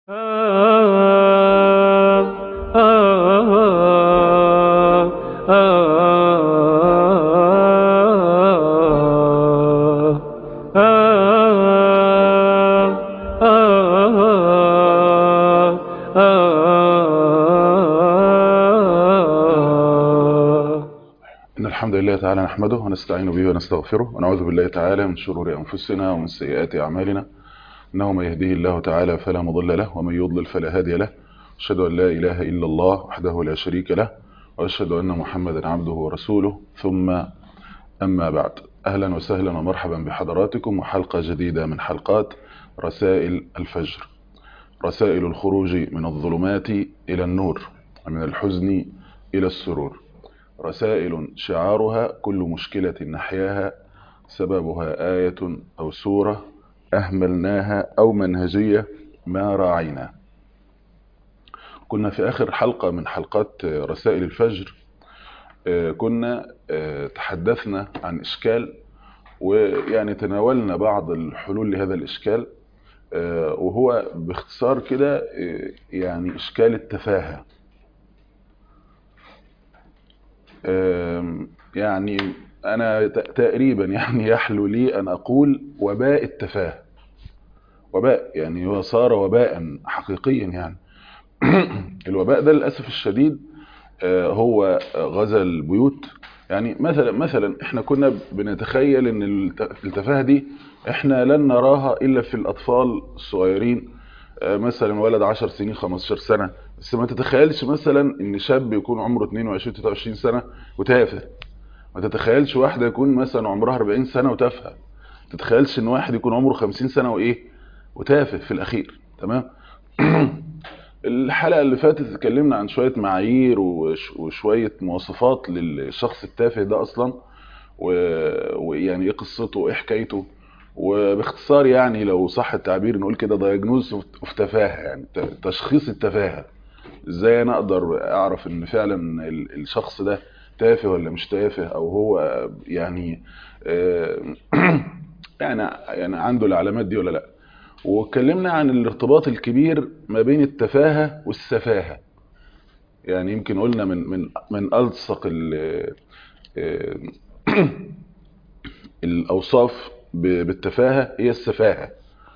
إن الحمد لله تعالى نحمده ونستعين به ونستغفره ونعوذ بالله تعالى من شرور أنفسنا ومن سيئات أعمالنا إنه من يهديه الله تعالى فلا مضل له ومن يضلل فلا هادي له أشهد أن لا إله إلا الله وحده لا شريك له وأشهد أن محمدا عبده ورسوله ثم أما بعد أهلا وسهلا ومرحبا بحضراتكم وحلقة جديدة من حلقات رسائل الفجر رسائل الخروج من الظلمات إلى النور ومن الحزن إلى السرور رسائل شعارها كل مشكلة نحياها سببها آية أو سورة أهملناها أو منهجية ما راعينا كنا في آخر حلقة من حلقات رسائل الفجر كنا تحدثنا عن إشكال ويعني تناولنا بعض الحلول لهذا الإشكال وهو باختصار كده يعني إشكال التفاهة يعني أنا تقريبا يعني يحلو لي أن أقول وباء التفاهة وباء يعني هو صار وباء حقيقيا يعني الوباء ده للأسف الشديد هو غزا البيوت يعني مثلا مثلا احنا كنا بنتخيل ان التفاهة دي احنا لن نراها الا في الاطفال الصغيرين مثلا ولد 10 سنين 15 سنة بس ما تتخيلش مثلا ان شاب يكون عمره 22 23 سنة وتافه ما تتخيلش واحدة يكون مثلا عمرها 40 سنة وتافهه ما تتخيلش ان واحد يكون عمره 50 سنة وايه وتافه في الاخير تمام الحلقة اللي فاتت اتكلمنا عن شوية معايير وشوية مواصفات للشخص التافه ده اصلا ويعني ايه قصته وايه حكايته وباختصار يعني لو صح التعبير نقول كده دايجنوز اوف تفاهه يعني تشخيص التفاهه ازاي انا اقدر اعرف ان فعلا الشخص ده تافه ولا مش تافه او هو يعني يعني يعني عنده العلامات دي ولا لا واتكلمنا عن الارتباط الكبير ما بين التفاهه والسفاهه يعني يمكن قلنا من من من الصق الاوصاف بالتفاهة هي السفاهة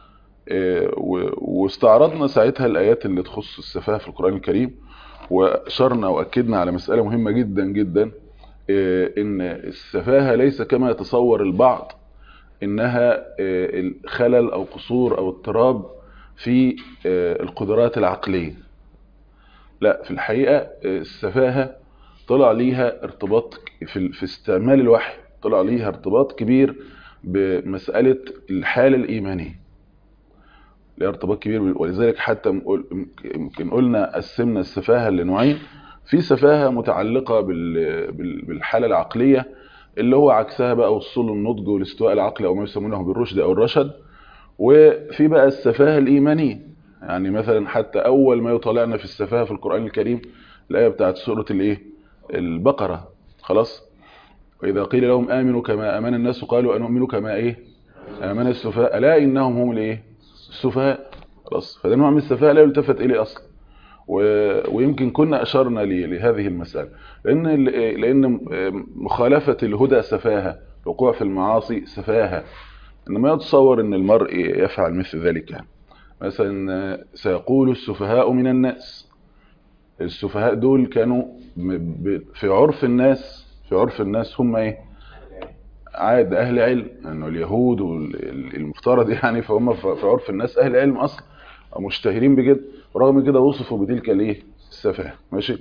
واستعرضنا ساعتها الآيات اللي تخص السفاهة في القرآن الكريم وأشرنا وأكدنا على مسألة مهمة جدا جدا إن السفاهة ليس كما يتصور البعض إنها خلل أو قصور أو اضطراب في القدرات العقلية لا في الحقيقة السفاهة طلع ليها ارتباط في استعمال الوحي طلع ليها ارتباط كبير بمسألة الحالة الإيمانية لها ارتباط كبير ولذلك حتى يمكن قلنا قسمنا السفاهة لنوعين في سفاهة متعلقة بالحالة العقلية اللي هو عكسها بقى وصول النضج والاستواء العقلي أو ما يسمونه بالرشد أو الرشد وفي بقى السفاهة الإيمانية يعني مثلا حتى أول ما يطلعنا في السفاهة في القرآن الكريم الآية بتاعت سورة الإيه البقرة خلاص وإذا قيل لهم آمنوا كما آمن الناس قالوا أنؤمن كما إيه آمن السفهاء ألا إنهم هم الإيه السفهاء خلاص فده نوع من السفهاء لا يلتفت إليه أصلا و... ويمكن كنا أشرنا لي لهذه المسألة لأن لأن مخالفة الهدى سفاهة الوقوع في المعاصي سفاهة إنما يتصور أن المرء يفعل مثل ذلك يعني مثلا سيقول السفهاء من الناس السفهاء دول كانوا في عرف الناس في عرف الناس هم ايه عاد اهل علم انه يعني اليهود والمفترض يعني فهم في عرف الناس اهل علم اصلا مشتهرين بكده ورغم كده وصفوا بتلك الايه السفاهه ماشي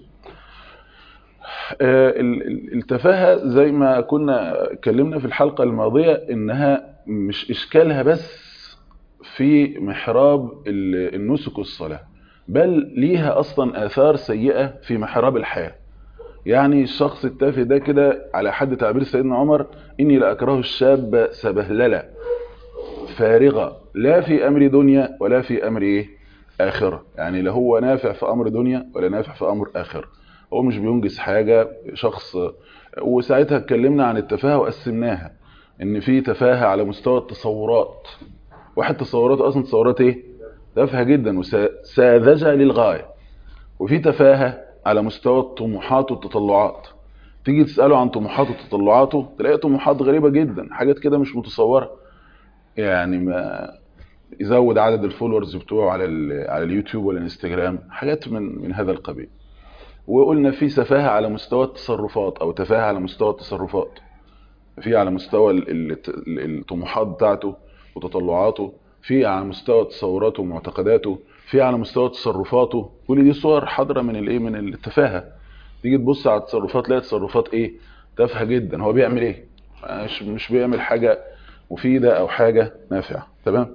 آه التفاهه زي ما كنا اتكلمنا في الحلقه الماضيه انها مش اشكالها بس في محراب النسك والصلاه بل ليها اصلا اثار سيئه في محراب الحياه يعني الشخص التافه ده كده على حد تعبير سيدنا عمر إني لأكره الشاب سبهللة فارغة لا في أمر دنيا ولا في أمر إيه آخرة يعني لا هو نافع في أمر دنيا ولا نافع في أمر آخرة هو مش بينجز حاجة شخص وساعتها اتكلمنا عن التفاهة وقسمناها ان في تفاهة على مستوى التصورات واحد تصوراته اصلا تصورات ايه تافهه جدا وساذجه للغايه وفي تفاهه على مستوى الطموحات والتطلعات تيجي تساله عن طموحاته وتطلعاته تلاقي طموحات غريبه جدا حاجات كده مش متصوره يعني ما يزود عدد الفولورز بتوعه على على اليوتيوب ولا الانستجرام حاجات من من هذا القبيل وقلنا في سفاهه على مستوى التصرفات او تفاهه على مستوى التصرفات في على مستوى الطموحات بتاعته وتطلعاته في على مستوى تصوراته ومعتقداته في على مستوى تصرفاته كل دي صور حاضره من الايه من التفاهه تيجي تبص على التصرفات تلاقي تصرفات ايه تافهه جدا هو بيعمل ايه مش مش بيعمل حاجه مفيده او حاجه نافعه تمام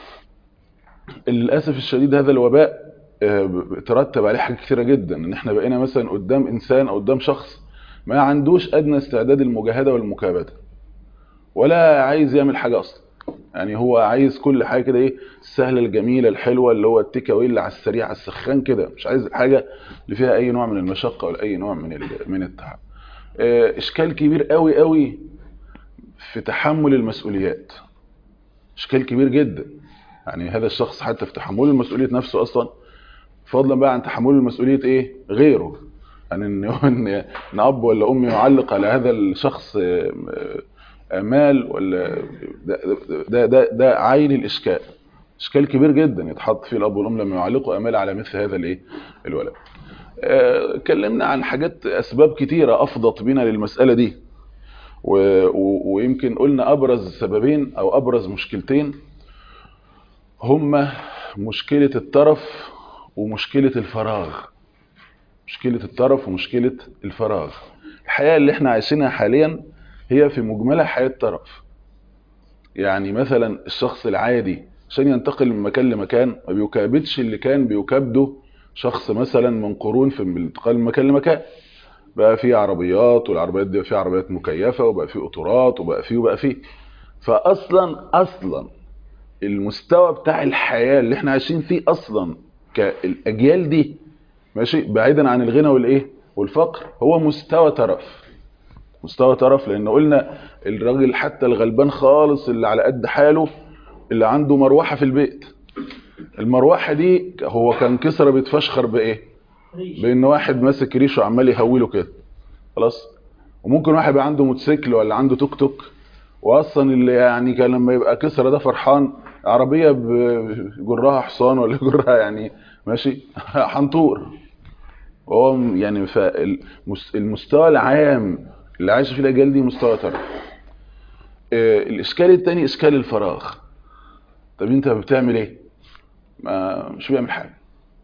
للاسف الشديد هذا الوباء ترتب عليه حاجات كثيره جدا ان احنا بقينا مثلا قدام انسان او قدام شخص ما عندوش ادنى استعداد المجاهده والمكابده ولا عايز يعمل حاجه اصلا يعني هو عايز كل حاجه كده ايه السهله الجميله الحلوه اللي هو التيك اواي اللي على السريع على السخان كده مش عايز حاجه اللي فيها اي نوع من المشقه ولا اي نوع من من التعب اشكال كبير قوي قوي في تحمل المسؤوليات اشكال كبير جدا يعني هذا الشخص حتى في تحمل المسؤوليه نفسه اصلا فضلا بقى عن تحمل المسؤوليه ايه غيره يعني ان ان اب ولا ام يعلق على هذا الشخص مال ولا ده ده ده, ده عين الاشكال اشكال كبير جدا يتحط فيه الاب والام لما يعلقوا امال على مثل هذا الايه الولد اتكلمنا عن حاجات اسباب كتيره افضت بنا للمساله دي و... و... ويمكن قلنا ابرز سببين او ابرز مشكلتين هما مشكله الترف ومشكله الفراغ مشكله الترف ومشكله الفراغ الحياه اللي احنا عايشينها حاليا هي في مجملها حياه ترف يعني مثلا الشخص العادي عشان ينتقل من مكان لمكان ما بيكابدش اللي كان بيكابده شخص مثلا من قرون في الانتقال من مكان لمكان بقى في عربيات والعربيات دي في عربيات مكيفه وبقى في قطارات وبقى في وبقى في فاصلا اصلا المستوى بتاع الحياه اللي احنا عايشين فيه اصلا كالاجيال دي ماشي بعيدا عن الغنى والايه والفقر هو مستوى ترف مستوى ترف لان قلنا الراجل حتى الغلبان خالص اللي على قد حاله اللي عنده مروحه في البيت المروحه دي هو كان كسرى بيتفشخر بايه بان واحد ماسك ريشه وعمال يهوله كده خلاص وممكن واحد يبقى عنده موتوسيكل ولا عنده توك توك واصلا اللي يعني كان لما يبقى كسرى ده فرحان عربيه بجرها حصان ولا جرها يعني ماشي حنطور وهو يعني المستوى العام اللي عايش فيه الاجيال دي مستوى ترف الاشكال الثاني اشكال الفراغ طب انت بتعمل ايه ما مش بيعمل حاجه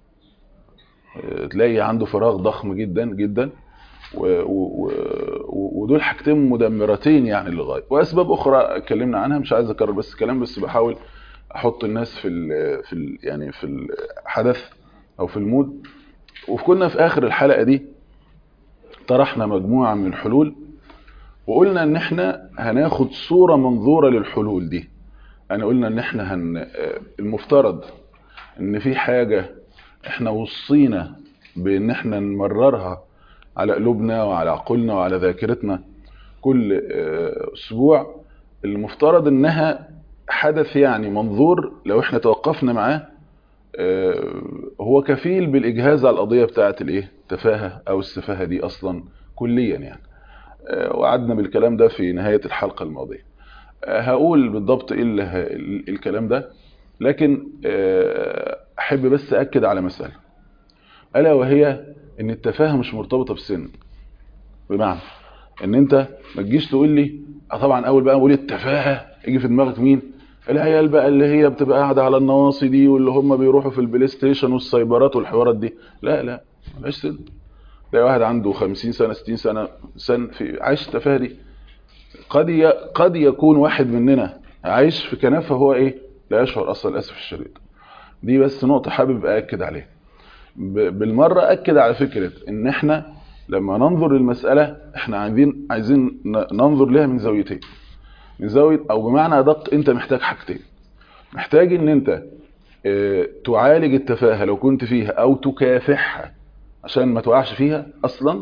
تلاقي عنده فراغ ضخم جدا جدا و و و ودول حاجتين مدمرتين يعني للغايه واسباب اخرى اتكلمنا عنها مش عايز اكرر بس الكلام بس بحاول احط الناس في ال في ال يعني في الحدث او في المود وكنا في اخر الحلقه دي طرحنا مجموعه من الحلول وقلنا ان احنا هناخد صوره منظوره للحلول دي انا قلنا ان احنا هن المفترض ان في حاجه احنا وصينا بان احنا نمررها على قلوبنا وعلى عقولنا وعلى ذاكرتنا كل اسبوع المفترض انها حدث يعني منظور لو احنا توقفنا معاه هو كفيل بالاجهاز على القضيه بتاعه الايه التفاهه او السفاهه دي اصلا كليا يعني وعدنا بالكلام ده في نهايه الحلقه الماضيه هقول بالضبط ايه الكلام ده لكن احب بس اكد على مساله الا وهي ان التفاهه مش مرتبطه بالسن بمعنى ان انت ما تجيش تقول لي طبعا اول بقى اقول التفاهه يجي في دماغك مين العيال بقى اللي هي بتبقى قاعده على النواصي دي واللي هم بيروحوا في البلاي ستيشن والسايبرات والحوارات دي لا لا ملهاش سن تلاقي واحد عنده 50 سنه 60 سنه سن في عايش التفاهه دي قد ي... قد يكون واحد مننا عايش في كنافه هو ايه لا يشعر اصلا للاسف الشديد دي بس نقطه حابب اكد عليها ب... بالمره اكد على فكره ان احنا لما ننظر للمساله احنا عايزين عايزين ننظر لها من زاويتين من زاويه او بمعنى ادق انت محتاج حاجتين محتاج ان انت اه تعالج التفاهه لو كنت فيها او تكافحها عشان ما تقعش فيها اصلا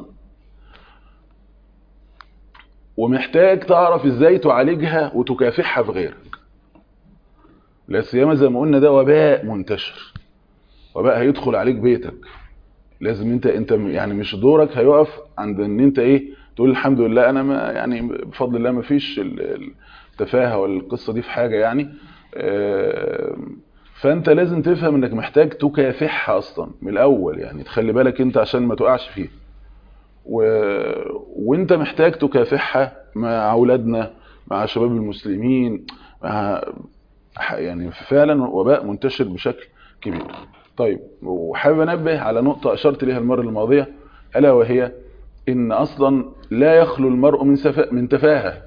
ومحتاج تعرف ازاي تعالجها وتكافحها في غيرك لا سيما زي ما قلنا ده وباء منتشر وباء هيدخل عليك بيتك لازم انت انت يعني مش دورك هيقف عند ان انت ايه تقول الحمد لله انا ما يعني بفضل الله ما فيش التفاهه ولا القصه دي في حاجه يعني فانت لازم تفهم انك محتاج تكافحها اصلا من الاول يعني تخلي بالك انت عشان ما تقعش فيها و... وانت محتاج تكافحها مع اولادنا مع شباب المسلمين مع يعني فعلا وباء منتشر بشكل كبير طيب وحابب انبه على نقطه اشرت ليها المره الماضيه الا وهي ان اصلا لا يخلو المرء من سفا... من تفاهه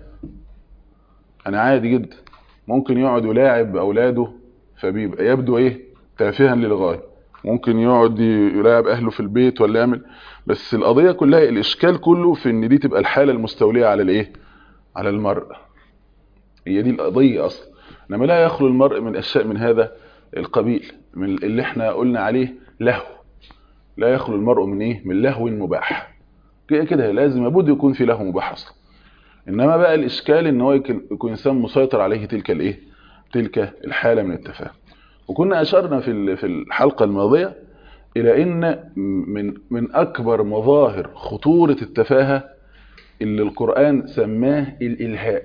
انا عادي جدا ممكن يقعد يلاعب اولاده فبيبقى يبدو ايه تافها للغايه ممكن يقعد يلاعب اهله في البيت ولا يعمل بس القضيه كلها الاشكال كله في ان دي تبقى الحاله المستوليه على الايه على المرء هي دي القضيه اصلا انما لا يخلو المرء من اشياء من هذا القبيل من اللي احنا قلنا عليه لهو لا يخلو المرء من ايه من لهو مباح كده كده لازم لابد يكون في لهو مباح اصلا انما بقى الاشكال ان هو يكون انسان مسيطر عليه تلك الايه تلك الحاله من التفاهم وكنا اشرنا في في الحلقه الماضيه الى ان من من اكبر مظاهر خطوره التفاهه اللي القران سماه الالهاء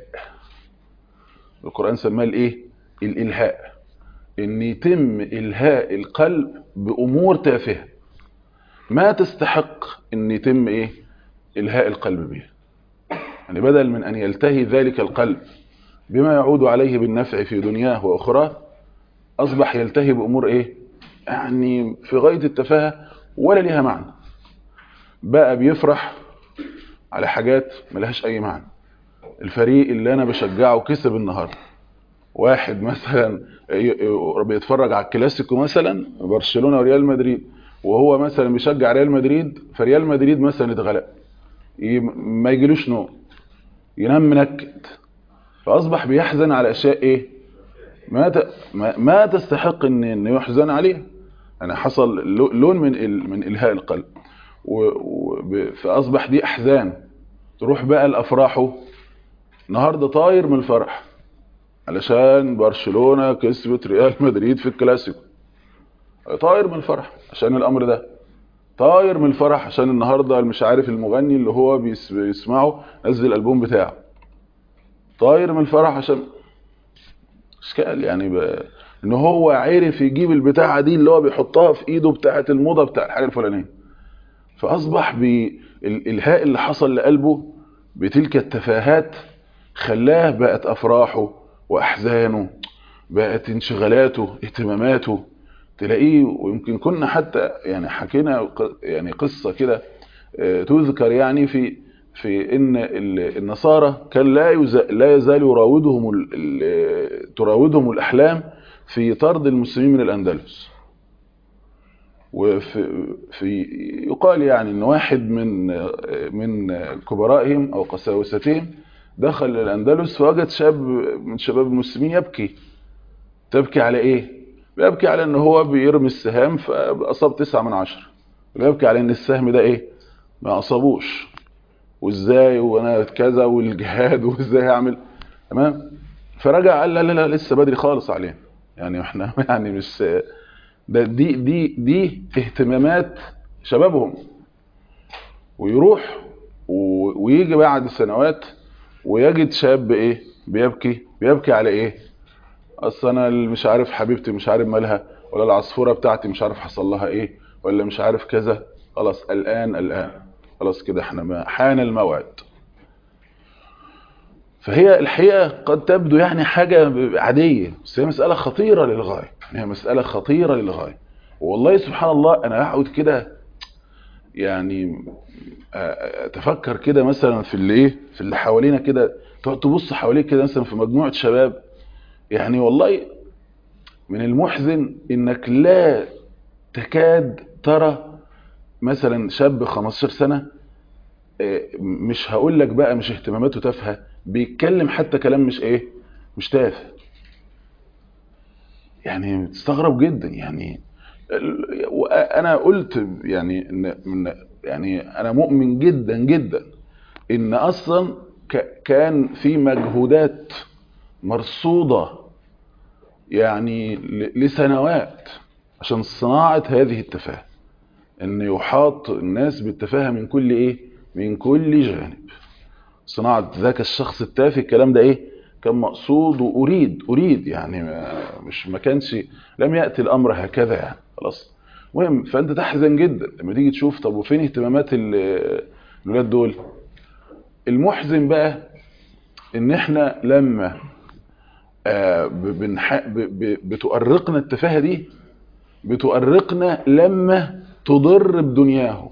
القران سماه الايه الالهاء ان يتم الهاء القلب بامور تافهه ما تستحق ان يتم ايه الهاء القلب بها يعني بدل من ان يلتهي ذلك القلب بما يعود عليه بالنفع في دنياه واخراه اصبح يلتهي بامور ايه يعني في غايه التفاهه ولا ليها معنى بقى بيفرح على حاجات ملهاش اي معنى الفريق اللي انا بشجعه كسب النهارده واحد مثلا بيتفرج على الكلاسيكو مثلا برشلونه وريال مدريد وهو مثلا بيشجع ريال مدريد فريال مدريد مثلا اتغلب ما يجيلوش نوم ينام منكد فاصبح بيحزن على اشياء ايه ما ت... ما, ما تستحق ان ان يحزن عليها انا حصل لون من ال... من الهاء القلب و... و... فاصبح دي احزان تروح بقى لافراحه النهارده طاير من الفرح علشان برشلونه كسبت ريال مدريد في الكلاسيكو طاير من الفرح عشان الامر ده طاير من الفرح عشان النهارده مش عارف المغني اللي هو بيسمعه نزل الالبوم بتاعه طاير من الفرح عشان اشكال يعني ب... ان هو عرف يجيب البتاعه دي اللي هو بيحطها في ايده بتاعه الموضه بتاع الحاجه الفلانيه فاصبح بالالهاء اللي حصل لقلبه بتلك التفاهات خلاه بقت افراحه واحزانه بقت انشغالاته اهتماماته تلاقيه ويمكن كنا حتى يعني حكينا يعني قصه كده تذكر يعني في في ان النصارى كان لا لا يزال يراودهم تراودهم الاحلام في طرد المسلمين من الاندلس وفي في يقال يعني ان واحد من من كبرائهم او قساوستهم دخل الاندلس فوجد شاب من شباب المسلمين يبكي تبكي على ايه بيبكي على ان هو بيرمي السهام فاصاب تسعة من عشرة بيبكي على ان السهم ده ايه ما اصابوش وازاي وانا كذا والجهاد وازاي اعمل تمام فرجع قال لا لا لا لسه بدري خالص عليه يعني احنا يعني مش ده دي دي دي اهتمامات شبابهم ويروح ويجي بعد سنوات ويجد شاب ايه بيبكي بيبكي على ايه اصل انا مش عارف حبيبتي مش عارف مالها ولا العصفوره بتاعتي مش عارف حصل لها ايه ولا مش عارف كذا خلاص الان الان خلاص كده احنا ما حان الموعد فهي الحقيقه قد تبدو يعني حاجه عاديه بس هي مساله خطيره للغايه هي مساله خطيره للغايه والله سبحان الله انا اقعد كده يعني اتفكر كده مثلا في اللي ايه في اللي حوالينا كده تقعد تبص حواليك كده مثلا في مجموعه شباب يعني والله من المحزن انك لا تكاد ترى مثلا شاب 15 سنه مش هقول لك بقى مش اهتماماته تافهه بيتكلم حتى كلام مش ايه مش تافه يعني تستغرب جدا يعني انا قلت يعني ان يعني انا مؤمن جدا جدا ان اصلا كان في مجهودات مرصوده يعني لسنوات عشان صناعة هذه التفاهة ان يحاط الناس بالتفاهة من كل ايه من كل جانب صناعة ذاك الشخص التافه الكلام ده ايه كان مقصود واريد اريد يعني ما مش ما كانش لم يأتي الامر هكذا يعني خلاص المهم فانت تحزن جدا لما تيجي تشوف طب وفين اهتمامات الولاد دول المحزن بقى ان احنا لما آه بنح... ب... ب... بتؤرقنا التفاهة دي بتؤرقنا لما تضر بدنياه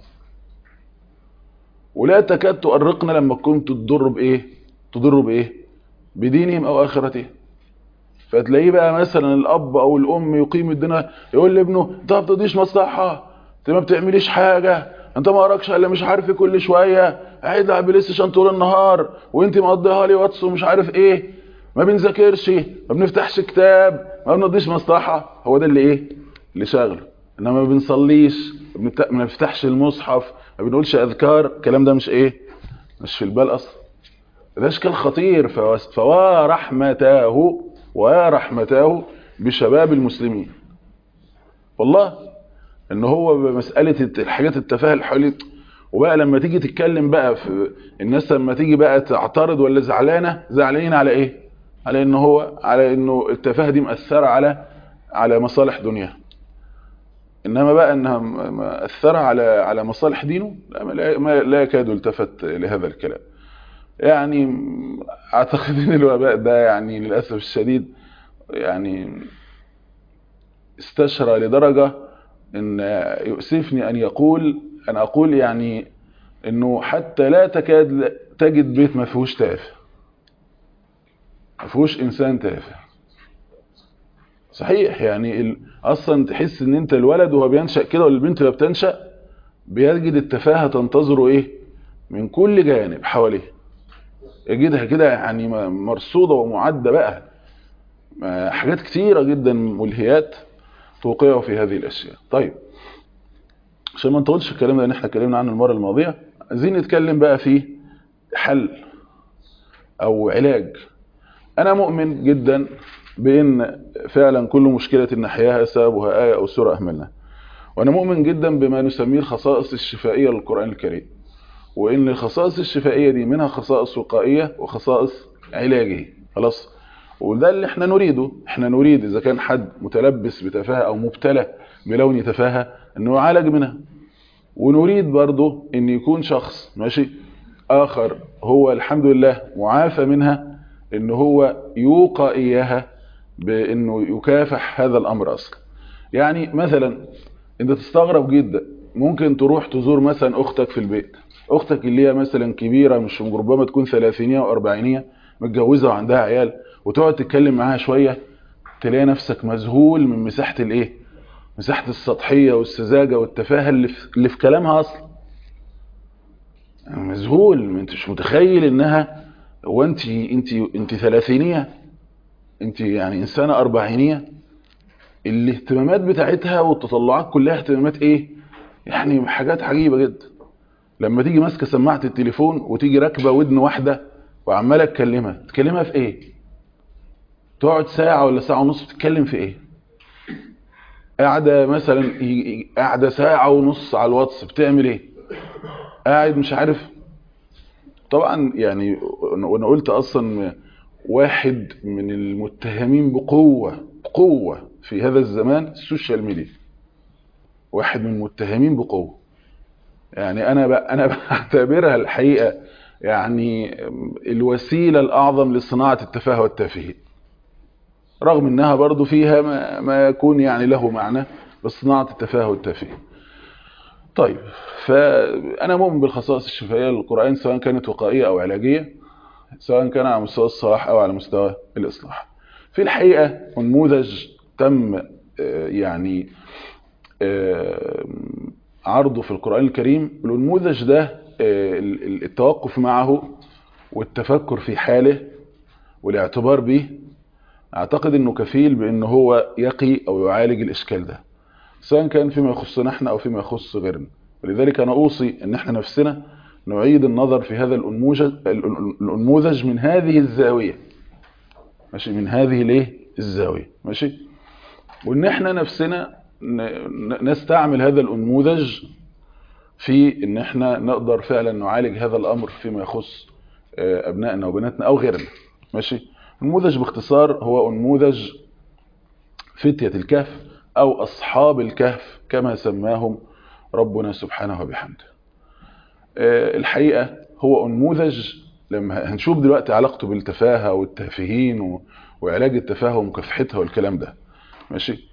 ولا تكاد تؤرقنا لما كنت تضر بايه تضر بايه بدينهم او اخرتهم فتلاقيه بقى مثلا الاب او الام يقيم الدنيا يقول لابنه انت ما بتقضيش مصلحه انت ما بتعمليش حاجه انت ما وراكش الا مش عارف كل شويه قاعد على بلاي ستيشن طول النهار وانت مقضيها لي واتس ومش عارف ايه ما بنذاكرش ما بنفتحش كتاب ما بنقضيش مصلحه هو ده اللي ايه اللي شاغله انما ما بنصليش ما بنفتحش المصحف ما بنقولش اذكار الكلام ده مش ايه مش في البال اصلا ده اشكال خطير فوا رحمته ورحمته بشباب المسلمين والله ان هو بمساله الحاجات التفاهه اللي حواليه وبقى لما تيجي تتكلم بقى في الناس لما تيجي بقى تعترض ولا زعلانه زعلانين على ايه على ان هو على انه التفاهه دي مأثره على على مصالح دنياها انما بقى انها مأثره على على مصالح دينه لا ما لا يكاد التفت لهذا الكلام يعني اعتقد ان الوباء ده يعني للاسف الشديد يعني استشرى لدرجه ان يؤسفني ان يقول ان اقول يعني انه حتى لا تكاد تجد بيت ما فيهوش تافه ما فيهوش انسان تافه صحيح يعني ال... اصلا تحس ان انت الولد وهو بينشا كده ولا البنت وهي بتنشا بيجد التفاهه تنتظره ايه من كل جانب حواليه يجدها كده يعني مرصوده ومعده بقى حاجات كتيره جدا ملهيات توقعه في هذه الاشياء طيب عشان ما نطولش الكلام ده ان احنا اتكلمنا عنه المره الماضيه عايزين نتكلم بقى في حل او علاج انا مؤمن جدا بان فعلا كل مشكله نحياها سببها ايه او سوره اهملنا وانا مؤمن جدا بما نسميه الخصائص الشفائيه للقران الكريم وان الخصائص الشفائيه دي منها خصائص وقائيه وخصائص علاجيه خلاص وده اللي احنا نريده احنا نريد اذا كان حد متلبس بتفاهه او مبتلى بلون تفاهه انه يعالج منها ونريد برضه ان يكون شخص ماشي اخر هو الحمد لله معافى منها ان هو يوقى اياها بانه يكافح هذا الامر اصلا يعني مثلا انت تستغرب جدا ممكن تروح تزور مثلا اختك في البيت اختك اللي هي مثلا كبيره مش ربما تكون ثلاثينيه واربعينيه متجوزه وعندها عيال وتقعد تتكلم معاها شويه تلاقي نفسك مذهول من مساحه الايه مساحه السطحيه والسذاجه والتفاهه اللي في, اللي في كلامها اصلا مذهول انت مش متخيل انها هو انت انت انت ثلاثينيه انت يعني انسانه اربعينيه الاهتمامات بتاعتها والتطلعات كلها اهتمامات ايه يعني حاجات عجيبه جدا لما تيجي ماسكه سماعه التليفون وتيجي راكبه ودن واحده وعماله تكلمها تكلمها في ايه تقعد ساعه ولا ساعه ونص تتكلم في ايه قاعده مثلا قاعده ساعه ونص على الواتس بتعمل ايه قاعد مش عارف طبعا يعني وانا قلت اصلا واحد من المتهمين بقوه بقوه في هذا الزمان السوشيال ميديا واحد من المتهمين بقوه يعني انا بقى انا بعتبرها الحقيقه يعني الوسيله الاعظم لصناعه التفاهه والتافهين رغم انها برضو فيها ما, ما يكون يعني له معنى بصناعه التفاهه والتافهين طيب فانا مؤمن بالخصائص الشفائيه للقران سواء كانت وقائيه او علاجيه سواء كان على مستوى الصلاح او على مستوى الاصلاح في الحقيقه نموذج تم يعني عرضه في القرآن الكريم النموذج ده التوقف معه والتفكر في حاله والاعتبار به اعتقد انه كفيل بانه هو يقي او يعالج الاشكال ده سواء كان فيما يخصنا احنا او فيما يخص غيرنا ولذلك انا اوصي ان احنا نفسنا نعيد النظر في هذا الانموذج الانموذج من هذه الزاويه ماشي من هذه الايه الزاويه ماشي وان احنا نفسنا نستعمل هذا الانموذج في ان احنا نقدر فعلا نعالج هذا الامر فيما يخص ابنائنا وبناتنا او غيرنا ماشي النموذج باختصار هو انموذج فتية الكهف او اصحاب الكهف كما سماهم ربنا سبحانه وبحمده الحقيقة هو انموذج لما هنشوف دلوقتي علاقته بالتفاهة والتافهين وعلاج التفاهة ومكافحتها والكلام ده ماشي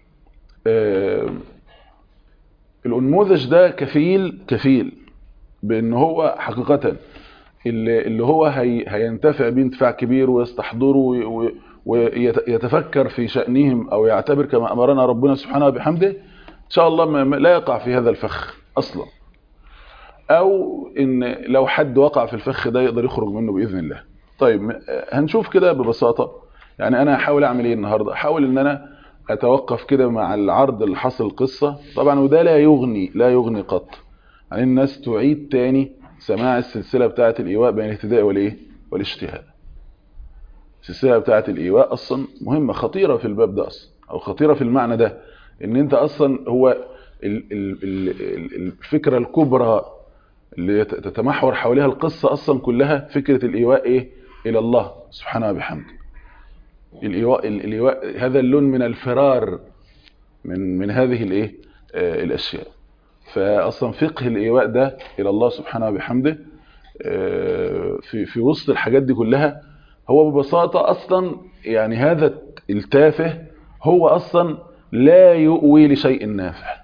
الانموذج ده كفيل كفيل بان هو حقيقة اللي, اللي هو هي هينتفع بيه انتفاع كبير ويستحضره ويتفكر في شأنهم او يعتبر كما امرنا ربنا سبحانه وبحمده ان شاء الله ما لا يقع في هذا الفخ اصلا او ان لو حد وقع في الفخ ده يقدر يخرج منه باذن الله طيب هنشوف كده ببساطة يعني انا هحاول اعمل ايه النهاردة احاول ان انا اتوقف كده مع العرض اللي حصل القصة طبعا وده لا يغني لا يغني قط عن يعني الناس تعيد تاني سماع السلسلة بتاعة الايواء بين الاهتداء والايه والاجتهاد السلسلة بتاعة الايواء اصلا مهمة خطيرة في الباب ده اصلا او خطيرة في المعنى ده ان انت اصلا هو الفكرة الكبرى اللي تتمحور حواليها القصة اصلا كلها فكرة الايواء ايه الى الله سبحانه وبحمده الايواء الايواء هذا اللون من الفرار من من هذه الايه آه الاشياء فاصلا فقه الايواء ده الى الله سبحانه وبحمده آه في في وسط الحاجات دي كلها هو ببساطه اصلا يعني هذا التافه هو اصلا لا يؤوي لشيء نافع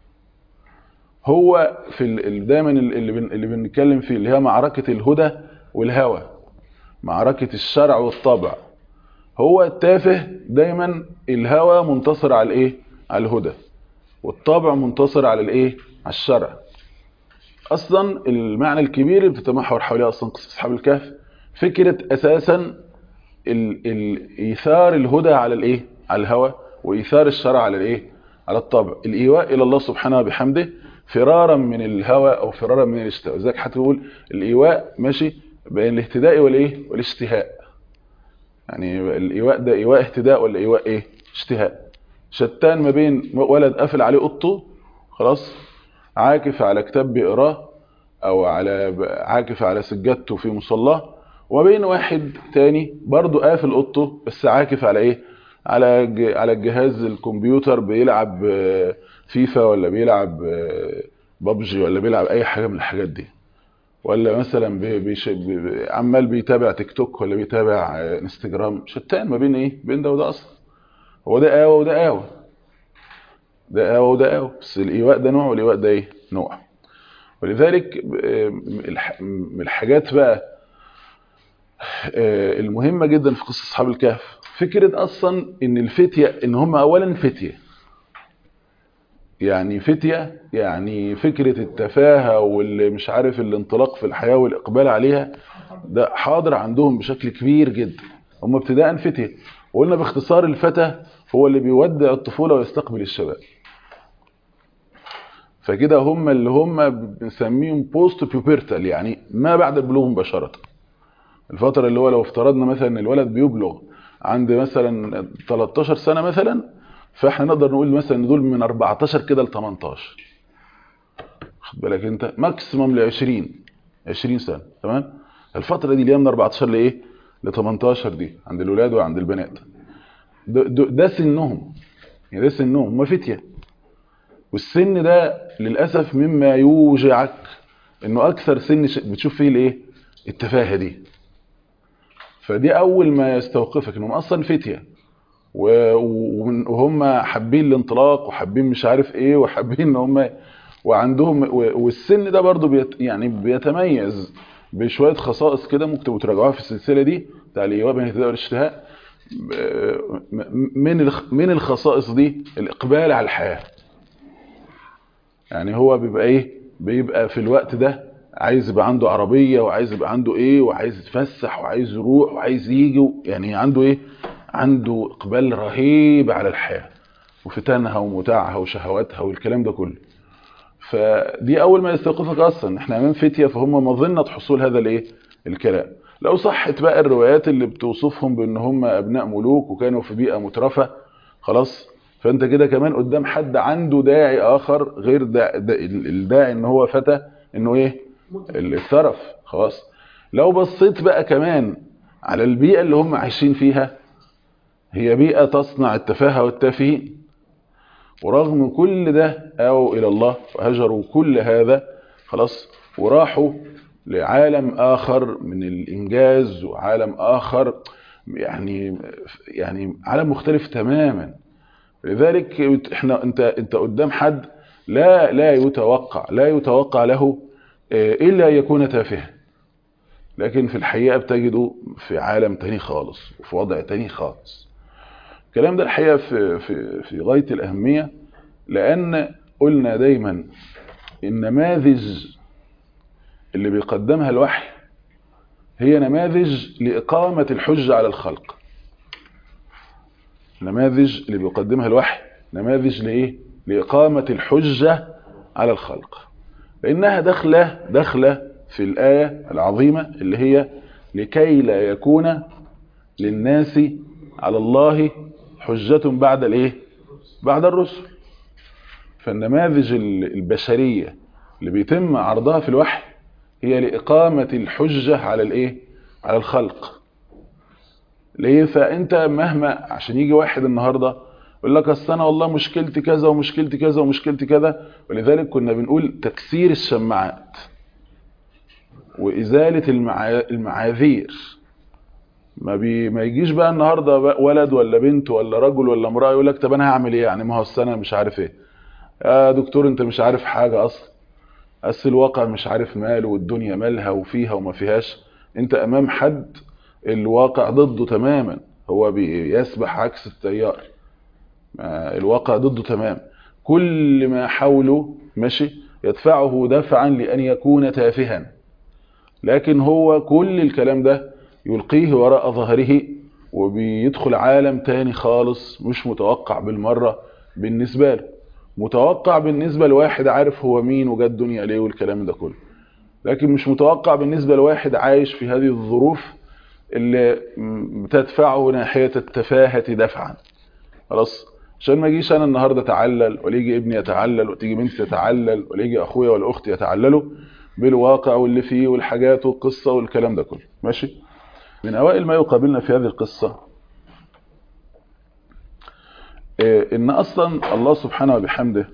هو في دايما اللي بن اللي بنتكلم فيه اللي هي معركه الهدى والهوى معركه الشرع والطبع هو التافه دايما الهوى منتصر على الايه على الهدى والطبع منتصر على الايه على الشرع اصلا المعنى الكبير اللي بتتمحور حواليه اصلا قصه اصحاب الكهف فكره اساسا ال ال ايثار الهدى على الايه على الهوى وايثار الشرع على الايه على الطبع الايواء الى الله سبحانه وبحمده فرارا من الهوى او فرارا من الاشتهاء ذلك حتى بيقول الايواء ماشي بين الاهتداء والايه والاشتهاء يعني الايواء ده ايواء اهتداء ولا ايواء ايه اشتهاء شتان ما بين ولد قافل عليه اوضته خلاص عاكف على كتاب بيقراه او على عاكف على سجادته في مصلاه وبين واحد تاني برضه قافل اوضته بس عاكف على ايه على على الجهاز الكمبيوتر بيلعب فيفا ولا بيلعب بابجي ولا بيلعب اي حاجه من الحاجات دي ولا مثلا بي بيش بي عمال بيتابع تيك توك ولا بيتابع انستجرام شتان ما بين ايه بين ده وده اصلا هو ده قهوه وده قهوه ده قهوه وده قهوه بس الايواء ده نوع والايواء ده ايه نوع ولذلك من الحاجات بقى المهمه جدا في قصه اصحاب الكهف فكره اصلا ان الفتيه ان هم اولا فتيه يعني فتية يعني فكرة التفاهة واللي مش عارف الانطلاق في الحياة والإقبال عليها ده حاضر عندهم بشكل كبير جدا هم ابتداء فتية وقلنا باختصار الفتى هو اللي بيودع الطفولة ويستقبل الشباب فكده هم اللي هم بنسميهم بوست بيوبرتال يعني ما بعد البلوغ مباشرة الفترة اللي هو لو افترضنا مثلا الولد بيبلغ عند مثلا 13 سنة مثلا فاحنا نقدر نقول مثلا دول من 14 كده ل 18 خد بالك انت ماكسيمم ل 20 20 سنه تمام الفتره دي اللي هي من 14 لايه ل 18 دي عند الولاد وعند البنات ده, ده سنهم يعني ده سنهم هم فتيه والسن ده للاسف مما يوجعك انه اكثر سن بتشوف فيه الايه التفاهه دي فدي اول ما يستوقفك انهم اصلا فتيه وهم حابين الانطلاق وحابين مش عارف ايه وحابين ان هم وعندهم والسن ده برضو بيت يعني بيتميز بشويه خصائص كده ممكن تراجعوها في السلسله دي بتاع الايواء بين الاهتداء والاشتهاء من من الخصائص دي الاقبال على الحياه يعني هو بيبقى ايه بيبقى في الوقت ده عايز يبقى عنده عربيه وعايز يبقى عنده ايه وعايز يتفسح وعايز يروح وعايز يجي يعني عنده ايه عنده اقبال رهيب على الحياه وفتنها ومتاعها وشهواتها والكلام ده كله فدي اول ما يستوقفك اصلا احنا امام فتيه فهم مظنه حصول هذا الايه الكلام لو صحت بقى الروايات اللي بتوصفهم بان هم ابناء ملوك وكانوا في بيئة مترفة خلاص فانت كده كمان قدام حد عنده داعي اخر غير دا دا الداعي ان هو فتى انه ايه الثرف خلاص لو بصيت بقى كمان على البيئة اللي هم عايشين فيها هي بيئة تصنع التفاهة والتافهين ورغم كل ده أو إلى الله وهجروا كل هذا خلاص وراحوا لعالم آخر من الإنجاز وعالم آخر يعني يعني عالم مختلف تماما لذلك احنا انت انت قدام حد لا لا يتوقع لا يتوقع له الا يكون تافها لكن في الحقيقه بتجده في عالم تاني خالص وفي وضع تاني خالص الكلام ده الحقيقه في في في غايه الاهميه لان قلنا دايما النماذج اللي بيقدمها الوحي هي نماذج لاقامه الحجه على الخلق نماذج اللي بيقدمها الوحي نماذج لايه لاقامه الحجه على الخلق لانها داخله داخله في الايه العظيمه اللي هي لكي لا يكون للناس على الله حجه بعد الايه بعد الرسل فالنماذج البشريه اللي بيتم عرضها في الوحي هي لاقامه الحجه على الايه على الخلق ليه فانت مهما عشان يجي واحد النهارده يقول لك اصل انا والله مشكلتي كذا ومشكلتي كذا ومشكلتي كذا ولذلك كنا بنقول تكسير الشماعات وازاله المعاذير ما بي ما يجيش بقى النهارده بقى ولد ولا بنت ولا رجل ولا امراه يقول لك طب انا هعمل ايه يعني ما هو السنه مش عارف ايه يا دكتور انت مش عارف حاجه اصلا اصل الواقع مش عارف ماله والدنيا مالها وفيها وما فيهاش انت امام حد الواقع ضده تماما هو بيسبح عكس التيار الواقع ضده تمام كل ما حوله ماشي يدفعه دفعا لأن يكون تافها لكن هو كل الكلام ده يلقيه وراء ظهره وبيدخل عالم تاني خالص مش متوقع بالمرة بالنسبة له متوقع بالنسبة لواحد عارف هو مين وجا الدنيا ليه والكلام ده كله لكن مش متوقع بالنسبة لواحد عايش في هذه الظروف اللي بتدفعه ناحية التفاهة دفعا خلاص عشان ما اجيش انا النهارده اتعلل ولا يجي ابني يتعلل وتيجي بنتي تتعلل ولا يجي اخويا ولا اختي يتعللوا بالواقع واللي فيه والحاجات والقصه والكلام ده كله ماشي من اوائل ما يقابلنا في هذه القصه ان اصلا الله سبحانه وبحمده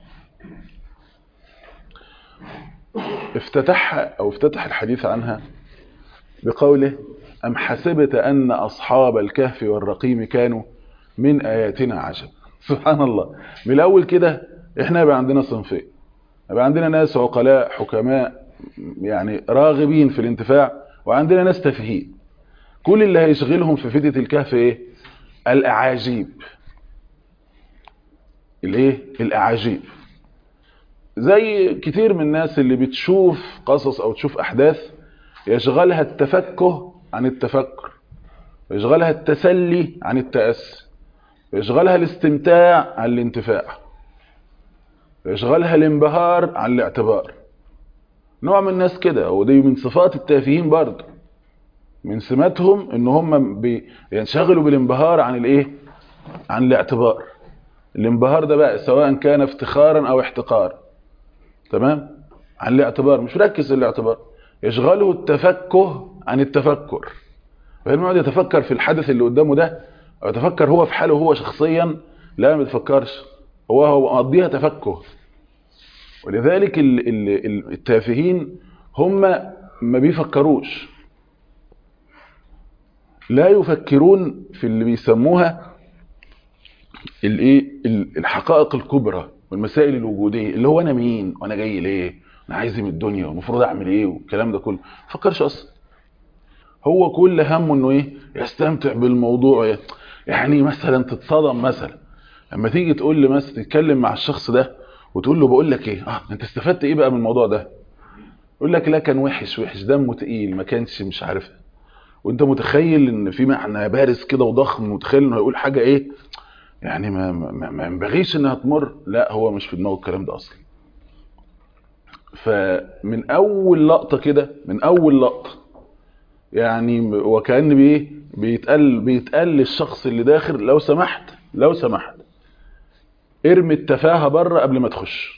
افتتحها او افتتح الحديث عنها بقوله أم حسبت أن أصحاب الكهف والرقيم كانوا من آياتنا عجب سبحان الله من الأول كده إحنا يبقى عندنا صنفين يبقى عندنا ناس عقلاء حكماء يعني راغبين في الانتفاع وعندنا ناس تافهين كل اللي هيشغلهم في فتنة الكهف إيه الأعاجيب الإيه الأعاجيب زي كتير من الناس اللي بتشوف قصص أو تشوف أحداث يشغلها التفكه عن التفكر يشغلها التسلي عن التأسي يشغلها الاستمتاع عن الانتفاع يشغلها الانبهار عن الاعتبار نوع من الناس كده ودي من صفات التافهين برضه من سماتهم ان هم بينشغلوا بالانبهار عن الايه عن الاعتبار الانبهار ده بقى سواء كان افتخارا او احتقار تمام عن الاعتبار مش مركز الاعتبار يشغله التفكه عن التفكر فلما يقعد يتفكر في الحدث اللي قدامه ده او يتفكر هو في حاله هو شخصيا لا ما بيتفكرش هو هو مقضيها تفكه ولذلك ال ال التافهين هم ما بيفكروش لا يفكرون في اللي بيسموها الايه الحقائق الكبرى والمسائل الوجوديه اللي هو انا مين وانا جاي ليه انا عايز من الدنيا والمفروض اعمل ايه والكلام ده كله ما فكرش اصلا هو كل همه انه ايه يستمتع بالموضوع يعني مثلا تتصدم مثلا لما تيجي تقول لي مثلا تتكلم مع الشخص ده وتقول له بقول لك ايه اه انت استفدت ايه بقى من الموضوع ده يقول لك لا كان وحش وحش دمه تقيل ما كانش مش عارف وانت متخيل ان في معنى بارز كده وضخم متخيل انه هيقول حاجه ايه يعني ما ما, ما ينبغيش انها تمر لا هو مش في دماغه الكلام ده اصلا فمن اول لقطه كده من اول لقطه يعني وكأن بيه بيتقال بيتقال للشخص اللي داخل لو سمحت لو سمحت ارمي التفاهة بره قبل ما تخش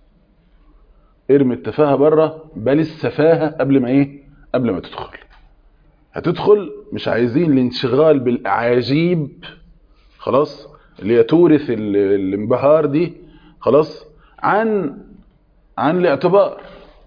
ارمي التفاهة بره بل السفاهة قبل ما ايه قبل ما تدخل هتدخل مش عايزين الانشغال بالاعاجيب خلاص اللي هي تورث ال- الانبهار دي خلاص عن عن الاعتبار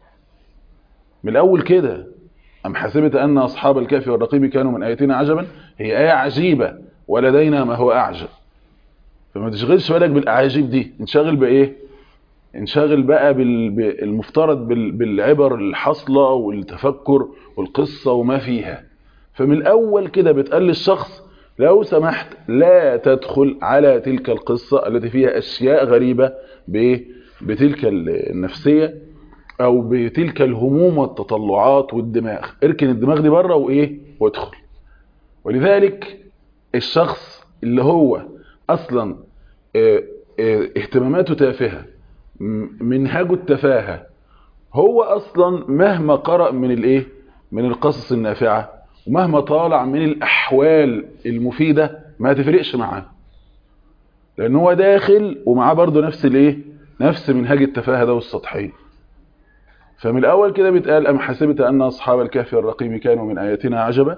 من الاول كده ام حسبت ان اصحاب الكهف والرقيم كانوا من اياتنا عجبا هي ايه عجيبه ولدينا ما هو اعجب فما تشغلش بالك بالاعاجيب دي انشغل بايه انشغل بقى بال- بالمفترض بال- بالعبر الحاصله والتفكر والقصه وما فيها فمن الاول كده بتقال للشخص لو سمحت لا تدخل على تلك القصه التي فيها اشياء غريبه بايه بتلك النفسيه او بتلك الهموم والتطلعات والدماغ اركن الدماغ دي بره وايه وادخل ولذلك الشخص اللي هو اصلا اه، اه، اهتماماته تافهه م- منهجه التفاهه هو اصلا مهما قرأ من الايه من القصص النافعه ومهما طالع من الاحوال المفيده ما تفرقش معاه لان هو داخل ومعاه برضه نفس الايه نفس منهج التفاهه ده والسطحيه فمن الاول كده بيتقال ام حسبت ان اصحاب الكهف والرقيم كانوا من اياتنا عجبا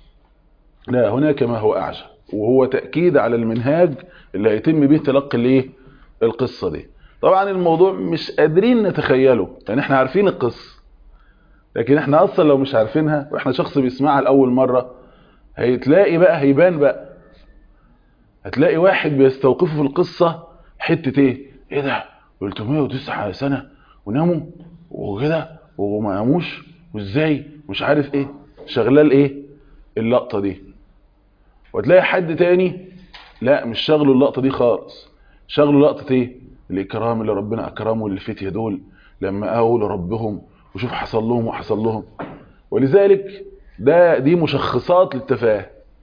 لا هناك ما هو اعجب وهو تاكيد على المنهاج اللي هيتم به تلقي الايه القصه دي طبعا الموضوع مش قادرين نتخيله يعني احنا عارفين القصه لكن احنا اصلا لو مش عارفينها واحنا شخص بيسمعها لاول مره هيتلاقي بقى هيبان بقى هتلاقي واحد بيستوقفه في القصه حته ايه ايه ده 309 سنه وناموا وكده وما ناموش وازاي مش عارف ايه شغلال ايه اللقطه دي وتلاقي حد تاني لا مش شغله اللقطه دي خالص شغله لقطه ايه الاكرام اللي ربنا اكرمه للفتيه دول لما اووا لربهم وشوف حصل لهم وحصل لهم ولذلك ده دي مشخصات للتفاهه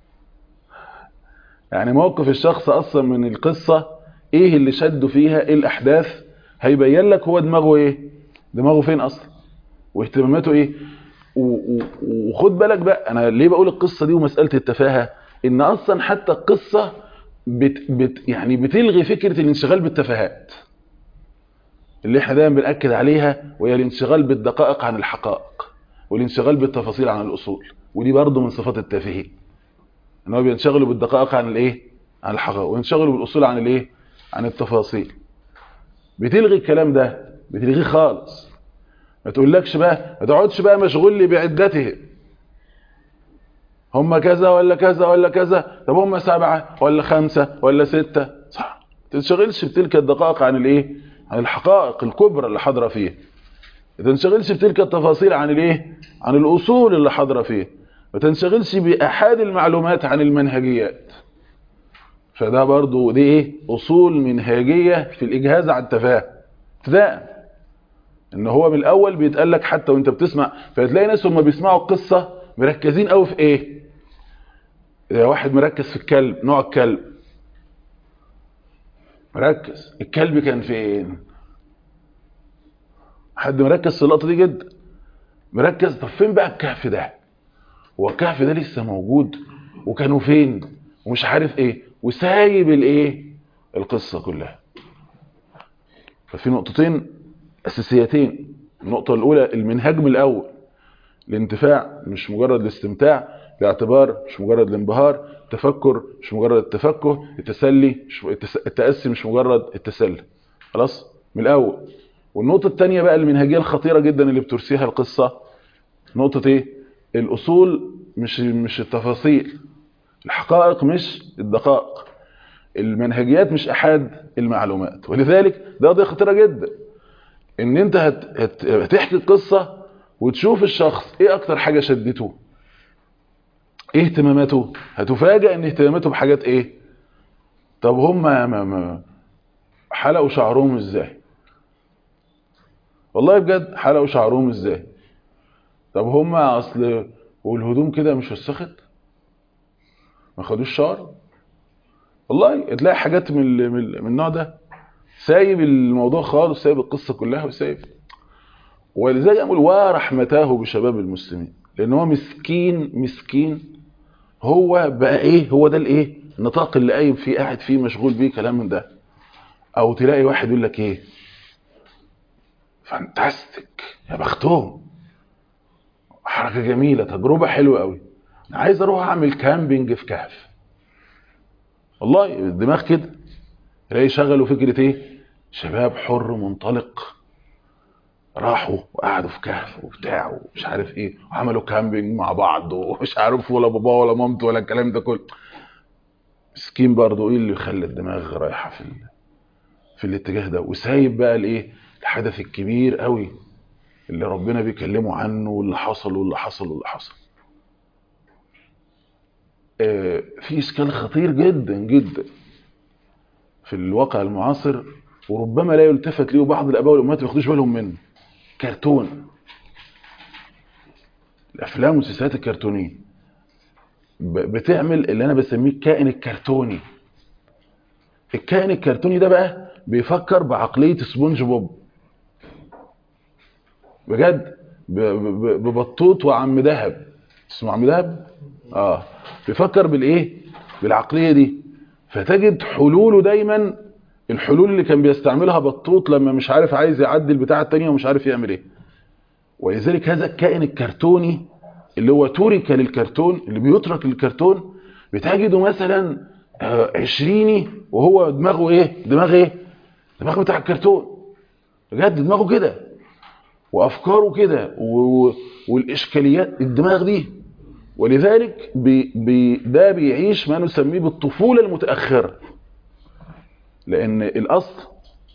يعني موقف الشخص اصلا من القصه ايه اللي شده فيها ايه الاحداث هيبين لك هو دماغه ايه دماغه فين اصلا واهتماماته ايه و- و- وخد بالك بقى انا ليه بقول القصه دي ومساله التفاهه ان اصلا حتى القصه بت بت يعني بتلغي فكره الانشغال بالتفاهات اللي احنا دايما بناكد عليها وهي الانشغال بالدقائق عن الحقائق والانشغال بالتفاصيل عن الاصول ودي برضه من صفات التافهين ان هو بينشغلوا بالدقائق عن الايه عن الحقائق وينشغلوا بالاصول عن الايه عن التفاصيل بتلغي الكلام ده بتلغيه خالص ما تقولكش بقى ما تقعدش بقى مشغول لي بعدته هم كذا ولا كذا ولا كذا طب هم سبعة ولا خمسة ولا ستة صح ما تنشغلش بتلك الدقائق عن الايه عن الحقائق الكبرى اللي حاضره فيها ما تنشغلش بتلك التفاصيل عن الايه عن الاصول اللي حاضره فيه ما تنشغلش باحاد المعلومات عن المنهجيات فده برضو دي ايه اصول منهجيه في الاجهاز على التفاهم ابتداء ان هو من الاول بيتقال لك حتى وانت بتسمع فتلاقي ناس هم بيسمعوا القصه مركزين قوي في ايه إذا واحد مركز في الكلب نوع الكلب مركز الكلب كان فين حد مركز في اللقطه دي جدا مركز طب فين بقى الكهف ده هو الكهف ده لسه موجود وكانوا فين ومش عارف ايه وسايب الايه القصه كلها ففي نقطتين اساسيتين النقطه الاولى المنهج من الاول الانتفاع مش مجرد الاستمتاع الاعتبار مش مجرد الانبهار التفكر مش مجرد التفكه التسلي مش التس... التاسي مش مجرد التسلي خلاص من الاول والنقطه الثانيه بقى المنهجيه الخطيره جدا اللي بترسيها القصه نقطه ايه الاصول مش مش التفاصيل الحقائق مش الدقائق المنهجيات مش احاد المعلومات ولذلك ده قضيه خطيره جدا ان انت هت... هت... هتحكي القصه وتشوف الشخص ايه اكتر حاجه شدته ايه اهتماماته هتفاجئ ان اهتماماته بحاجات ايه طب هم ما ما حلقوا شعرهم ازاي والله بجد حلقوا شعرهم ازاي طب هم اصل والهدوم كده مش وسخت ما خدوش شعر والله تلاقي حاجات من من النوع ده سايب الموضوع خالص سايب القصه كلها وسايب ولذلك اقول ورحمتاه بشباب المسلمين لان هو مسكين مسكين هو بقى ايه هو ده الايه النطاق اللي قايم فيه قاعد فيه مشغول بيه كلام من ده او تلاقي واحد يقول لك ايه فانتاستيك يا بختهم حركه جميله تجربه حلوه قوي انا عايز اروح اعمل كامبينج في كهف والله الدماغ كده تلاقي شغلوا فكره ايه شباب حر منطلق راحوا وقعدوا في كهف وبتاع ومش عارف ايه وعملوا كامبينج مع بعض ومش عارف ولا بابا ولا مامته ولا الكلام ده كله مسكين برضه ايه اللي يخلي الدماغ رايحه في ال... في الاتجاه ده وسايب بقى الايه الحدث الكبير قوي اللي ربنا بيكلمه عنه واللي حصل واللي حصل واللي حصل آه في اشكال خطير جدا جدا في الواقع المعاصر وربما لا يلتفت له بعض الاباء والامهات ما ياخدوش بالهم منه كرتون الافلام والمسلسلات الكرتونيه بتعمل اللي انا بسميه الكائن الكرتوني الكائن الكرتوني ده بقى بيفكر بعقليه سبونج بوب بجد ببطوط وعم دهب اسمه عم دهب اه بيفكر بالايه بالعقليه دي فتجد حلوله دايما الحلول اللي كان بيستعملها بطوط لما مش عارف عايز يعدي البتاع التانية ومش عارف يعمل ايه ولذلك هذا الكائن الكرتوني اللي هو ترك للكرتون اللي بيترك للكرتون بتجده مثلا عشريني وهو دماغه ايه دماغ ايه دماغه بتاع الكرتون بجد دماغه كده وافكاره كده والاشكاليات الدماغ دي ولذلك بي بي ده بيعيش ما نسميه بالطفوله المتاخره لان الاصل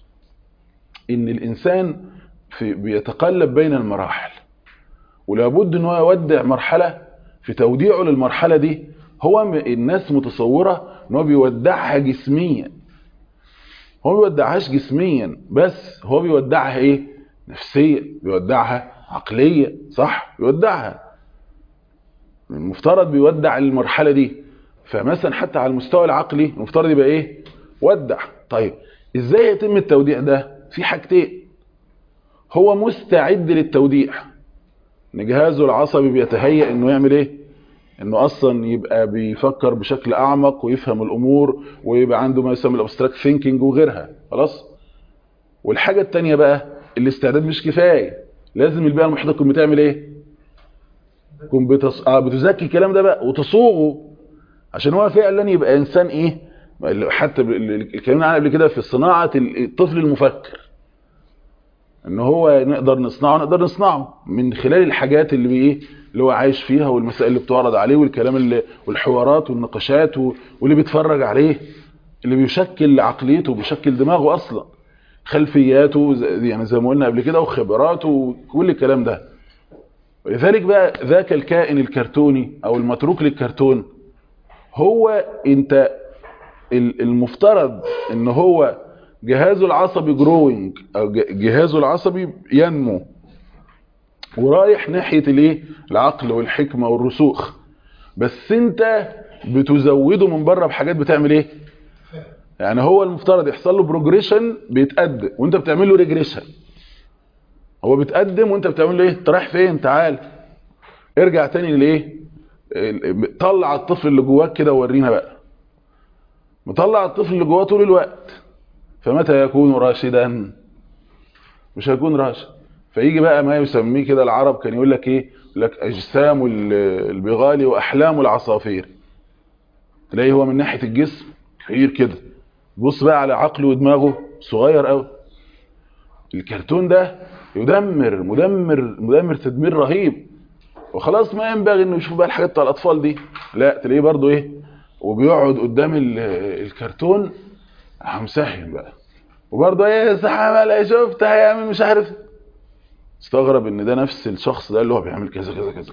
ان الانسان في بيتقلب بين المراحل ولابد ان هو يودع مرحله في توديعه للمرحله دي هو الناس متصوره ان هو بيودعها جسميا هو ما بيودعهاش جسميا بس هو بيودعها ايه نفسيا بيودعها عقليا صح بيودعها المفترض بيودع المرحله دي فمثلا حتى على المستوى العقلي المفترض يبقى ايه ودع طيب ازاي يتم التوديع ده في حاجتين هو مستعد للتوديع ان جهازه العصبي بيتهيأ انه يعمل ايه انه اصلا يبقى بيفكر بشكل اعمق ويفهم الامور ويبقى عنده ما يسمى الابستراكت ثينكينج وغيرها خلاص والحاجه الثانيه بقى الاستعداد مش كفايه لازم البيئه المحيطه تكون بتعمل ايه تكون بتص... آه بتزكي الكلام ده بقى وتصوغه عشان هو فعلا يبقى انسان ايه حتى اتكلمنا عنها قبل كده في صناعه الطفل المفكر ان هو نقدر نصنعه نقدر نصنعه من خلال الحاجات اللي بايه اللي هو عايش فيها والمسائل اللي بتعرض عليه والكلام اللي والحوارات والنقاشات واللي بيتفرج عليه اللي بيشكل عقليته وبيشكل دماغه اصلا خلفياته يعني زي ما قلنا قبل كده وخبراته وكل الكلام ده ولذلك بقى ذاك الكائن الكرتوني او المتروك للكرتون هو انت المفترض ان هو جهازه العصبي جروينج او جهازه العصبي ينمو ورايح ناحيه الايه العقل والحكمه والرسوخ بس انت بتزوده من بره بحاجات بتعمل ايه يعني هو المفترض يحصل له بروجريشن بيتقدم وانت بتعمل له ريجريشن هو بيتقدم وانت بتعمل له ايه انت رايح فين تعال ارجع تاني لايه طلع الطفل اللي جواك كده وورينا بقى مطلع الطفل اللي جواه طول الوقت فمتى يكون راشدا مش هيكون راشد فيجي بقى ما يسميه كده العرب كان يقول لك ايه يقول لك اجسام البغال واحلام العصافير تلاقيه هو من ناحيه الجسم كبير كده بص بقى على عقله ودماغه صغير قوي الكرتون ده يدمر مدمر مدمر تدمير رهيب وخلاص ما ينبغي انه يشوف بقى الحاجات بتاع الاطفال دي لا تلاقيه برضو ايه وبيقعد قدام الكرتون همسحن بقى وبرضه ايه سحابه لا شفتها يعمل مش عارف استغرب ان ده نفس الشخص ده اللي هو بيعمل كذا كذا كذا كذا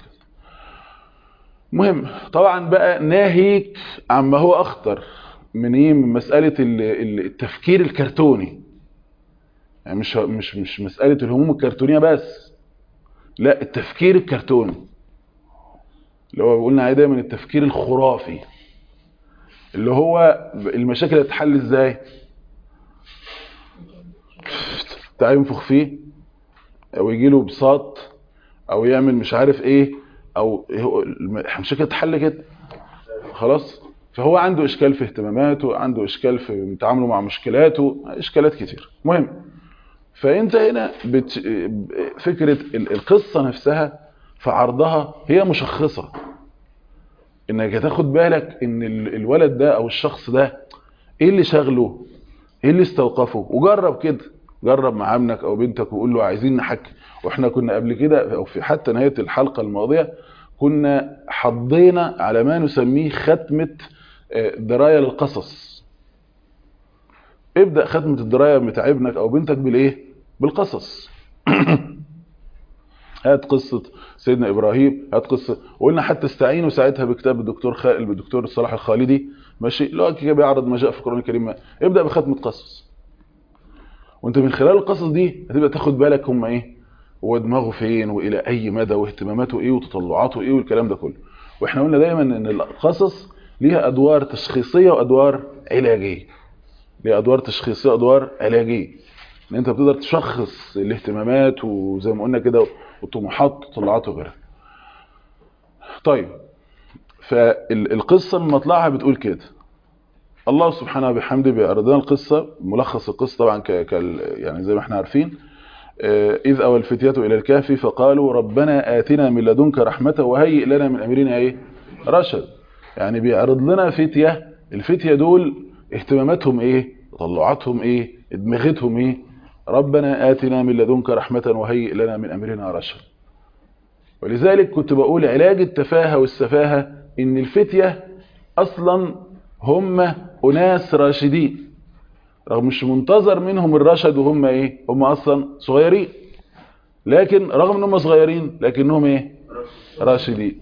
مهم طبعا بقى ناهيك عما هو اخطر من ايه من مساله التفكير الكرتوني يعني مش مش مش مساله الهموم الكرتونيه بس لا التفكير الكرتوني اللي هو قلنا عليه دايما التفكير الخرافي اللي هو المشاكل هتتحل ازاي تعال ينفخ فيه او يجي له بساط او يعمل مش عارف ايه او هو المشكله تتحل كده خلاص فهو عنده اشكال في اهتماماته عنده اشكال في تعامله مع مشكلاته اشكالات كتير مهم فانت هنا بت... فكره ال- القصه نفسها في عرضها هي مشخصه انك هتاخد بالك ان ال- الولد ده او الشخص ده ايه اللي شغله ايه اللي استوقفه وجرب كده جرب مع ابنك او بنتك وقول له عايزين نحكي واحنا كنا قبل كده او في حتى نهايه الحلقه الماضيه كنا حضينا على ما نسميه ختمه آه، درايه للقصص ابدا ختمه الدرايه بتاع ابنك او بنتك بالايه بالقصص هات قصه سيدنا ابراهيم هات قصه وقلنا حتى استعينوا ساعتها بكتاب الدكتور خالد الدكتور صلاح الخالدي ماشي اللي هو كده بيعرض ما جاء في القران الكريم ابدا بختمه قصص وانت من خلال القصص دي هتبدا تاخد بالك هم ايه هو دماغه فين والى اي مدى واهتماماته ايه وتطلعاته ايه والكلام ده كله واحنا قلنا دايما ان القصص ليها ادوار تشخيصيه وادوار علاجيه ليها ادوار تشخيصيه وادوار علاجيه ان انت بتقدر تشخص الاهتمامات وزي ما قلنا كده والطموحات وتطلعات وغيرها طيب فالقصه من مطلعها بتقول كده الله سبحانه وبحمده بيعرض لنا القصه ملخص القصه طبعا ك... ك... يعني زي ما احنا عارفين آه، إذ أوى الفتية إلى الكهف فقالوا ربنا آتنا من لدنك رحمة وهيئ لنا من أمرنا إيه رشد يعني بيعرض لنا فتية الفتية دول اهتماماتهم إيه تطلعاتهم إيه دماغتهم إيه ربنا آتنا من لدنك رحمة وهيئ لنا من أمرنا رشد ولذلك كنت بقول علاج التفاهة والسفاهة إن الفتية أصلا هم أناس راشدين رغم مش منتظر منهم الرشد وهم ايه هم اصلا صغيرين لكن رغم انهم صغيرين لكنهم ايه راشدين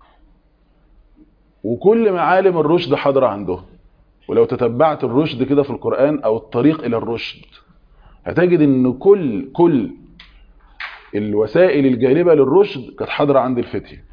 وكل معالم الرشد حاضره عندهم ولو تتبعت الرشد كده في القرآن او الطريق الى الرشد هتجد ان كل كل الوسائل الجالبة للرشد كانت حاضرة عند الفتية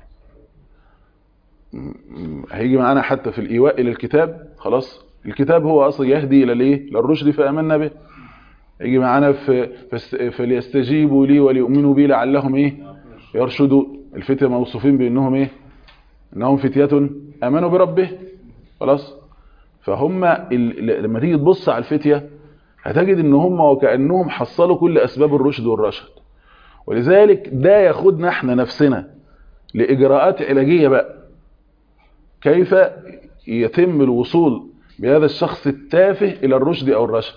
هيجي معانا حتى في الايواء الى الكتاب خلاص الكتاب هو اصلا يهدي الى الايه للرشد فامنا به يجي معانا في فس- فليستجيبوا لي وليؤمنوا بي لعلهم ايه يرشدوا الفتية موصوفين بانهم ايه انهم فتية امنوا بربه خلاص فهم ال- لما تيجي تبص على الفتية هتجد ان هم وكأنهم حصلوا كل اسباب الرشد والرشد ولذلك ده ياخدنا احنا نفسنا لاجراءات علاجية بقى كيف يتم الوصول بهذا الشخص التافه الى الرشد او الرشد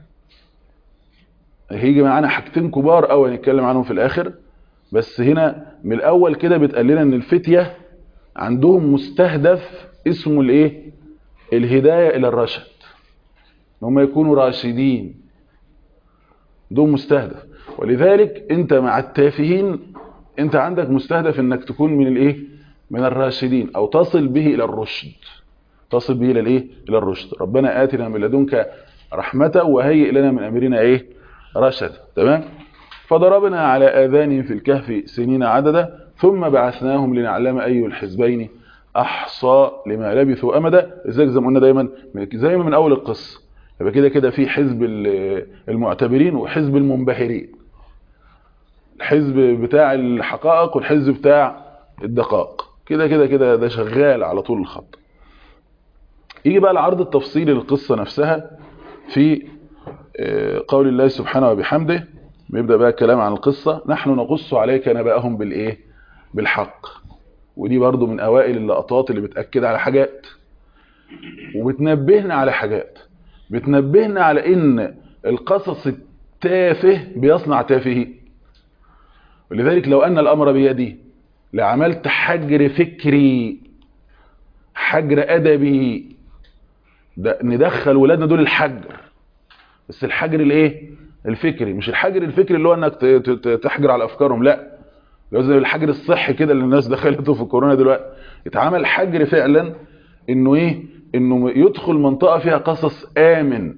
هيجي معانا حاجتين كبار قوي هنتكلم عنهم في الاخر بس هنا من الاول كده بتقال لنا ان الفتيه عندهم مستهدف اسمه الايه الهدايه الى الرشد ان هم يكونوا راشدين دول مستهدف ولذلك انت مع التافهين انت عندك مستهدف انك تكون من الايه من الراشدين او تصل به الى الرشد تصل به الى الايه الى الرشد ربنا آتنا من لدنك رحمة وهيئ لنا من امرنا ايه رشد تمام فضربنا على اذانهم في الكهف سنين عددا ثم بعثناهم لنعلم اي الحزبين احصى لما لبثوا امدا ازاي زي ما قلنا دايما زي ما من اول القصه يبقى كده كده في حزب المعتبرين وحزب المنبهرين الحزب بتاع الحقائق والحزب بتاع الدقائق كده كده كده ده شغال على طول الخط يجي بقى العرض التفصيلي للقصة نفسها في قول الله سبحانه وبحمده بيبدأ بقى الكلام عن القصة نحن نقص عليك نبأهم بالإيه بالحق ودي برضو من أوائل اللقطات اللي بتأكد على حاجات وبتنبهنا على حاجات بتنبهنا على إن القصص التافه بيصنع تافهين ولذلك لو أن الأمر بيدي لعملت حجر فكري حجر أدبي ده ندخل ولادنا دول الحجر بس الحجر الايه الفكري مش الحجر الفكري اللي هو انك تحجر على افكارهم لا لو زي الحجر الصحي كده اللي الناس دخلته في الكورونا دلوقتي اتعمل حجر فعلا انه ايه انه يدخل منطقة فيها قصص امن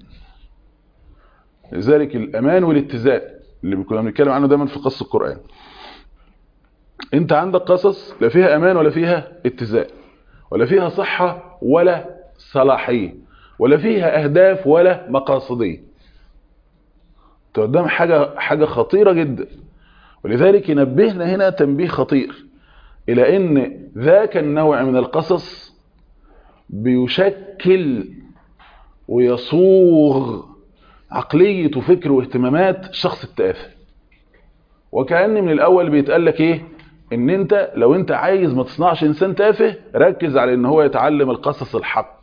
لذلك الامان والاتزان اللي كنا بنتكلم عنه دايما في قصص القرآن انت عندك قصص لا فيها امان ولا فيها اتزان ولا فيها صحة ولا صلاحية ولا فيها اهداف ولا مقاصدية قدام حاجة حاجة خطيرة جدا ولذلك ينبهنا هنا تنبيه خطير الى ان ذاك النوع من القصص بيشكل ويصوغ عقلية وفكر واهتمامات الشخص التافه وكأن من الاول بيتقال لك ايه ان انت لو انت عايز ما تصنعش انسان تافه ركز على ان هو يتعلم القصص الحق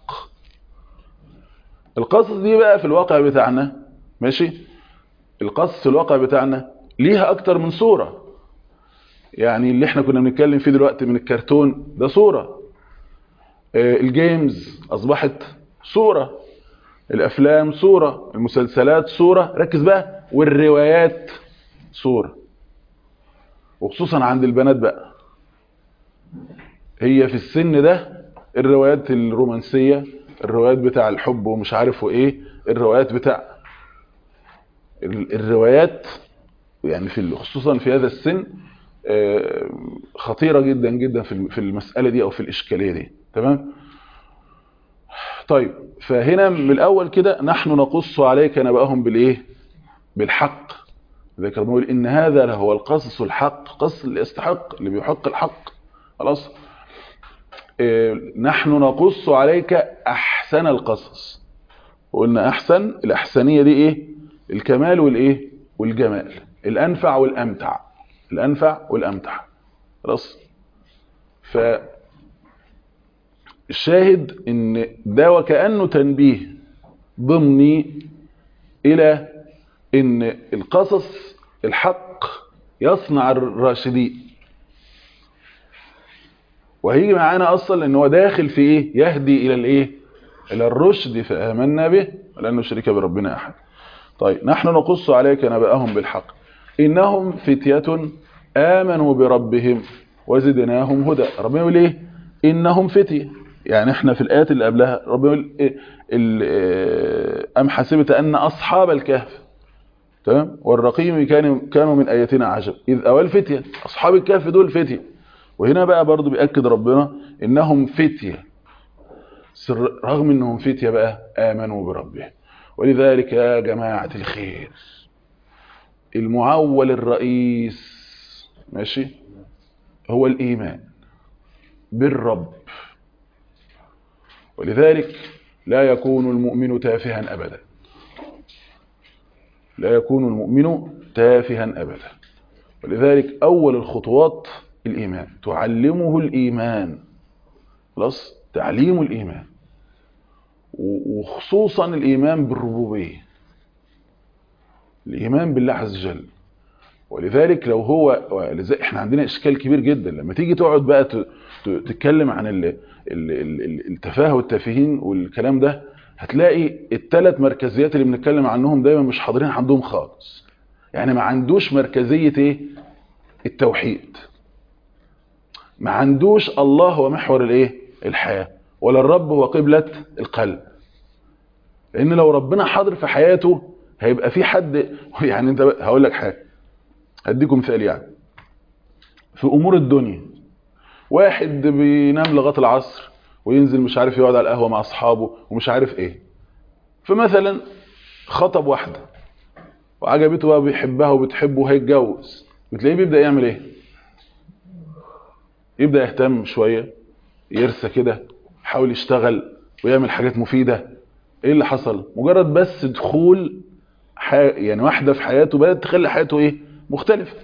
القصص دي بقى في الواقع بتاعنا ماشي القصص في الواقع بتاعنا ليها اكتر من صورة يعني اللي احنا كنا بنتكلم فيه دلوقتي من الكرتون ده صورة الجيمز اصبحت صورة الافلام صورة المسلسلات صورة ركز بقى والروايات صورة وخصوصا عند البنات بقى هي في السن ده الروايات الرومانسية الروايات بتاع الحب ومش عارف وايه الروايات بتاع الروايات يعني في خصوصا في هذا السن خطيرة جدا جدا في المسألة دي او في الاشكالية دي تمام طيب فهنا من الاول كده نحن نقص عليك نبأهم بالايه بالحق ذكر بنقول ان هذا لهو القصص الحق قص اللي يستحق اللي بيحق الحق خلاص إيه نحن نقص عليك احسن القصص وقلنا احسن الاحسنيه دي ايه الكمال والايه والجمال الانفع والامتع الانفع والامتع خلاص ف الشاهد ان ده وكانه تنبيه ضمني الى ان القصص الحق يصنع الراشدين وهيجي معانا اصلا ان هو داخل في ايه يهدي الى الايه الى الرشد فامنا به ولن نشرك بربنا احد طيب نحن نقص عليك نبأهم بالحق انهم فتية امنوا بربهم وزدناهم هدى ربنا يقول ايه انهم فتية يعني احنا في الايات اللي قبلها ربنا يقول إيه ام حسبت ان اصحاب الكهف تمام والرقيم كانوا كانوا من اياتنا عجب اذ اول فتيه اصحاب الكهف دول فتيه وهنا بقى برضو بياكد ربنا انهم فتيه رغم انهم فتيه بقى امنوا بربهم ولذلك يا جماعه الخير المعول الرئيس ماشي هو الايمان بالرب ولذلك لا يكون المؤمن تافها ابدا لا يكون المؤمن تافها أبدا ولذلك أول الخطوات الإيمان تعلمه الإيمان خلاص تعليم الإيمان وخصوصا الإيمان بالربوبية الإيمان بالله عز وجل ولذلك لو هو احنا عندنا إشكال كبير جدا لما تيجي تقعد بقى تتكلم عن التفاهة والتافهين والكلام ده هتلاقي الثلاث مركزيات اللي بنتكلم عنهم دايما مش حاضرين عندهم خالص يعني ما عندوش مركزية ايه التوحيد ما عندوش الله هو محور الايه الحياة ولا الرب هو قبلة القلب لان لو ربنا حاضر في حياته هيبقى في حد يعني انت هقول لك حاجة هديكم مثال يعني في امور الدنيا واحد بينام لغايه العصر وينزل مش عارف يقعد على القهوة مع أصحابه ومش عارف إيه فمثلا خطب واحدة وعجبته بقى بيحبها وبتحبه وهيتجوز بتلاقيه بيبدأ يعمل إيه يبدأ يهتم شوية يرسى كده يحاول يشتغل ويعمل حاجات مفيدة إيه اللي حصل مجرد بس دخول حي... يعني واحدة في حياته بدأت تخلي حياته إيه مختلفة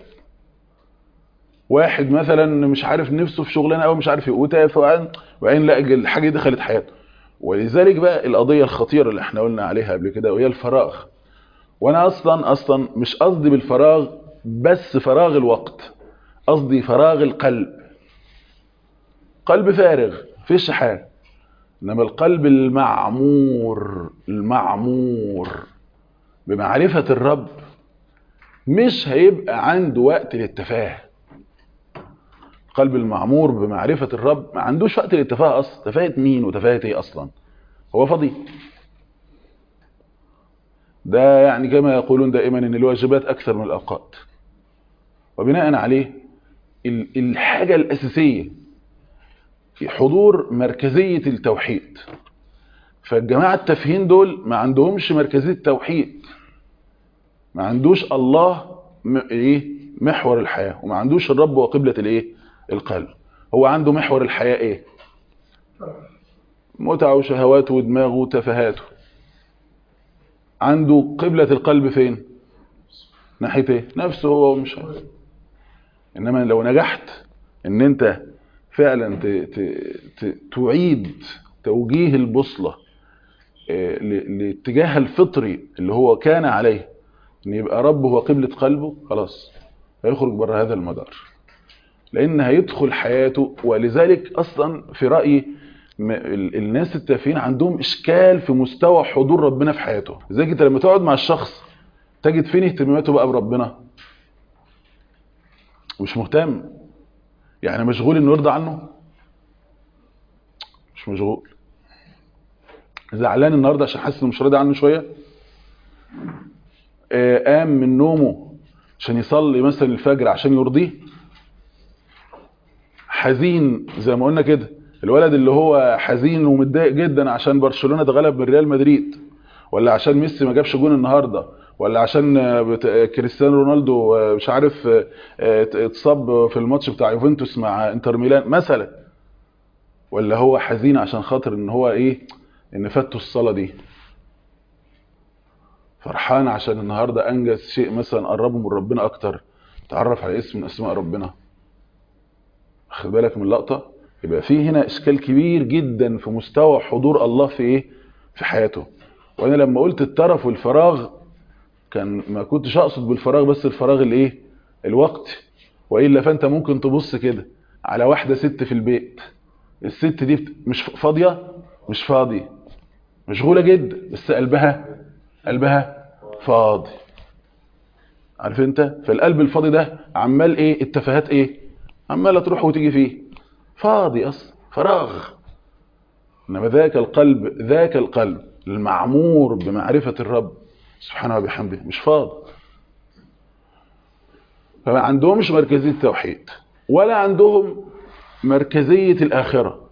واحد مثلا مش عارف نفسه في شغلانه او مش عارف ايه وتافه وبعدين لا الحاجه دي دخلت حياته ولذلك بقى القضيه الخطيره اللي احنا قلنا عليها قبل كده وهي الفراغ وانا اصلا اصلا مش قصدي بالفراغ بس فراغ الوقت قصدي فراغ القلب قلب فارغ فيش حاجه انما القلب المعمور المعمور بمعرفه الرب مش هيبقى عنده وقت للتفاهه القلب المعمور بمعرفة الرب ما عندوش وقت للتفاهة أصلا تفاهة مين وتفاهة ايه أصلا هو فاضي ده يعني كما يقولون دائما ان الواجبات أكثر من الأوقات وبناء عليه الحاجة الأساسية في حضور مركزية التوحيد فالجماعة التافهين دول ما عندهمش مركزية التوحيد ما عندوش الله ايه محور الحياة وما عندوش الرب وقبلة الايه القلب هو عنده محور الحياة ايه متعه وشهواته ودماغه وتفاهاته عنده قبلة القلب فين ناحية ايه نفسه هو مش عارف. انما لو نجحت ان انت فعلا ت... ت... ت... تعيد توجيه البوصلة آه، ل- لاتجاه الفطري اللي هو كان عليه ان يبقى ربه هو قبلة قلبه خلاص هيخرج بره هذا المدار لان هيدخل حياته ولذلك اصلا في رأيي م- ال- الناس التافهين عندهم اشكال في مستوى حضور ربنا في حياته زي انت لما تقعد مع الشخص تجد فين اهتماماته بقى بربنا مش مهتم يعني مشغول انه يرضى عنه مش مشغول زعلان النهارده عشان حاسس انه مش راضي عنه شويه آه، قام من نومه عشان يصلي مثلا الفجر عشان يرضيه حزين زي ما قلنا كده الولد اللي هو حزين ومتضايق جدا عشان برشلونة اتغلب من ريال مدريد ولا عشان ميسي ما جابش جون النهارده ولا عشان آه، بت- آه، كريستيانو رونالدو آه، مش عارف آه، آه، اتصاب في الماتش بتاع يوفنتوس مع انتر ميلان مثلا ولا هو حزين عشان خاطر ان هو ايه ان فاته الصلاه دي فرحان عشان النهارده انجز شيء مثلا قربه من ربنا اكتر تعرف على اسم من اسماء ربنا خد بالك من اللقطه يبقى في هنا اشكال كبير جدا في مستوى حضور الله في ايه في حياته وانا لما قلت الترف والفراغ كان ما كنتش اقصد بالفراغ بس الفراغ الايه الوقت والا فانت ممكن تبص كده على واحده ست في البيت الست دي بت- مش فاضيه مش فاضيه مشغوله جدا بس قلبها قلبها فاضي عارف انت فالقلب الفاضي ده عمال ايه التفاهات ايه عماله تروح وتيجي فيه فاضي اصلا فراغ انما ذاك القلب ذاك القلب المعمور بمعرفه الرب سبحانه وبحمده مش فاضي فما عندهمش مركزيه التوحيد ولا عندهم مركزيه الاخره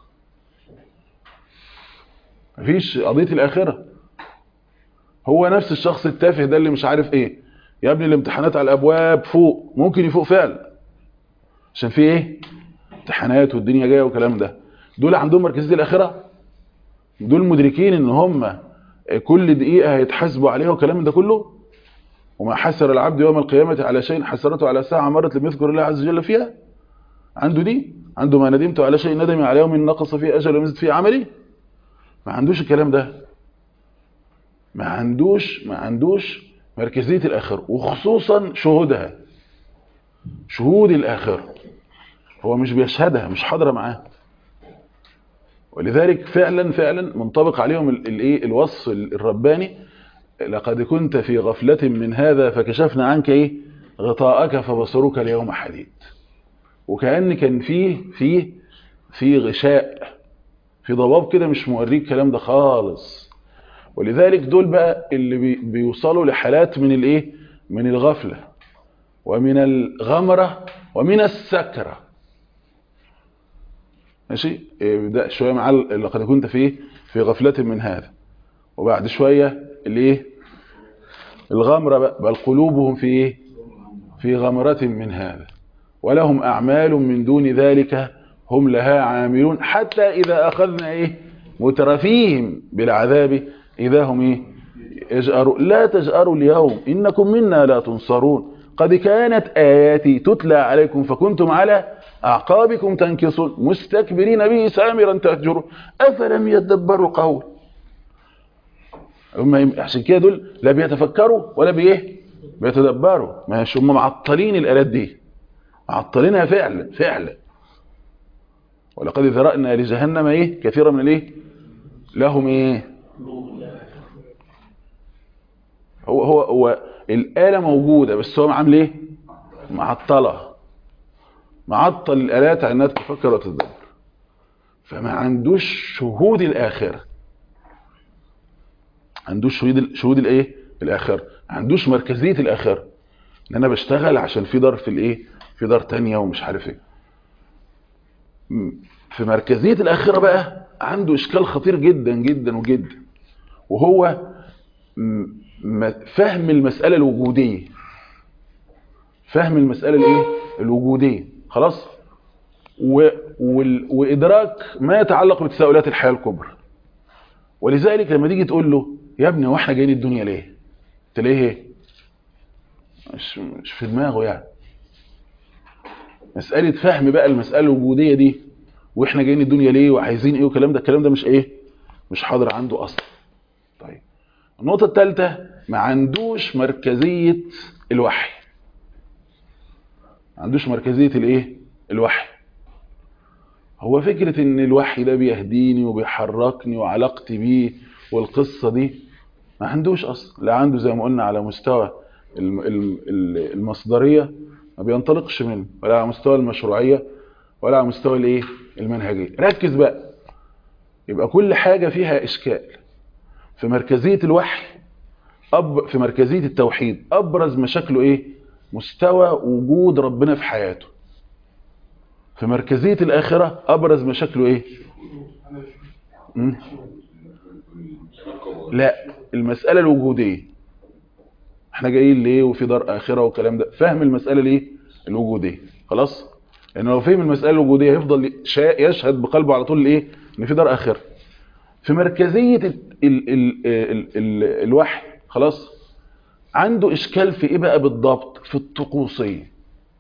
مفيش قضيه الاخره هو نفس الشخص التافه ده اللي مش عارف ايه يا ابني الامتحانات على الابواب فوق ممكن يفوق فعلا عشان في ايه امتحانات والدنيا جايه والكلام ده دول عندهم مركزيه الاخره دول مدركين ان هم كل دقيقه هيتحاسبوا عليها والكلام ده كله وما حسر العبد يوم القيامه على شيء حسرته على ساعه مرت لم يذكر الله عز وجل فيها عنده دي عنده ما ندمت على شيء ندمي على يوم نقص فيه اجل ومزد فيه عملي ما عندوش الكلام ده ما عندوش ما عندوش مركزية الآخرة وخصوصا شهودها شهود الآخرة هو مش بيشهدها مش حاضرة معاه ولذلك فعلا فعلا منطبق عليهم ال- الايه الوصف الرباني لقد كنت في غفلة من هذا فكشفنا عنك ايه غطاءك فبصرك اليوم حديد وكأن كان فيه فيه في غشاء في ضباب كده مش موريك الكلام ده خالص ولذلك دول بقى اللي بي بيوصلوا لحالات من الايه من الغفلة ومن الغمرة ومن السكرة ماشي يبدأ شوية مع ال- لقد كنت في في غفلة من هذا وبعد شوية الايه الغمرة بقى بل قلوبهم في ايه في غمرة من هذا ولهم أعمال من دون ذلك هم لها عاملون حتى إذا أخذنا إيه مترفيهم بالعذاب إذا هم إيه يجأروا لا تجأروا اليوم إنكم منا لا تنصرون قد كانت آياتي تتلى عليكم فكنتم على أعقابكم تنكصون مستكبرين به سامرا تأجرون أفلم يدبروا القول هم عشان كده دول لا بيتفكروا ولا بإيه بيتدبروا ماشي هم معطلين الآلات دي معطلينها فعلا فعلا ولقد ذرأنا لجهنم ايه كثيرا من الايه لهم ايه هو هو هو الآلة موجودة بس هو عامل ايه معطلة معطل الآلات على انها تتفكر وتتدبر فما عندوش شهود الآخرة عندوش شهود شهود الايه الآخرة عندوش مركزية الآخرة ان انا بشتغل عشان في دار في الايه في دار تانية ومش عارف ايه في مركزية الآخرة بقى عنده إشكال خطير جدا جدا وجدا وهو فهم المسألة الوجودية فهم المسألة الايه الوجودية خلاص و... وال... وادراك ما يتعلق بتساؤلات الحياه الكبرى ولذلك لما تيجي تقول له يا ابني هو احنا جايين الدنيا ليه تلاقيه ايه مش مش في دماغه يعني مساله فهم بقى المساله الوجوديه دي واحنا جايين الدنيا ليه وعايزين ايه والكلام ده الكلام ده مش ايه مش حاضر عنده اصلا طيب النقطه الثالثه ما عندوش مركزيه الوحي ما عندوش مركزيه الايه الوحي هو فكره ان الوحي ده بيهديني وبيحركني وعلاقتي بيه والقصه دي ما عندوش اصلا لا عنده زي ما قلنا على مستوى المصدريه ما بينطلقش منه ولا على مستوى المشروعيه ولا على مستوى الايه المنهجيه ركز بقى يبقى كل حاجه فيها اشكال في مركزيه الوحي أب في مركزيه التوحيد ابرز مشاكله ايه مستوى وجود ربنا في حياته في مركزيه الاخره ابرز مشاكله ايه م? لا المساله الوجوديه احنا جايين ليه وفي دار اخره والكلام ده فهم المساله ليه الوجوديه خلاص لان لو فهم المساله الوجوديه هيفضل يشهد بقلبه على طول الايه ان في دار اخره في مركزيه ال ال ال ال ال الوحي خلاص عنده اشكال في ايه بقى بالضبط في الطقوسيه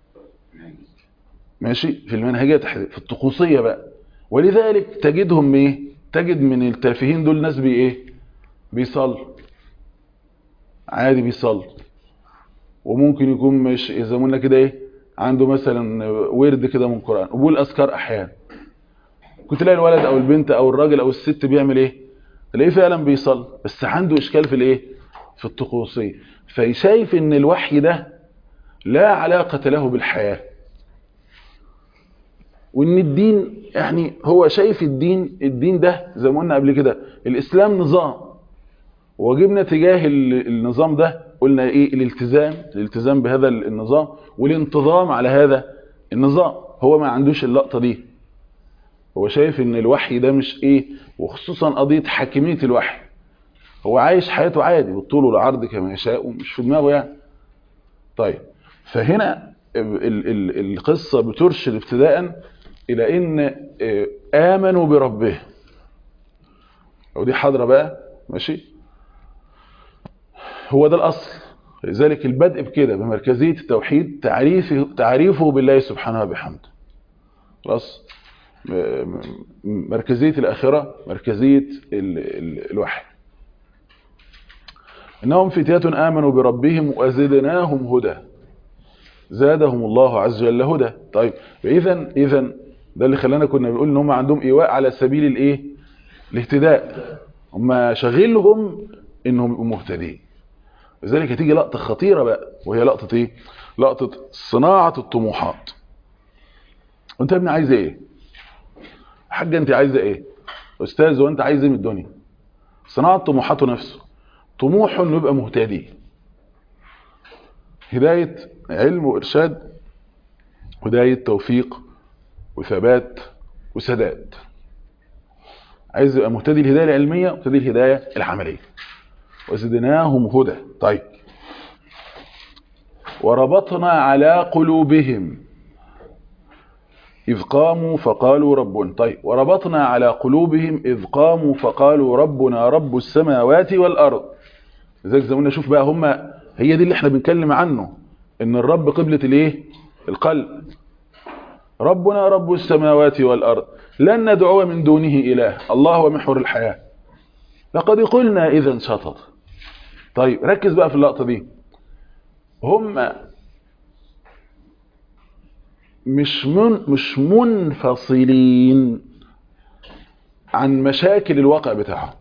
ماشي في المنهجيه في الطقوسيه بقى ولذلك تجدهم ايه تجد من التافهين دول ناس بي ايه بيصلوا عادي بيصلي وممكن يكون مش زي ما قلنا كده ايه عنده مثلا ورد كده من القران وبيقول اذكار احيانا كنت تلاقي الولد او البنت او الراجل او الست بيعمل ايه تلاقيه فعلا بيصلي بس عنده اشكال في الايه في الطقوسيه فشايف ان الوحي ده لا علاقه له بالحياه وان الدين يعني هو شايف الدين الدين ده زي ما قلنا قبل كده الاسلام نظام وجبنا تجاه النظام ده قلنا ايه الالتزام الالتزام بهذا النظام والانتظام على هذا النظام هو ما عندوش اللقطه دي هو شايف ان الوحي ده مش ايه وخصوصا قضيه حاكميه الوحي هو عايش حياته عادي بالطول والعرض كما يشاء ومش في دماغه يعني طيب فهنا ال ال القصه بترشد ابتداء الى ان امنوا بربهم ودي حاضره بقى ماشي هو ده الأصل لذلك البدء بكده بمركزية التوحيد تعريفه, تعريفه بالله سبحانه وبحمده خلاص مركزية الآخرة مركزية ال ال الوحي إنهم فتية آمنوا بربهم وزدناهم هدى زادهم الله عز وجل هدى طيب إذا إذا ده اللي خلانا كنا بنقول إن هم عندهم إيواء على سبيل الإيه الاهتداء هم شغلهم إنهم يبقوا مهتدين لذلك هتيجي لقطة خطيرة بقى وهي لقطة ايه لقطة صناعة الطموحات وانت يا ابني عايز ايه حاجة انت عايزة ايه استاذ وانت عايز ايه من الدنيا صناعة طموحاته نفسه طموحه انه يبقى مهتدي هداية علم وارشاد هداية توفيق وثبات وسداد عايز يبقى مهتدي الهداية العلمية ومهتدي الهداية العملية وزدناهم هدى طيب وربطنا على قلوبهم إذ قاموا فقالوا ربنا طيب وربطنا على قلوبهم إذ قاموا فقالوا ربنا رب السماوات والأرض لذلك زي ما نشوف بقى هم هي دي اللي احنا بنتكلم عنه ان الرب قبلة الايه القلب ربنا رب السماوات والأرض لن ندعو من دونه إله الله هو محور الحياة لقد قلنا إذا شطط طيب ركز بقى في اللقطة دي هم مش من مش منفصلين عن مشاكل الواقع بتاعهم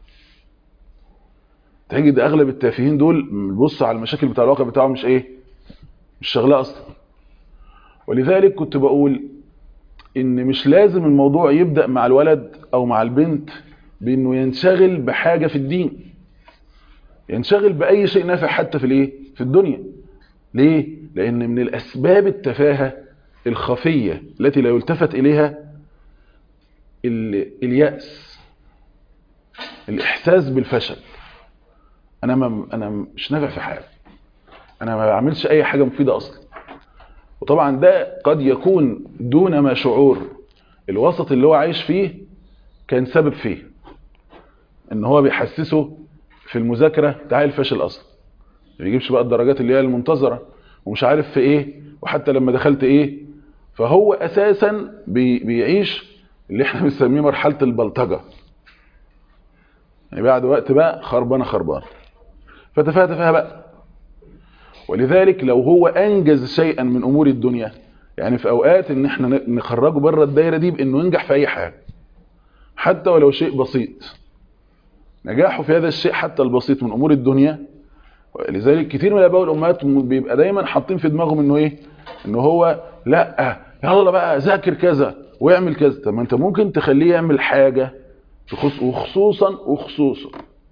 تجد اغلب التافهين دول بص على المشاكل بتاع الواقع بتاعهم مش ايه مش شغله اصلا ولذلك كنت بقول ان مش لازم الموضوع يبدأ مع الولد او مع البنت بانه ينشغل بحاجة في الدين ينشغل باي شيء نافع حتى في الايه في الدنيا ليه لان من الاسباب التفاهة الخفية التي لا يلتفت اليها اليأس الاحساس بالفشل انا ما انا مش نافع في حاجه انا ما بعملش اي حاجه مفيده اصلا وطبعا ده قد يكون دون ما شعور الوسط اللي هو عايش فيه كان سبب فيه ان هو بيحسسه في المذاكرة تعال فاشل اصلا ما بيجيبش بقى الدرجات اللي هي المنتظرة ومش عارف في ايه وحتى لما دخلت ايه فهو اساسا بي بيعيش اللي احنا بنسميه مرحلة البلطجة يعني بعد وقت بقى خربانة خربانة فتفاهة تفاهة بقى ولذلك لو هو انجز شيئا من امور الدنيا يعني في اوقات ان احنا نخرجه بره الدايره دي بانه ينجح في اي حاجه حتى ولو شيء بسيط نجاحه في هذا الشيء حتى البسيط من امور الدنيا لذلك كتير من الاباء والامهات بيبقى دايما حاطين في دماغهم انه ايه انه هو لا يلا بقى ذاكر كذا ويعمل كذا طب ما انت ممكن تخليه يعمل حاجه تخص وخصوصا وخصوصا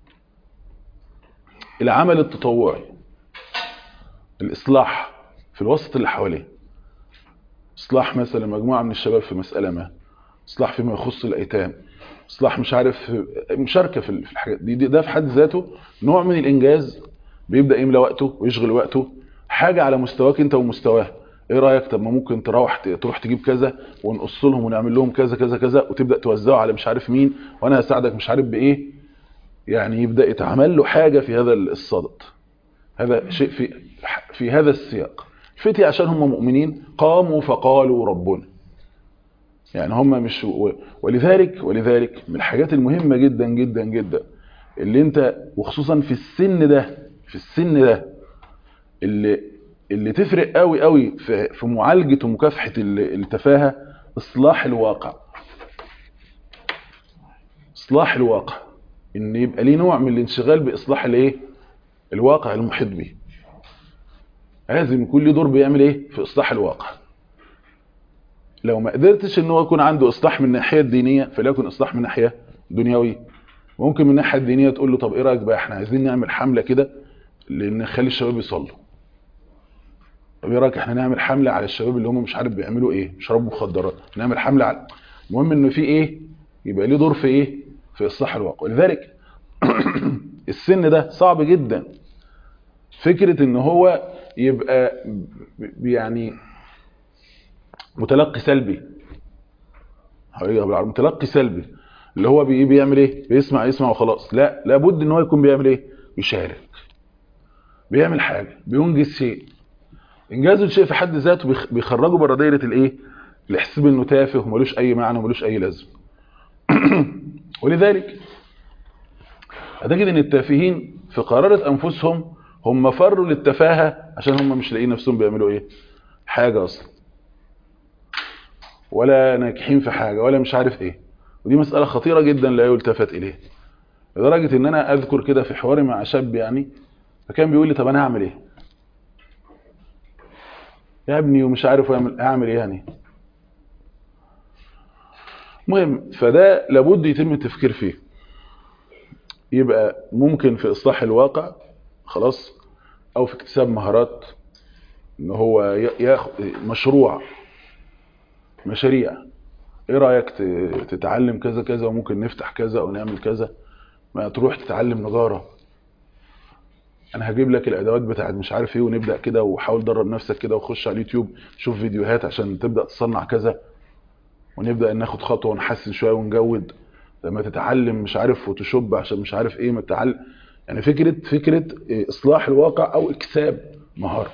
العمل التطوعي الإصلاح في الوسط اللي حواليه إصلاح مثلا مجموعة من الشباب في مسألة ما إصلاح فيما يخص الأيتام إصلاح مش عارف مشاركة في الحاجات دي ده في حد ذاته نوع من الإنجاز بيبدأ يملى وقته ويشغل وقته حاجة على مستواك أنت ومستواه ايه رايك طب ما ممكن تروح تروح تجيب كذا ونقص لهم ونعمل لهم كذا كذا كذا وتبدا توزعه على مش عارف مين وانا هساعدك مش عارف بايه يعني يبدا يتعمل له حاجه في هذا الصدد هذا شيء في في هذا السياق فتي عشان هم مؤمنين قاموا فقالوا ربنا يعني هم مش ولذلك ولذلك من الحاجات المهمة جدا جدا جدا اللي انت وخصوصا في السن ده في السن ده اللي اللي تفرق قوي قوي في, في معالجة ومكافحة التفاهة اصلاح الواقع اصلاح الواقع ان يبقى ليه نوع من الانشغال باصلاح الايه الواقع المحيط به لازم يكون له دور بيعمل ايه في اصلاح الواقع لو ما قدرتش ان هو يكون عنده اصلاح من الناحيه الدينيه فليكن اصلاح من ناحيه دنيويه ممكن من الناحيه الدينيه تقول له طب ايه رايك بقى احنا عايزين نعمل حمله كده لان نخلي الشباب يصلوا طب ايه رايك احنا نعمل حمله على الشباب اللي هم مش عارف بيعملوا ايه بيشربوا مخدرات نعمل حمله على المهم انه في ايه يبقى ليه دور في ايه في اصلاح الواقع ولذلك السن ده صعب جدا فكرة ان هو يبقى يعني متلقي سلبي متلقي سلبي اللي هو بي بيعمل ايه بيسمع يسمع وخلاص لا لابد ان هو يكون بيعمل ايه بيشارك بيعمل حاجة بينجز شيء انجازه الشيء في حد ذاته بيخرجه بره دايره الايه الاحساس انه تافه وملوش اي معنى وملوش اي لازمه ولذلك هتجد ان التافهين في قرارة انفسهم هم فروا للتفاهة عشان هم مش لاقيين نفسهم بيعملوا ايه حاجة اصلا ولا ناجحين في حاجة ولا مش عارف ايه ودي مسألة خطيرة جدا لا يلتفت اليه لدرجة ان انا اذكر كده في حواري مع شاب يعني فكان بيقول لي طب انا هعمل ايه يا ابني ومش عارف اعمل اعمل ايه يعني مهم فده لابد يتم التفكير فيه يبقى ممكن في اصلاح الواقع خلاص او في اكتساب مهارات ان هو ياخد مشروع مشاريع ايه رايك تتعلم كذا كذا وممكن نفتح كذا او نعمل كذا ما تروح تتعلم نجاره انا هجيب لك الادوات بتاعت مش عارف ايه ونبدا كده وحاول درب نفسك كده وخش على اليوتيوب شوف فيديوهات عشان تبدا تصنع كذا ونبدا ناخد خطوه ونحسن شويه ونجود لما تتعلم مش عارف فوتوشوب عشان مش عارف ايه ما تتعلم يعني فكره فكره اصلاح الواقع او اكساب مهاره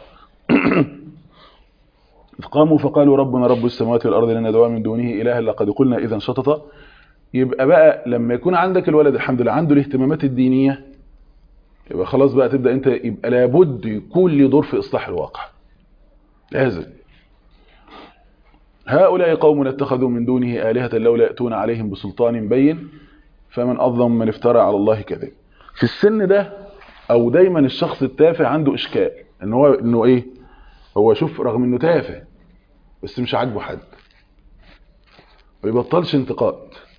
قاموا فقالوا ربنا رب السماوات والارض لن ندعو من دونه الها لقد قلنا اذا شططا يبقى بقى لما يكون عندك الولد الحمد لله عنده الاهتمامات الدينيه يبقى خلاص بقى تبدا انت يبقى لابد يكون لي دور في اصلاح الواقع لازم هؤلاء قوم اتخذوا من دونه آلهة لولا يأتون عليهم بسلطان بين فمن أظلم من افترى على الله كذب في السن ده أو دايما الشخص التافه عنده إشكال إن هو إنه إيه هو شوف رغم إنه تافه بس مش عاجبه حد ما يبطلش انتقاد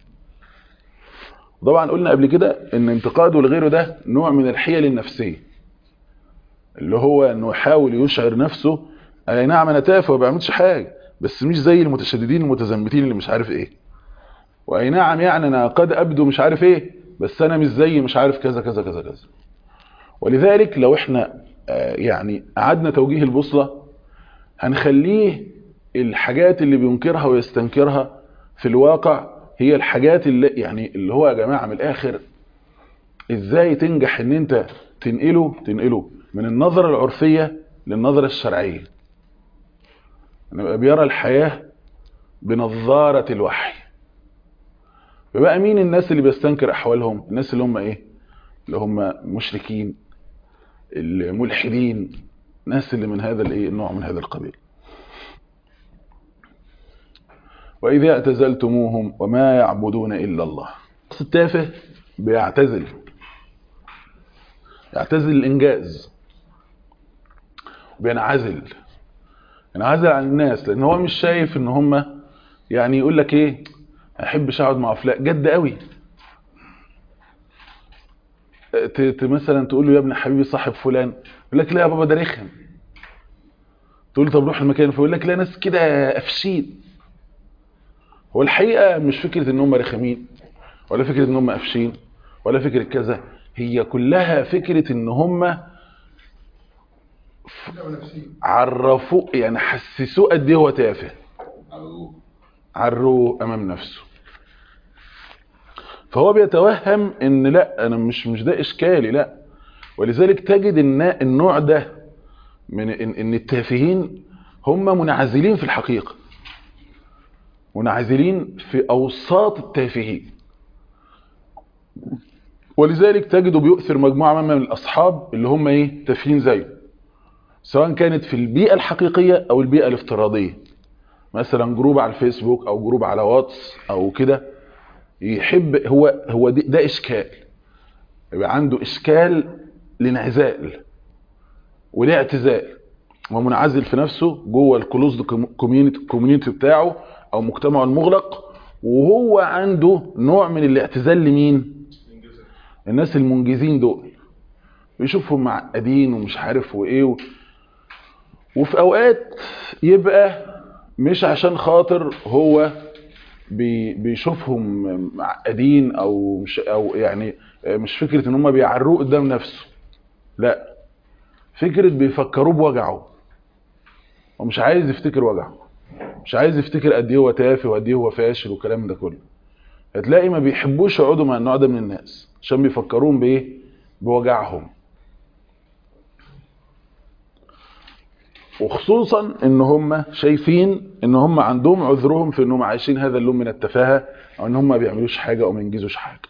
طبعا قلنا قبل كده ان انتقاده لغيره ده نوع من الحيل النفسيه اللي هو انه يحاول يشعر نفسه اي نعم انا تافه وما بعملش حاجه بس مش زي المتشددين المتزمتين اللي مش عارف ايه واي نعم يعني انا قد ابدو مش عارف ايه بس انا مش زي مش عارف كذا كذا كذا كذا ولذلك لو احنا يعني قعدنا توجيه البوصله هنخليه الحاجات اللي بينكرها ويستنكرها في الواقع هي الحاجات اللي يعني اللي هو يا جماعه من الاخر ازاي تنجح ان انت تنقله تنقله من النظره العرفيه للنظره الشرعيه نبقى بيرى الحياه بنظاره الوحي فبقى مين الناس اللي بيستنكر احوالهم الناس اللي هم ايه اللي هم مشركين الملحدين ناس اللي من هذا الايه النوع من هذا القبيل واذا اعتزلتموهم وما يعبدون الا الله التافه بيعتزل يعتزل الانجاز بينعزل ينعزل عن الناس لان هو مش شايف ان هم يعني يقول لك ايه ما احبش اقعد مع فلان جد قوي ت- ت- مثلا تقول له يا ابن حبيبي صاحب فلان يقول لك لا يا بابا ده رخم تقول له طب روح المكان فيقول لك لا ناس كده قافشين هو الحقيقه مش فكره ان هم رخمين ولا فكره ان هم قافشين ولا فكره كذا هي كلها فكره ان هم عرفوه يعني حسسوه قد ايه هو تافه عروه امام نفسه فهو بيتوهم ان لا انا مش مش ده اشكالي لا ولذلك تجد ان النوع ده من ان إن التافهين هم منعزلين في الحقيقه منعزلين في اوساط التافهين ولذلك تجده بيؤثر مجموعه من الاصحاب اللي هم ايه تافهين زيه سواء كانت في البيئه الحقيقيه او البيئه الافتراضيه مثلا جروب على الفيسبوك او جروب على واتس او كده يحب هو هو دي- ده اشكال يبقى عنده اشكال لانعزال ولاعتزال هو منعزل في نفسه جوه الكلوزد كوميونتي بتاعه او مجتمعه المغلق وهو عنده نوع من الاعتزال لمين الناس المنجزين دول بيشوفهم معقدين ومش عارف وايه و... وفي اوقات يبقى مش عشان خاطر هو بي بيشوفهم معقدين او مش او يعني مش فكره ان هم بيعروه قدام نفسه لا فكره بيفكروه بوجعه ومش عايز يفتكر وجعه مش عايز يفتكر قد ايه هو تافه وقد ايه هو فاشل والكلام ده كله هتلاقي ما بيحبوش يقعدوا مع النوع ده من الناس عشان بيفكروهم بايه بوجعهم وخصوصا ان هم شايفين ان هم عندهم عذرهم في انهم عايشين هذا اللون من التفاهه او ان هم ما بيعملوش حاجه او ما ينجزوش حاجه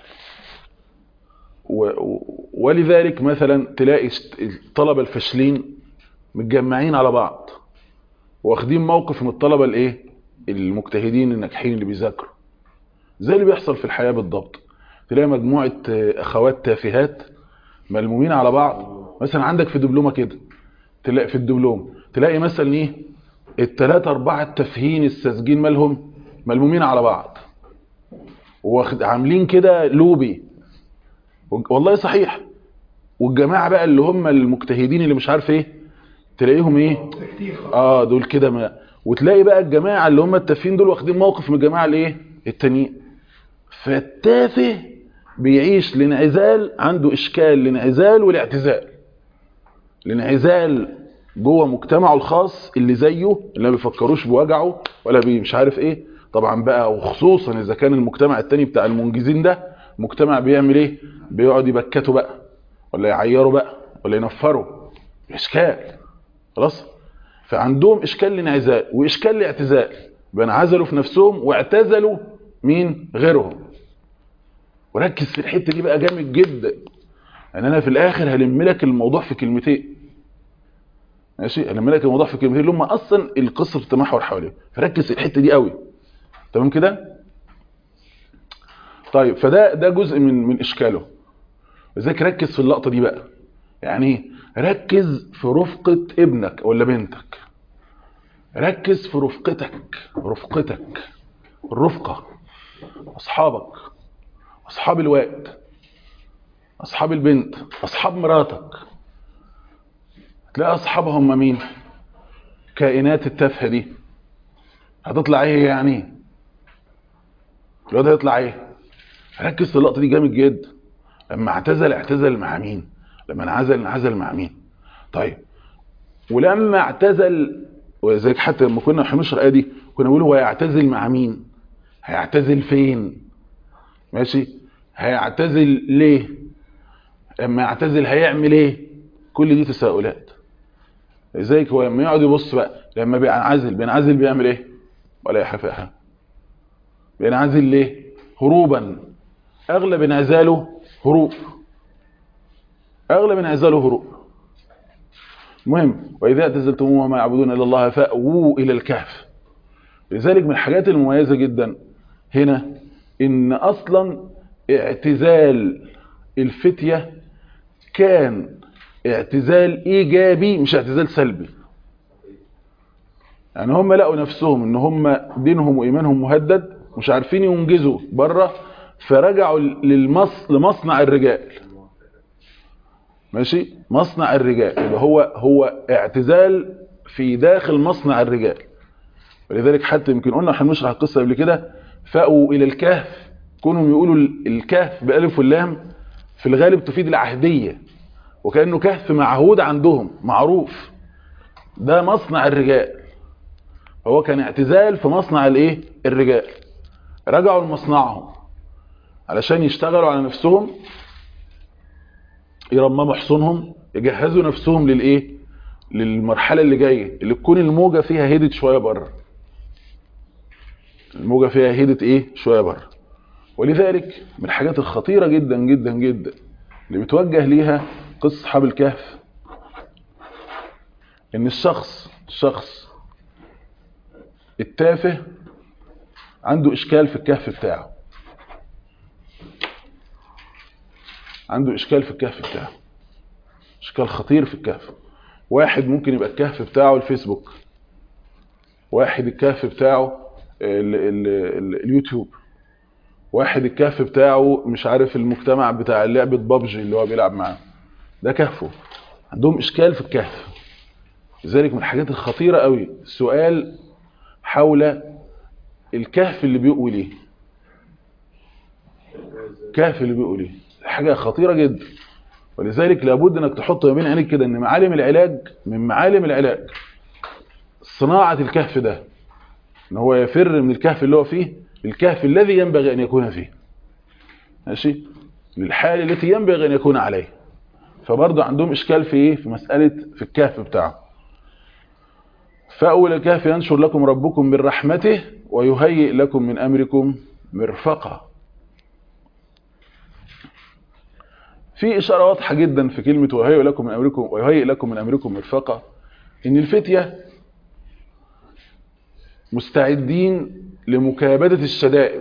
و... و- ولذلك مثلا تلاقي است- الطلبه الفاشلين متجمعين على بعض واخدين موقف من الطلبه الايه المجتهدين الناجحين اللي بيذاكروا زي اللي بيحصل في الحياه بالضبط تلاقي مجموعه آه، اخوات تافهات ملمومين على بعض مثلا عندك في دبلومه كده تلاقي في الدبلوم تلاقي مثلا ايه الثلاثة أربعة التافهين الساذجين مالهم ملمومين على بعض واخد عاملين كده لوبي والله صحيح والجماعة بقى اللي هم المجتهدين اللي مش عارف ايه تلاقيهم ايه اه دول كده ما وتلاقي بقى الجماعة اللي هم التافهين دول واخدين موقف من الجماعة الايه التانيين فالتافه بيعيش الانعزال عنده اشكال الانعزال والاعتزال الانعزال جوه مجتمعه الخاص اللي زيه اللي ما بيفكروش بوجعه ولا بي مش عارف ايه طبعا بقى وخصوصا اذا كان المجتمع التاني بتاع المنجزين ده مجتمع بيعمل ايه بيقعد يبكته بقى ولا يعيره بقى ولا ينفره اشكال خلاص فعندهم اشكال الانعزال واشكال الاعتزال بينعزلوا في نفسهم واعتزلوا مين غيرهم وركز في الحته دي بقى جامد جدا يعني انا في الاخر هلم لك الموضوع في كلمتين ماشي هلم لك الموضوع في كلمتين اللي هم اصلا القصه بتتمحور حواليه فركز في الحته دي قوي تمام كده طيب فده ده جزء من من اشكاله لذلك ركز في اللقطه دي بقى يعني ركز في رفقه ابنك ولا بنتك ركز في رفقتك رفقتك الرفقه اصحابك اصحاب الوقت اصحاب البنت اصحاب مراتك تلاقي اصحابها هم مين كائنات التافهه دي هتطلع ايه يعني الواد هيطلع ايه ركز في اللقطه دي جامد جدا لما اعتزل اعتزل مع مين لما انعزل انعزل مع مين طيب ولما اعتزل ولذلك حتى لما كنا احنا بنشرح الايه دي كنا بنقول هو يعتزل مع مين هيعتزل فين ماشي هيعتزل ليه لما يعتزل هيعمل ايه كل دي تساؤلات لذلك هو لما يقعد يبص بقى لما بينعزل بينعزل بيعمل ايه ولا يحرف حاجه بينعزل ليه هروبا اغلب انعزاله هروب اغلب انعزاله هروب المهم واذا اعتزلتموه وما يعبدون الا الله فاووا الى الكهف لذلك من الحاجات المميزه جدا هنا ان اصلا اعتزال الفتيه كان اعتزال ايجابي مش اعتزال سلبي يعني هم لقوا نفسهم ان هم دينهم وايمانهم مهدد مش عارفين ينجزوا بره فرجعوا للمص لمصنع الرجال ماشي مصنع الرجال يبقى هو هو اعتزال في داخل مصنع الرجال ولذلك حتى يمكن قلنا احنا بنشرح القصه قبل كده فاقوا الى الكهف كونهم يقولوا الكهف بالالف واللام في الغالب تفيد العهديه وكانه كهف معهود عندهم معروف ده مصنع الرجال هو كان اعتزال في مصنع الايه الرجال رجعوا لمصنعهم علشان يشتغلوا على نفسهم يرمموا حصونهم يجهزوا نفسهم للايه للمرحله اللي جايه اللي تكون الموجه فيها هدت شويه بره الموجه فيها هدت ايه شويه بره ولذلك من الحاجات الخطيره جدا جدا جدا اللي بتوجه ليها قصه اصحاب الكهف ان الشخص الشخص التافه عنده اشكال في الكهف بتاعه عنده اشكال في الكهف بتاعه اشكال خطير في الكهف واحد ممكن يبقى الكهف بتاعه الفيسبوك واحد الكهف بتاعه ال ال ال اليوتيوب واحد الكهف بتاعه مش عارف المجتمع بتاع لعبة بابجي اللي هو بيلعب معاه ده كهفه عندهم اشكال في الكهف لذلك من الحاجات الخطيرة قوي السؤال حول الكهف اللي بيقوي ليه الكهف اللي بيقوي ليه حاجة خطيرة جدا ولذلك لابد انك تحط ما بين عينيك كده ان معالم العلاج من معالم العلاج صناعة الكهف ده ان هو يفر من الكهف اللي هو فيه الكهف الذي ينبغي ان يكون فيه ماشي للحالة التي ينبغي ان يكون عليه فبرضه عندهم اشكال في ايه في مسألة في الكهف بتاعه فأول الكهف ينشر لكم ربكم من رحمته ويهيئ لكم من أمركم مرفقة في إشارة واضحة جدا في كلمة ويهيئ لكم من أمركم ويهيئ لكم من أمركم مرفقة إن الفتية مستعدين لمكابدة الشدائد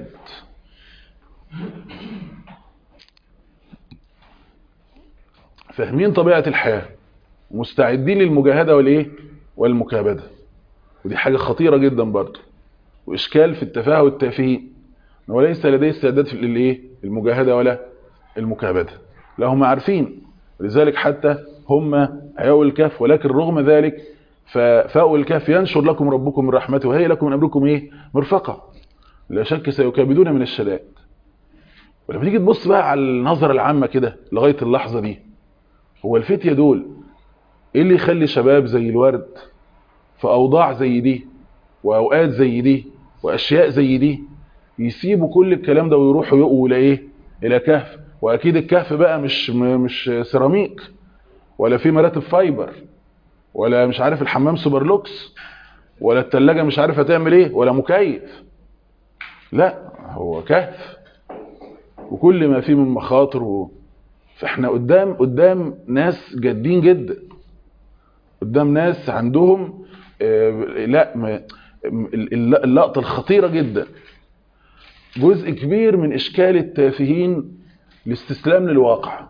فاهمين طبيعة الحياة مستعدين للمجاهدة والإيه والمكابدة ودي حاجة خطيرة جدا برضه وإشكال في التفاهة والتافهين هو ليس لديه استعداد للإيه المجاهدة ولا المكابدة لا هم عارفين لذلك حتى هم هيأوا الكهف ولكن رغم ذلك ففاءوا الكهف ينشر لكم ربكم من رحمته وهي لكم من أمركم إيه مرفقة لا شك سيكابدون من الشدائد ولما تيجي تبص بقى على النظرة العامة كده لغاية اللحظة دي هو الفتية دول ايه اللي يخلي شباب زي الورد في اوضاع زي دي واوقات زي دي واشياء زي دي يسيبوا كل الكلام ده ويروحوا يقوا الى ايه الى كهف واكيد الكهف بقى مش مش سيراميك ولا في مراتب فايبر ولا مش عارف الحمام سوبر لوكس ولا التلاجة مش عارف هتعمل ايه ولا مكيف لا هو كهف وكل ما فيه من مخاطر و... فاحنا قدام قدام ناس جادين جدا قدام ناس عندهم لا اللقطة الخطيرة جدا جزء كبير من إشكال التافهين الاستسلام للواقع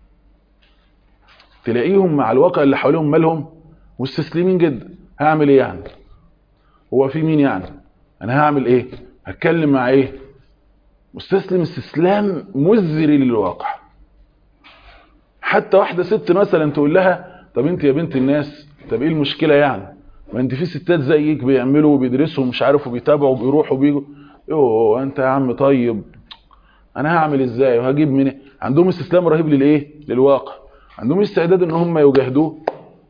تلاقيهم مع الواقع اللي حواليهم مالهم مستسلمين جدا هعمل ايه يعني هو في مين يعني انا هعمل ايه هتكلم مع ايه مستسلم استسلام مزري للواقع حتى واحدة ست مثلا تقول لها طب انت يا بنت الناس طب ايه المشكلة يعني ما انت في ستات زيك بيعملوا وبيدرسوا ومش عارف وبيتابعوا وبيروحوا وبيجوا يوه انت يا عم طيب انا هعمل ازاي وهجيب من عندهم استسلام رهيب للايه للواقع عندهم استعداد ان هم يجاهدوه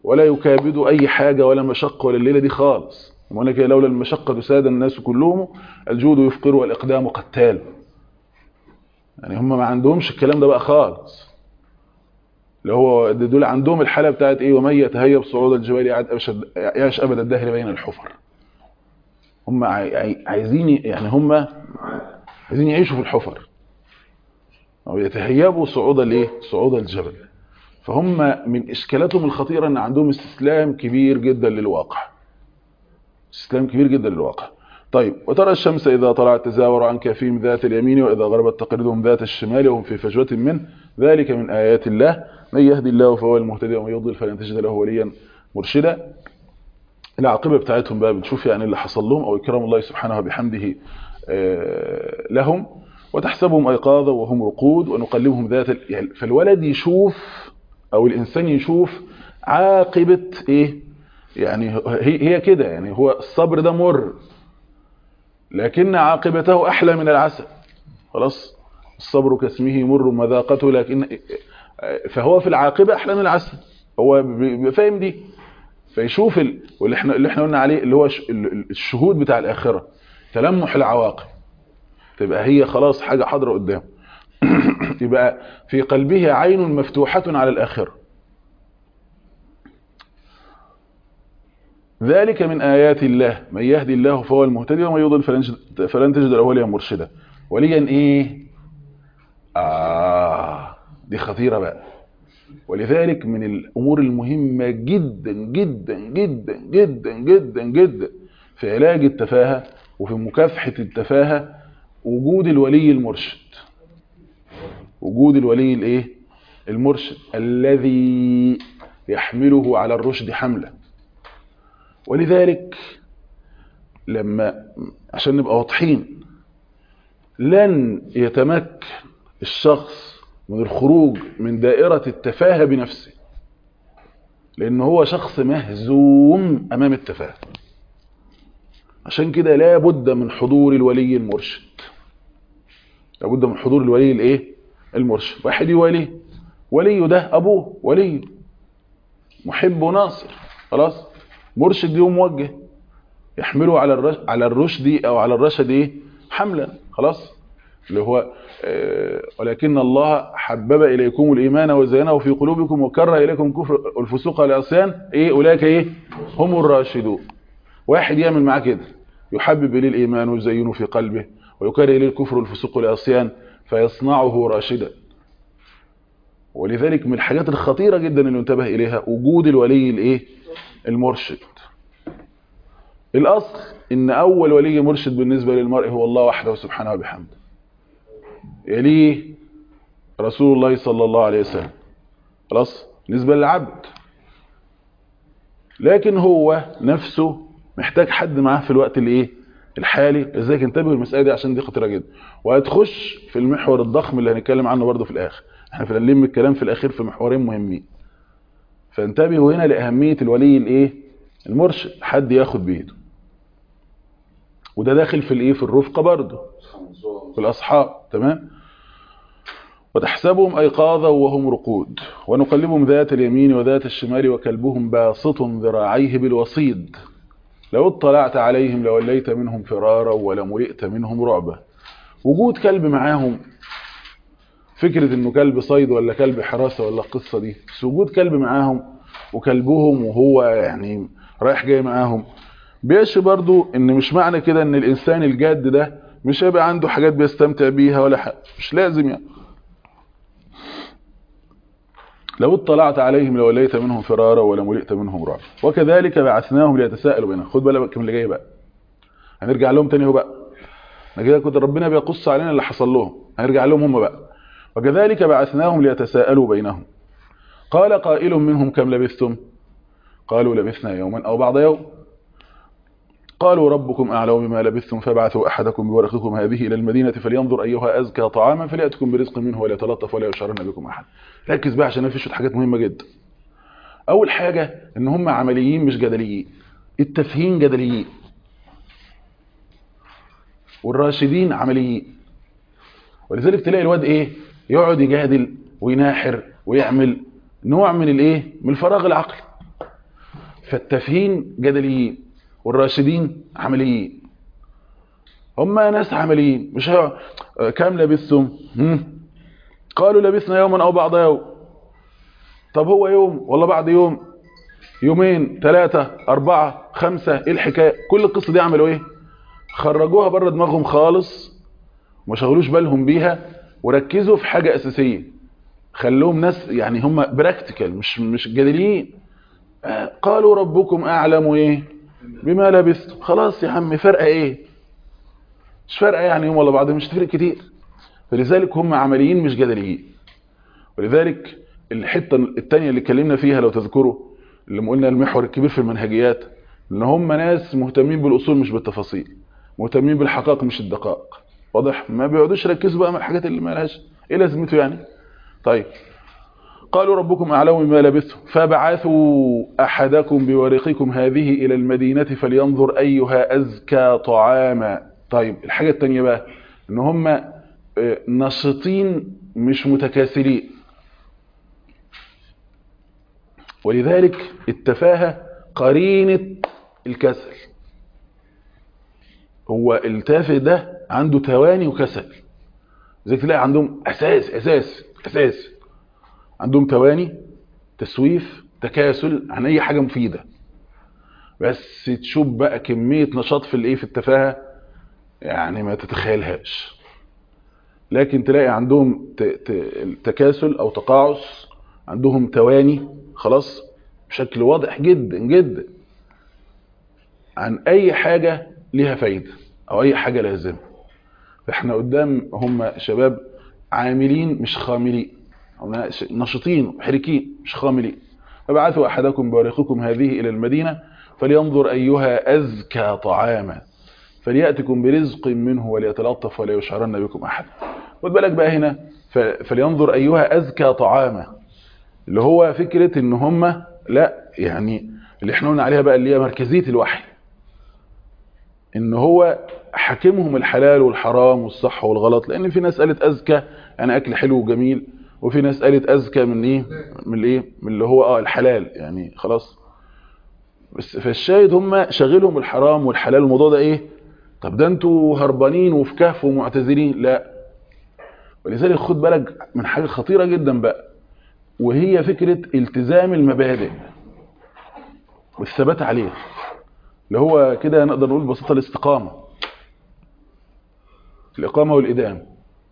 ولا يكابدوا اي حاجه ولا مشقه ولا الليله دي خالص يقول لك لولا المشقه ساد الناس كلهم الجود يفقر والاقدام قتال يعني هم ما عندهمش الكلام ده بقى خالص اللي هو دول عندهم الحاله بتاعت ايه ومن يتهيب صعود الجبال يعد أبشد يعيش ابد الدهر بين الحفر هم عايزين يعني هم عايزين يعيشوا في الحفر او يتهيبوا صعود الايه صعود الجبل فهم من اشكالاتهم الخطيره ان عندهم استسلام كبير جدا للواقع استسلام كبير جدا للواقع طيب وترى الشمس اذا طلعت تزاور عن كافيهم ذات اليمين واذا غربت تقرضهم ذات الشمال وهم في فجوه منه ذلك من ايات الله من يهدي الله فهو المهتدي ومن يضلل فلن تجد له وليا مرشدا العاقبه بتاعتهم بقى بتشوف يعني اللي حصل لهم او اكرام الله سبحانه وبحمده لهم وتحسبهم ايقاظا وهم رقود ونقلبهم ذات ال... يعني فالولد يشوف او الانسان يشوف عاقبه ايه يعني هي هي كده يعني هو الصبر ده مر لكن عاقبته احلى من العسل خلاص الصبر كاسمه مر مذاقته لكن فهو في العاقبه احلى من العسل هو فاهم دي فيشوف ال... واللي احنا اللي احنا قلنا عليه اللي هو الشهود بتاع الاخره تلمح العواقب تبقى هي خلاص حاجه حاضره قدامه يبقى في قلبه عين مفتوحه على الاخره ذلك من آيات الله من يهدي الله فهو المهتدي ومن يضل فلن, فلن تجد له وليا مرشدا وليا ايه آه دي خطيرة بقى ولذلك من الأمور المهمة جدا جدا جدا جدا جدا جدا في علاج التفاهة وفي مكافحة التفاهة وجود الولي المرشد وجود الولي الايه المرشد الذي يحمله على الرشد حمله ولذلك لما عشان نبقى واضحين لن يتمكن الشخص من الخروج من دائرة التفاهة بنفسه لأن هو شخص مهزوم أمام التفاهة عشان كده لا بد من حضور الولي المرشد لا بد من حضور الولي الايه المرشد واحد يولي ولي ده أبوه ولي محب ناصر خلاص مرشد له موجه يحمله على الرش على الرشد او على الرشد ايه حملا خلاص اللي هو آه ولكن الله حبب اليكم الايمان وزينه في قلوبكم وكره اليكم الكفر والفسوق والعصيان ايه اولئك ايه هم الراشدون واحد يعمل معاه كده يحبب اليه الايمان ويزينه في قلبه ويكره اليه الكفر والفسوق والعصيان فيصنعه راشدا ولذلك من الحاجات الخطيره جدا اللي انتبه اليها وجود الولي الايه المرشد الأصل إن أول ولي مرشد بالنسبة للمرء هو الله وحده سبحانه وبحمده يليه رسول الله صلى الله عليه وسلم خلاص بالنسبة للعبد لكن هو نفسه محتاج حد معاه في الوقت الايه الحالي ازيك انتبهوا المسألة دي عشان دي خطيرة جدا وهتخش في المحور الضخم اللي هنتكلم عنه برضه في الآخر احنا في نلم الكلام في الأخير في محورين مهمين فانتبهوا هنا لأهمية الولي الايه المرشد حد ياخد بيده وده داخل في الايه في الرفقه برضه في الاصحاب تمام وتحسبهم ايقاظا وهم رقود ونقلبهم ذات اليمين وذات الشمال وكلبهم باسط ذراعيه بالوصيد لو اطلعت عليهم لوليت منهم فرارا ولملئت منهم رعبا وجود كلب معاهم فكرة انه كلب صيد ولا كلب حراسة ولا القصة دي بس وجود كلب معاهم وكلبهم وهو يعني رايح جاي معاهم بيش برضو ان مش معنى كده ان الانسان الجاد ده مش هيبقى عنده حاجات بيستمتع بيها ولا حاجة مش لازم يعني لو اطلعت عليهم لوليت منهم فرارا ولملئت منهم رعبا وكذلك بعثناهم ليتساءلوا بينهم خد بالك من اللي جاي بقى هنرجع لهم تاني هو بقى انا كده كنت ربنا بيقص علينا اللي حصل لهم هنرجع لهم هم بقى وكذلك بعثناهم ليتساءلوا بينهم قال قائل منهم كم لبثتم قالوا لبثنا يوما أو بعض يوم قالوا ربكم أعلم بما لبثتم فبعثوا أحدكم بورقكم هذه إلى المدينة فلينظر أيها أزكى طعاما فليأتكم برزق منه ولا يتلطف ولا يشعرن بكم أحد ركز بقى عشان نفشت حاجات مهمة جدا أول حاجة إن هم عمليين مش جدليين التفهيم جدليين والراشدين عمليين ولذلك تلاقي الواد ايه يقعد يجادل ويناحر ويعمل نوع من الايه من الفراغ العقلي فالتافهين جدليين والراشدين عمليين هم ناس عمليين مش هي... كام لبثتم هم؟ قالوا لبثنا يوما او بعض يوم طب هو يوم ولا بعد يوم يومين ثلاثة أربعة خمسة إيه الحكاية كل القصة دي عملوا إيه خرجوها بره دماغهم خالص وما شغلوش بالهم بيها وركزوا في حاجة أساسية خلوهم ناس يعني هم براكتيكال مش مش جادلين آه قالوا ربكم أعلم إيه بما لبثتم خلاص يا عم فرقة إيه مش فارقة يعني يوم ولا بعض مش تفرق كتير فلذلك هم عمليين مش جدليين ولذلك الحتة التانية اللي اتكلمنا فيها لو تذكروا اللي قلنا المحور الكبير في المنهجيات ان هم ناس مهتمين بالاصول مش بالتفاصيل مهتمين بالحقائق مش الدقائق واضح ما بيقعدوش يركزوا بقى مع الحاجات اللي ما لهاش ايه لازمته يعني طيب قالوا ربكم اعلم بما لبثتم فبعثوا احدكم بورقكم هذه الى المدينه فلينظر ايها ازكى طعاما طيب الحاجه الثانيه بقى ان هم نشطين مش متكاسلين ولذلك التفاهة قرينة الكسل هو التافه ده عنده تواني وكسل زي تلاقي عندهم أساس أساس أساس عندهم تواني تسويف تكاسل عن أي حاجة مفيدة بس تشوف بقى كمية نشاط في الايه في التفاهة يعني ما تتخيلهاش لكن تلاقي عندهم تكاسل او تقاعس عندهم تواني خلاص بشكل واضح جدا جدا عن اي حاجة ليها فايدة او اي حاجة لازمة فاحنا قدام هم شباب عاملين مش خاملين نشطين محركين مش خاملين فبعثوا احدكم بورقكم هذه الى المدينة فلينظر ايها ازكى طعاما فليأتكم برزق منه وليتلطف ولا يشعرن بكم احد خد بالك بقى هنا فلينظر ايها ازكى طعاما اللي هو فكرة ان هم لا يعني اللي احنا قلنا عليها بقى اللي هي مركزية الوحي ان هو حاكمهم الحلال والحرام والصح والغلط لان في ناس قالت ازكى يعني اكل حلو وجميل وفي ناس قالت ازكى من ايه من الايه من اللي هو اه الحلال يعني خلاص بس فالشاهد هم شاغلهم الحرام والحلال الموضوع ده ايه طب ده انتوا هربانين وفي كهف ومعتذرين لا ولذلك خد بالك من حاجة خطيرة جدا بقى وهي فكرة التزام المبادئ والثبات عليها اللي هو كده نقدر نقول ببساطة الاستقامة الإقامة والإدام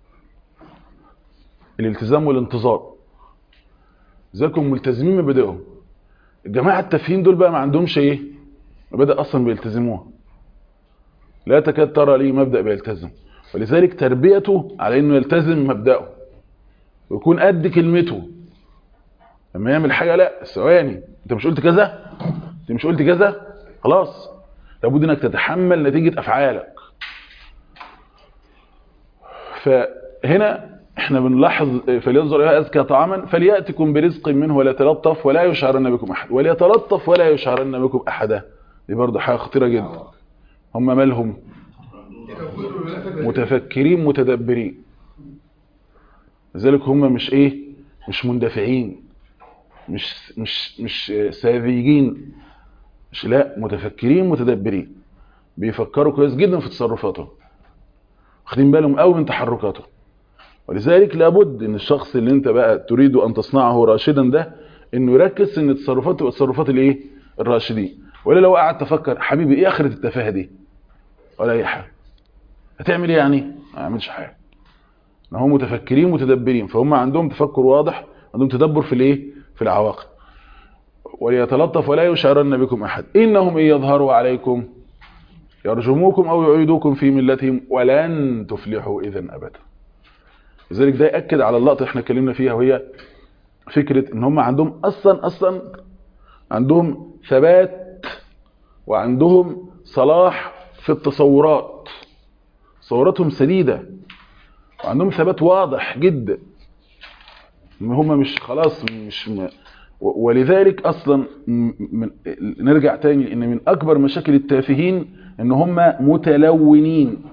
الالتزام والانتظام ذاكم ملتزمين مبادئهم الجماعة التافهين دول بقى ما عندهمش ايه مبادئ اصلا بيلتزموها لا تكاد ترى ليه مبدأ بيلتزم ولذلك تربيته على انه يلتزم مبدأه ويكون قد كلمته لما يعمل حاجة لا ثواني انت مش قلت كذا انت مش قلت كذا خلاص لابد انك تتحمل نتيجة افعالك فهنا احنا بنلاحظ فلينظر ايها اذكى طعاما فلياتكم برزق منه ولا يتلطف ولا يشعرن بكم احد وليتلطف ولا يشعرن بكم احدا دي برضه حاجه خطيره جدا هم مالهم متفكرين متدبرين لذلك هم مش ايه مش مندفعين مش مش مش ساذجين مش لا متفكرين متدبرين بيفكروا كويس جدا في تصرفاتهم واخدين بالهم قوي من تحركاتهم ولذلك لابد ان الشخص اللي انت بقى تريد ان تصنعه راشدا ده انه يركز ان تصرفاته تبقى تصرفات الايه الراشدين ولا لو قعد تفكر حبيبي ايه اخره التفاهه دي ولا اي حاجه هتعمل ايه يعني ما يعملش حاجه ان هم متفكرين متدبرين فهم عندهم تفكر واضح عندهم تدبر في الايه في العواقب وليتلطف ولا يشعرن بكم احد انهم ان يظهروا عليكم يرجموكم او يعيدوكم في ملتهم ولن تفلحوا اذا ابدا لذلك ده ياكد على اللقطه احنا اتكلمنا فيها وهي فكره ان هم عندهم اصلا اصلا عندهم ثبات وعندهم صلاح في التصورات تصوراتهم سديده وعندهم ثبات واضح جدا ان هم مش خلاص مش م... ولذلك اصلا من... نرجع تاني ان من اكبر مشاكل التافهين ان هم متلونين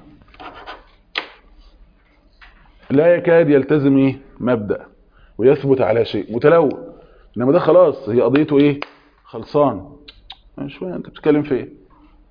لا يكاد يلتزم ايه مبدأ ويثبت على شيء متلون انما ده خلاص هي قضيته ايه خلصان شويه انت بتتكلم في ايه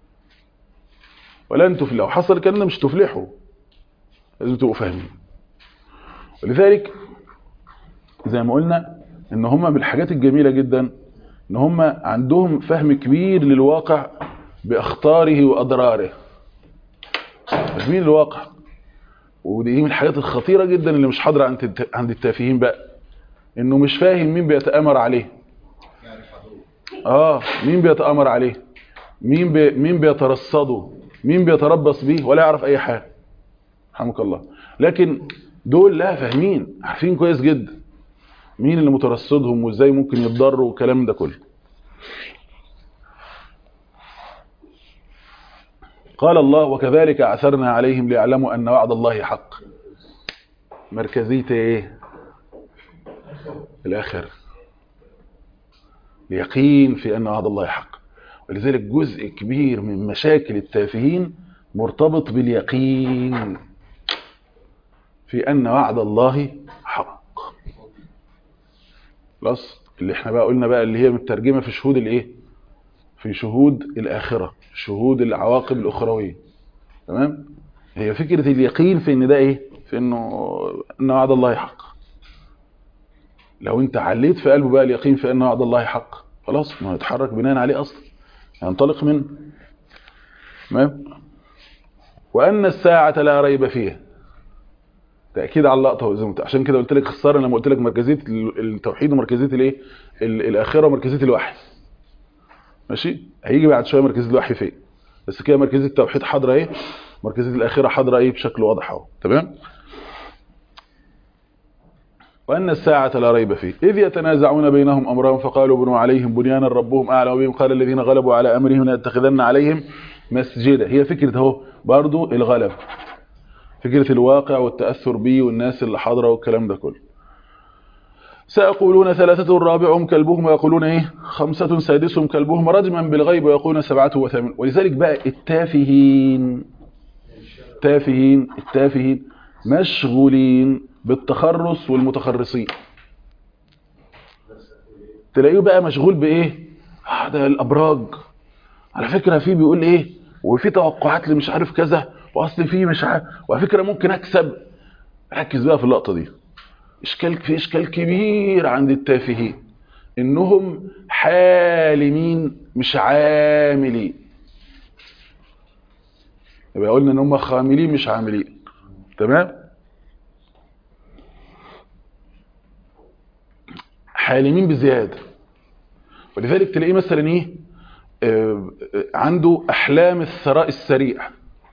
ولن تفلحوا لو حصل الكلام ده مش تفلحوا لازم تبقوا فاهمين ولذلك زي ما قلنا ان هم من الحاجات الجميله جدا ان هم عندهم فهم كبير للواقع باخطاره واضراره فاهمين الواقع ودي من الحاجات الخطيره جدا اللي مش حاضره عند عند التافهين بقى انه مش فاهم مين بيتامر عليه اه مين بيتامر عليه مين بي مين بيترصده مين بيتربص بيه ولا يعرف اي حاجه رحمك الله لكن دول لا فاهمين عارفين كويس جدا مين اللي مترصدهم وازاي ممكن يتضروا والكلام ده كله قال الله وكذلك اعثرنا عليهم ليعلموا ان وعد الله حق مركزيه ايه الاخر اليقين في ان وعد الله حق ولذلك جزء كبير من مشاكل التافهين مرتبط باليقين في ان وعد الله حق خلاص اللي احنا بقى قلنا بقى اللي هي مترجمه في شهود الايه في شهود الاخره شهود العواقب الاخرويه تمام هي فكره اليقين في ان ده ايه في انه ان وعد الله حق لو انت عليت في قلبه بقى اليقين في ان وعد الله حق خلاص ما يتحرك بناء عليه اصلا ينطلق منه تمام وان الساعه لا ريب فيها تاكيد على اللقطه زي ما عشان كده قلت لك خساره لما قلت لك مركزيه التوحيد ومركزيه الايه الاخره ومركزيه الوحي ماشي هيجي بعد شويه مركزيه الوحي فين بس كده مركزيه التوحيد حاضره ايه مركزيه الاخره حاضره ايه بشكل واضح اهو تمام وأن الساعة لا ريب فيه إذ يتنازعون بينهم أمرهم فقالوا بنوا عليهم بنيانا ربهم أعلم بهم قال الذين غلبوا على أمرهم لنتخذن عليهم مسجدا هي فكرة اهو برضو الغلب فكرة الواقع والتأثر به والناس اللي حاضرة والكلام ده كله سيقولون ثلاثة رابعهم كلبهم ويقولون ايه خمسة سادسهم كلبهم رجما بالغيب ويقولون سبعة وثامن ولذلك بقى التافهين التافهين التافهين مشغولين بالتخرص والمتخرصين تلاقيه بقى مشغول بايه آه ده الابراج على فكرة في بيقول ايه وفي توقعات اللي مش عارف كذا واصل في مش عارف وعلى فكرة ممكن اكسب ركز بقى في اللقطة دي اشكال في اشكال كبير عند التافهين انهم حالمين مش عاملين يبقى قلنا ان هم خاملين مش عاملين تمام حالمين بزيادة ولذلك تلاقيه مثلا ايه آه عنده احلام الثراء السريع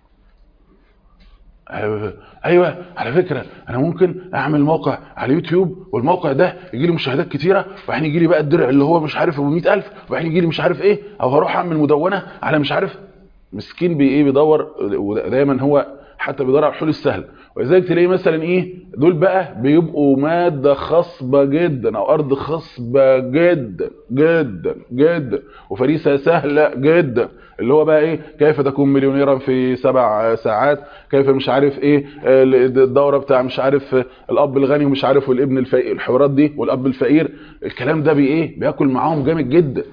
ايوه على فكرة انا ممكن اعمل موقع على يوتيوب والموقع ده يجي لي مشاهدات كتيرة وبعدين يجي لي بقى الدرع اللي هو مش عارف ابو 100000 وبعدين يجي لي مش عارف ايه او هروح اعمل مدونة على مش عارف مسكين بي ايه بيدور ودايما هو حتى بيدور على الحلول السهله ولذلك تلاقي مثلا ايه دول بقى بيبقوا ماده خصبه جدا او ارض خصبه جدا جدا جدا وفريسه سهله جدا اللي هو بقى ايه كيف تكون مليونيرا في سبع ساعات كيف مش عارف ايه الدوره بتاع مش عارف الاب الغني ومش عارف والابن الفقير الحوارات دي والاب الفقير الكلام ده بي ايه بياكل معاهم جامد جدا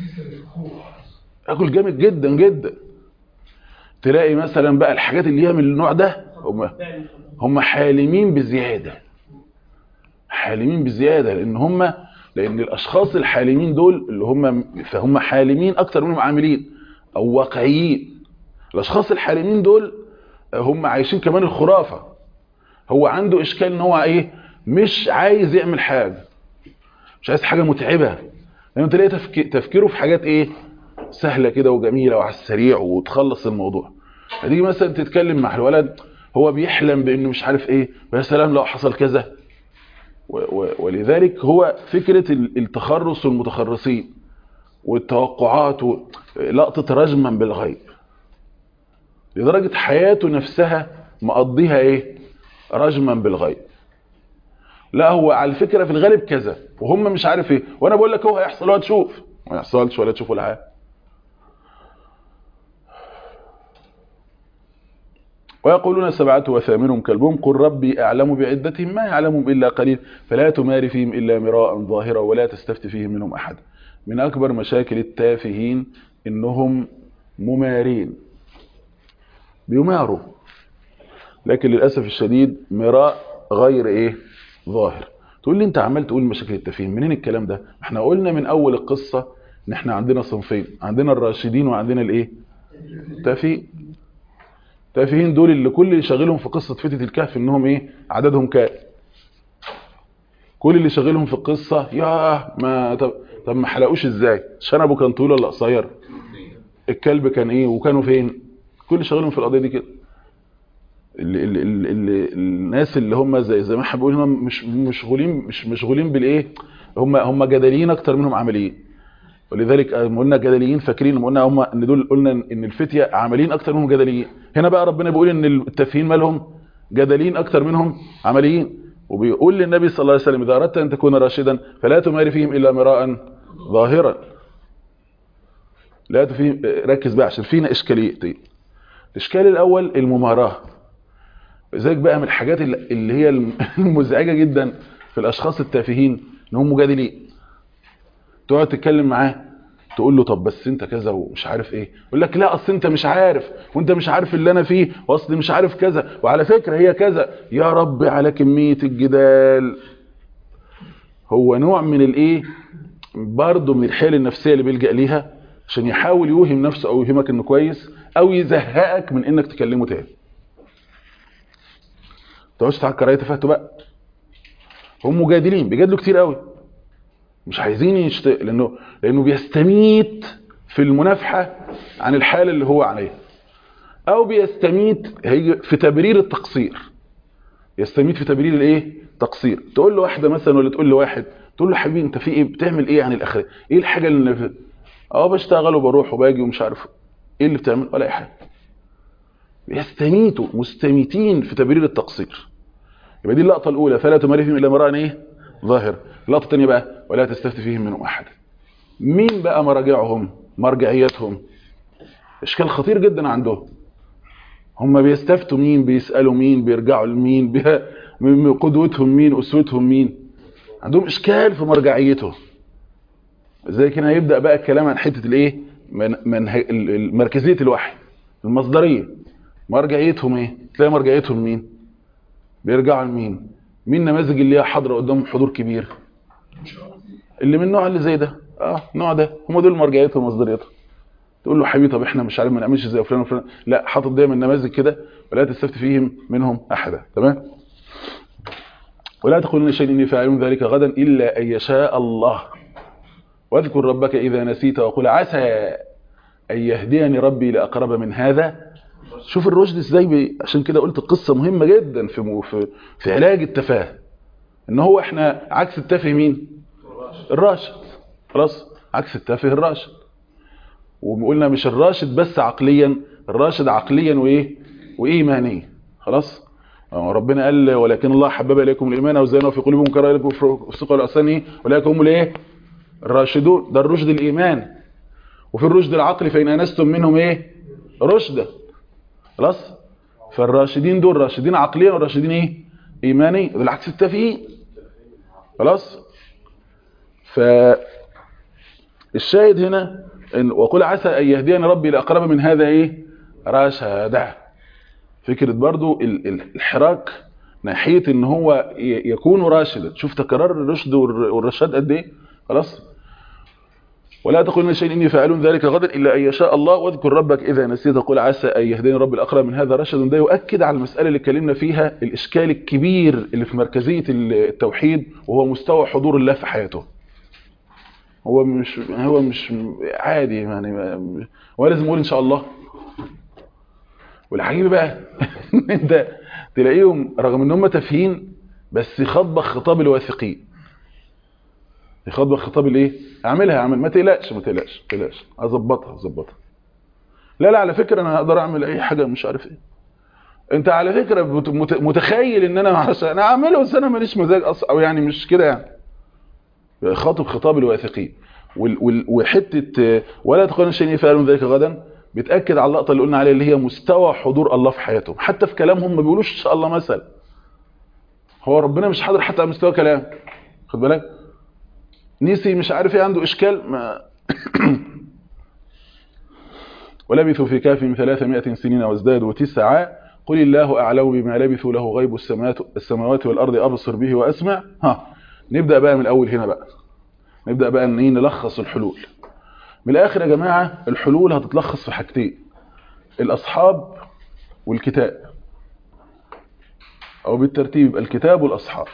ياكل جامد جدا جدا تلاقي مثلا بقى الحاجات اللي هي من النوع ده هم هم حالمين بزياده حالمين بزياده لان هم لان الاشخاص الحالمين دول اللي هم فهم حالمين اكتر منهم عاملين او واقعيين الاشخاص الحالمين دول هم عايشين كمان الخرافه هو عنده اشكال ان هو ايه مش عايز يعمل حاجه مش عايز حاجه متعبه لان تلاقي تفكيره في حاجات ايه سهله كده وجميله وعلى السريع وتخلص الموضوع هتيجي مثلا تتكلم مع الولد هو بيحلم بانه مش عارف ايه ويا سلام لو حصل كذا ولذلك هو فكرة التخرص والمتخرصين والتوقعات لقطة رجما بالغيب لدرجة حياته نفسها مقضيها ايه رجما بالغيب لا هو على فكرة في الغالب كذا وهم مش عارف ايه وانا بقول لك هو هيحصل ولا تشوف ما يحصلش ولا تشوف ولا حاجه ويقولون سبعة وثامنهم كلبهم قل ربي أعلم بعدتهم ما يعلمهم إلا قليل فلا تمار فيهم إلا مراء ظاهرا ولا تستفت فيهم منهم أحد من أكبر مشاكل التافهين انهم ممارين بيماروا لكن للاسف الشديد مراء غير ايه ظاهر تقول لي انت عمال تقول مشاكل التفهيم منين الكلام ده احنا قلنا من اول القصه ان احنا عندنا صنفين عندنا الراشدين وعندنا الايه التافهين التافهين دول اللي كل اللي شاغلهم في قصه فتنه الكهف انهم ايه عددهم كام كل اللي شاغلهم في القصه ياه ما طب, طب ما حلقوش ازاي شنبه كان طويل ولا قصير الكلب كان ايه وكانوا فين كل اللي شاغلهم في القضيه دي كده اللي اللي اللي الناس اللي هم زي زي ما احنا بنقول هم مش مشغولين مش مشغولين بالايه هم هم جدليين اكتر منهم عمليين ولذلك قلنا جدليين فاكرين قلنا هم ان دول قلنا ان الفتيه عمليين اكتر منهم جدليين هنا بقى ربنا بيقول ان التافهين مالهم جدليين اكتر منهم عمليين وبيقول للنبي صلى الله عليه وسلم اذا اردت ان تكون راشدا فلا تماري فيهم الا مراء ظاهرا لا تفهم ركز بقى عشان فينا اشكاليتين الاشكال الاول المماراه لذلك بقى من الحاجات اللي هي المزعجه جدا في الاشخاص التافهين ان هم مجادلين تقعد تتكلم معاه تقول له طب بس انت كذا ومش عارف ايه يقول لك لا اصل انت مش عارف وانت مش عارف اللي انا فيه واصل مش عارف كذا وعلى فكره هي كذا يا رب على كميه الجدال هو نوع من الايه برضه من الحيل النفسيه اللي بيلجا ليها عشان يحاول يوهم نفسه او يوهمك انه كويس او يزهقك من انك تكلمه تاني تقعدش تعكر اي تفاهته بقى هم مجادلين بيجادلوا كتير قوي مش عايزين يشت... لانه لانه بيستميت في المنافحه عن الحاله اللي هو عليها او بيستميت هي في تبرير التقصير يستميت في تبرير الايه تقصير تقول له واحده مثلا ولا تقول له واحد تقول له حبيبي انت في ايه بتعمل ايه عن الاخره ايه الحاجه اللي في... اه بشتغل وبروح وباجي ومش عارف ايه اللي بتعمل ولا اي حاجه بيستميتوا مستميتين في تبرير التقصير يبقى دي اللقطه الاولى فلا تماري فيهم الا امرأ ايه ظاهر اللقطه الثانيه بقى ولا تستفتي فيهم منهم احد مين بقى مراجعهم مرجعيتهم اشكال خطير جدا عندهم هم بيستفتوا مين بيسالوا مين بيرجعوا لمين بي... قدوتهم مين اسوتهم مين عندهم اشكال في مرجعيتهم زي كده هيبدا بقى الكلام عن حته الايه من من مركزيه الوحي المصدريه مرجعيتهم ايه تلاقي مرجعيتهم مين بيرجعوا لمين مين نماذج اللي هي حاضره قدامهم حضور كبير اللي من النوع اللي زي ده اه النوع ده هم دول مرجعيتهم ومصدريتهم تقول له حبيبي طب احنا مش عارف ما نعملش زي فلان وفلان لا حاطط دايما نماذج كده ولا تستفتي فيهم منهم احدا تمام ولا تقولون شيء اني فاعل ذلك غدا الا ان يشاء الله واذكر ربك اذا نسيت وقل عسى ان يهديني ربي لاقرب من هذا شوف الرشد ازاي بي... عشان كده قلت قصه مهمه جدا في م... في في علاج التفاهه ان هو احنا عكس التافه مين الراشد خلاص عكس التافه الراشد وقلنا مش الراشد بس عقليا الراشد عقليا وايه وايمانيا خلاص ربنا قال ولكن الله حبب اليكم الايمان وزينه في قلوبكم كره لكم الفسوق والعصيان ايه ولكن هم الايه الراشدون ده الرشد الايمان وفي الرشد العقلي فان انستم منهم ايه رشدا خلاص فالراشدين دول راشدين عقليا والراشدين ايه ايمانيا بالعكس التافهين خلاص ف الشاهد هنا إن وقل عسى ان يهديني ربي لاقرب من هذا ايه رشدا فكره برضو الحراك ناحيه ان هو يكون راشدا شوف تكرار الرشد والرشاد قد ايه خلاص ولا تقل من شيء إني فاعل ذلك غدا إلا أن يشاء الله واذكر ربك إذا نسيت قل عسى أن يهديني رب الأقرب من هذا رشد ده يؤكد على المسألة اللي اتكلمنا فيها الإشكال الكبير اللي في مركزية التوحيد وهو مستوى حضور الله في حياته هو مش هو مش عادي يعني هو لازم يقول إن شاء الله والعجيب بقى ان انت تلاقيهم رغم ان هم تافهين بس يخاطبك خطاب الواثقين يخاطبك خطاب الايه اعملها اعمل ما تقلقش ما تقلقش ما تقلقش اظبطها اظبطها لا لا على فكره انا اقدر اعمل اي حاجه مش عارف ايه انت على فكره متخيل ان انا معرفش انا اعمله بس انا ماليش مزاج اصلا او يعني مش كده يعني خاطب خطاب الواثقين وحته ولا تقولن شيء يفعلون ذلك غدا بتاكد على اللقطه اللي قلنا عليها اللي هي مستوى حضور الله في حياتهم حتى في كلامهم ما بيقولوش ان شاء الله مثلا هو ربنا مش حاضر حتى على مستوى كلام خد بالك نسي مش عارف ايه عنده اشكال ما ولبثوا في كهفهم 300 سنين وازدادوا تسعا قل الله أعلم بما لبثوا له غيب السماوات, السماوات والأرض أبصر به وأسمع ها نبدأ بقى من الأول هنا بقى نبدأ بقى ان ايه نلخص الحلول من الآخر يا جماعة الحلول هتتلخص في حاجتين الأصحاب والكتاب أو بالترتيب يبقى الكتاب والأصحاب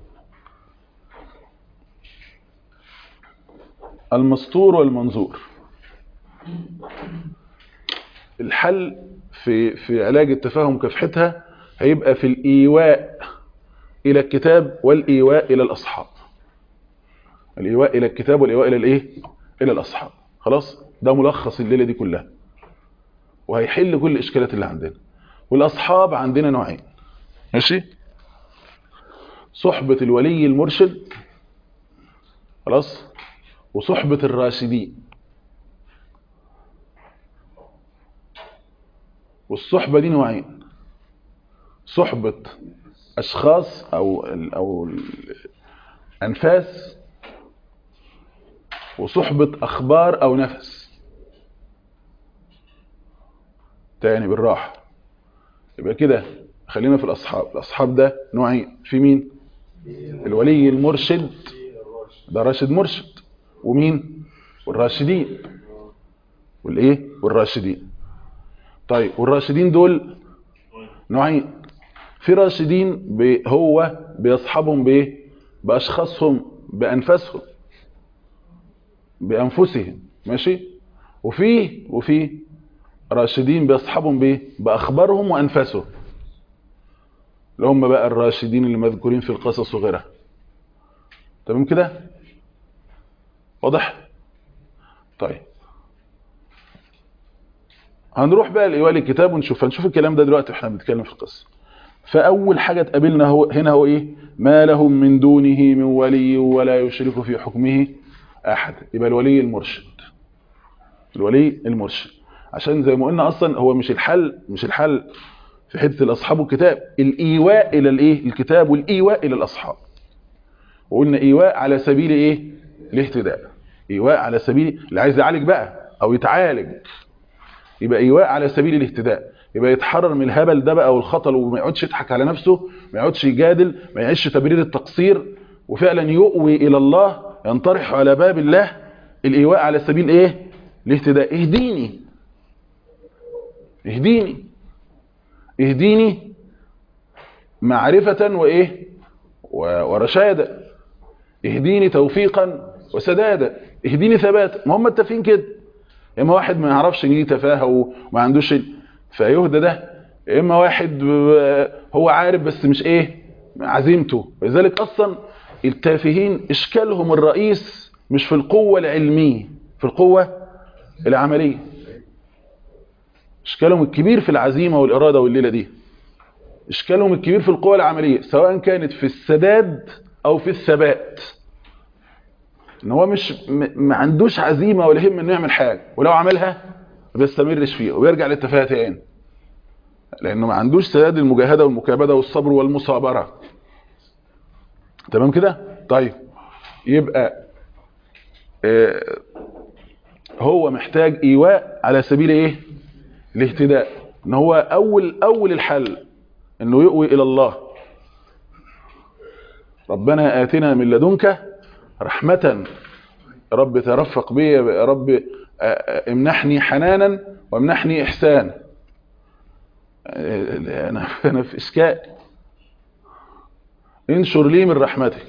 المسطور والمنظور الحل في في علاج التفاهم كافحتها هيبقى في الإيواء إلى الكتاب والإيواء إلى الأصحاب الإيواء إلى الكتاب والإيواء إلى الإيه؟ إلى الأصحاب خلاص ده ملخص الليلة دي كلها وهيحل كل الإشكالات اللي عندنا والأصحاب عندنا نوعين ماشي صحبة الولي المرشد خلاص وصحبة الراشدين والصحبة دي نوعين صحبة أشخاص أو ال أو أنفاس وصحبة أخبار أو نفس تاني بالراحة يبقى كده خلينا في الأصحاب الأصحاب ده نوعين في مين الولي المرشد ده راشد مرشد ومين والراشدين والايه والراشدين طيب والراشدين دول نوعين في راشدين بي هو بيصحبهم بايه باشخاصهم بانفسهم بانفسهم ماشي وفي وفي راشدين بيصحبهم بايه باخبارهم وانفسهم اللي هم بقى الراشدين اللي مذكورين في القصص وغيرها تمام كده واضح طيب هنروح بقى لإيوال الكتاب ونشوف هنشوف الكلام ده دلوقتي احنا بنتكلم في القصة فأول حاجة تقابلنا هو هنا هو إيه ما لهم من دونه من ولي ولا يشرك في حكمه أحد يبقى الولي المرشد الولي المرشد عشان زي ما قلنا أصلا هو مش الحل مش الحل في حتة الأصحاب والكتاب الإيواء إلى الإيه الكتاب والإيواء إلى الأصحاب وقلنا إيواء على سبيل إيه الاهتداء إيواء على سبيل اللي عايز يعالج بقى أو يتعالج يبقى إيواء على سبيل الاهتداء يبقى يتحرر من الهبل ده بقى والخطل وما يقعدش يضحك على نفسه ما يقعدش يجادل ما يعيش تبرير التقصير وفعلا يؤوي إلى الله ينطرح على باب الله الإيواء على سبيل إيه الاهتداء اهديني اهديني اهديني معرفة وإيه ورشادا اهديني توفيقا وسدادا اهديني ثبات ما هم متفقين كده يا اما واحد ما يعرفش ان دي تفاهه وما عندوش فيهدى ده يا اما واحد هو عارف بس مش ايه عزيمته لذلك اصلا التافهين اشكالهم الرئيس مش في القوه العلميه في القوه العمليه اشكالهم الكبير في العزيمه والاراده والليله دي اشكالهم الكبير في القوه العمليه سواء كانت في السداد او في الثبات ان هو مش ما عندوش عزيمه ولا هم انه يعمل حاجه ولو عملها ما بيستمرش فيها ويرجع للتفاهه تاني لانه ما عندوش سداد المجاهده والمكابده والصبر والمصابره تمام كده طيب يبقى آه هو محتاج ايواء على سبيل ايه الاهتداء ان هو اول اول الحل انه يؤوي الى الله ربنا آتنا من لدنك رحمة رب ترفق بي يا رب امنحني حنانا وامنحني إحسانا أنا, أنا في إشكال انشر لي من رحمتك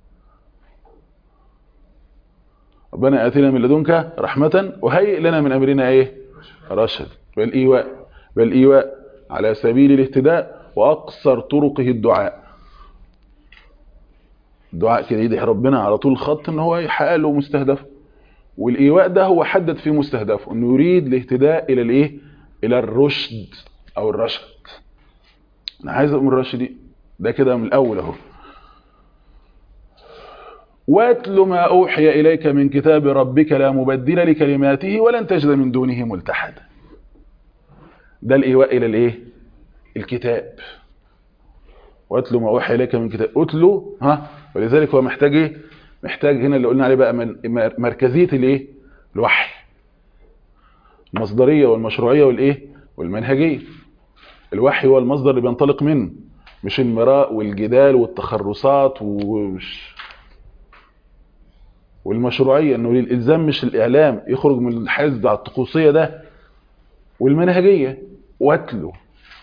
ربنا آتنا من لدنك رحمة وهيئ لنا من أمرنا إيه رشد بالإيواء بالإيواء على سبيل الاهتداء وأقصر طرقه الدعاء الدعاء كده يدعي ربنا على طول الخط ان هو يحقق له مستهدفه والايواء ده هو حدد فيه مستهدفه انه يريد الاهتداء الى الايه الى الرشد او الرشد انا عايز ابقى من الراشدين ده كده من الاول اهو واتل ما اوحي اليك من كتاب ربك لا مبدل لكلماته ولن تجد من دونه ملتحدا ده الايواء الى الايه الكتاب واتلو ما اوحي اليك من كتاب اتلو ها ولذلك هو محتاج ايه محتاج هنا اللي قلنا عليه بقى من مركزيه الايه الوحي المصدريه والمشروعيه والايه والمنهجيه الوحي هو المصدر اللي بينطلق منه مش المراء والجدال والتخرصات ومش والمشروعيه انه الالزام مش الاعلام يخرج من الحيز بتاع الطقوسيه ده والمنهجيه واتلو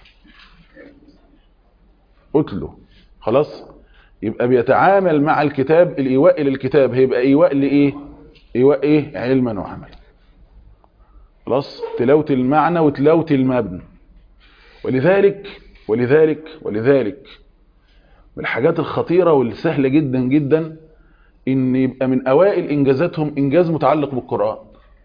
اتلو خلاص يبقى بيتعامل مع الكتاب الايواء الى الكتاب هيبقى ايواء لايه ايواء ايه علما وعملا خلاص تلاوه المعنى وتلاوه المبنى ولذلك ولذلك ولذلك من الحاجات الخطيره والسهله جدا جدا ان يبقى من اوائل انجازاتهم انجاز متعلق بالقران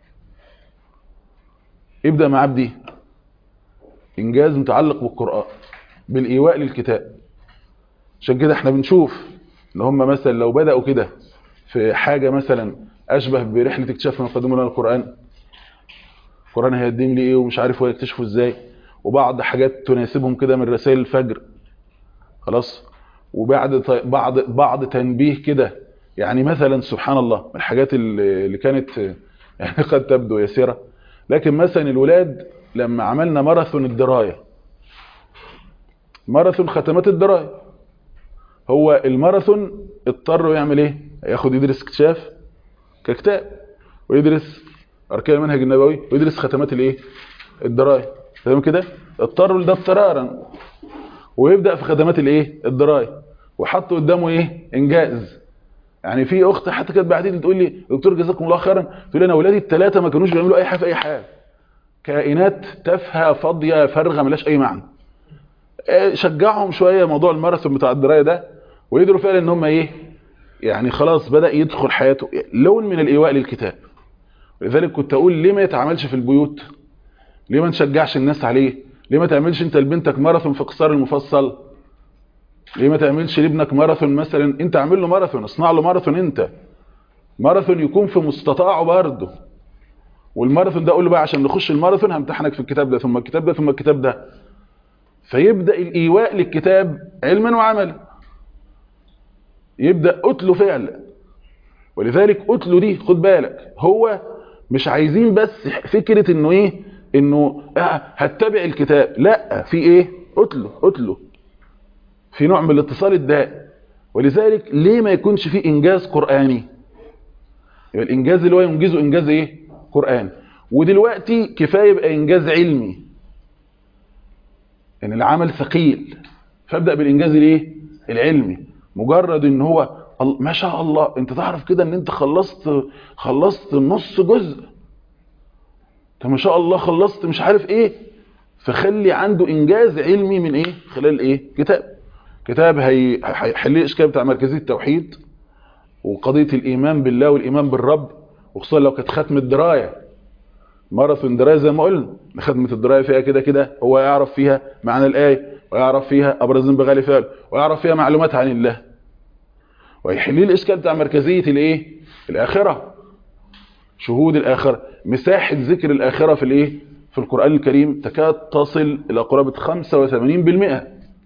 ابدا مع عبدي انجاز متعلق بالقران بالايواء للكتاب عشان كده احنا بنشوف ان هم مثلا لو بداوا كده في حاجه مثلا اشبه برحله اكتشاف ما قدموا لنا القران القران هيقدم لي ايه ومش عارف هو يكتشفه ازاي وبعض حاجات تناسبهم كده من رسائل الفجر خلاص وبعد بعض بعض تنبيه كده يعني مثلا سبحان الله من الحاجات اللي كانت يعني قد تبدو يسيره لكن مثلا الولاد لما عملنا ماراثون الدرايه ماراثون ختمات الدرايه هو الماراثون اضطر يعمل ايه ياخد يدرس اكتشاف ككتاب ويدرس اركان المنهج النبوي ويدرس ختمات الايه الدرايه تمام كده اضطروا لده اضطرارا ويبدا في خدمات الايه الدرايه وحط قدامه ايه انجاز يعني في اخت حتى كانت بعدين تقول لي دكتور جزاكم الله خيرا تقول لي انا اولادي الثلاثه ما كانوش بيعملوا اي حاجه في اي حاجه كائنات تافهه فاضيه فارغه ملهاش اي معنى شجعهم شويه موضوع الماراثون بتاع الدرايه ده ويقدروا فعلا ان هم ايه يعني خلاص بدا يدخل حياته لون من الايواء للكتاب لذلك كنت اقول ليه ما يتعملش في البيوت ليه ما نشجعش الناس عليه ليه ما تعملش انت لبنتك ماراثون في قصار المفصل ليه ما تعملش لابنك ماراثون مثلا انت اعمل له ماراثون اصنع له ماراثون انت ماراثون يكون في مستطاعه برضه والماراثون ده اقول له بقى عشان نخش الماراثون همتحنك في الكتاب ده ثم الكتاب ده ثم الكتاب ده فيبدا الايواء للكتاب علما وعملا يبدا اتلو فعلا ولذلك اتلو دي خد بالك هو مش عايزين بس فكره انه ايه انه آه هتبع الكتاب لا في ايه اتلو اتلو في نوع من الاتصال الدائم ولذلك ليه ما يكونش في انجاز قراني يبقى الانجاز اللي هو ينجزه انجاز ايه قراني ودلوقتي كفايه يبقى انجاز علمي ان يعني العمل ثقيل فابدا بالانجاز الايه العلمي مجرد ان هو ما شاء الله انت تعرف كده ان انت خلصت خلصت نص جزء انت ما شاء الله خلصت مش عارف ايه فخلي عنده انجاز علمي من ايه خلال ايه كتاب كتاب هيحل لي اشكال بتاع مركزيه التوحيد وقضيه الايمان بالله والايمان بالرب وخصوصا لو كانت ختم الدرايه ماراثون درايه زي ما قلنا ختمه الدرايه فيها كده كده هو يعرف فيها معنى الايه ويعرف فيها ابرز بغالي فعل ويعرف فيها معلومات عن الله ويحل لي الاشكال بتاع مركزيه الايه الاخره شهود الاخره مساحه ذكر الاخره في الايه في القران الكريم تكاد تصل الى قرابه 85%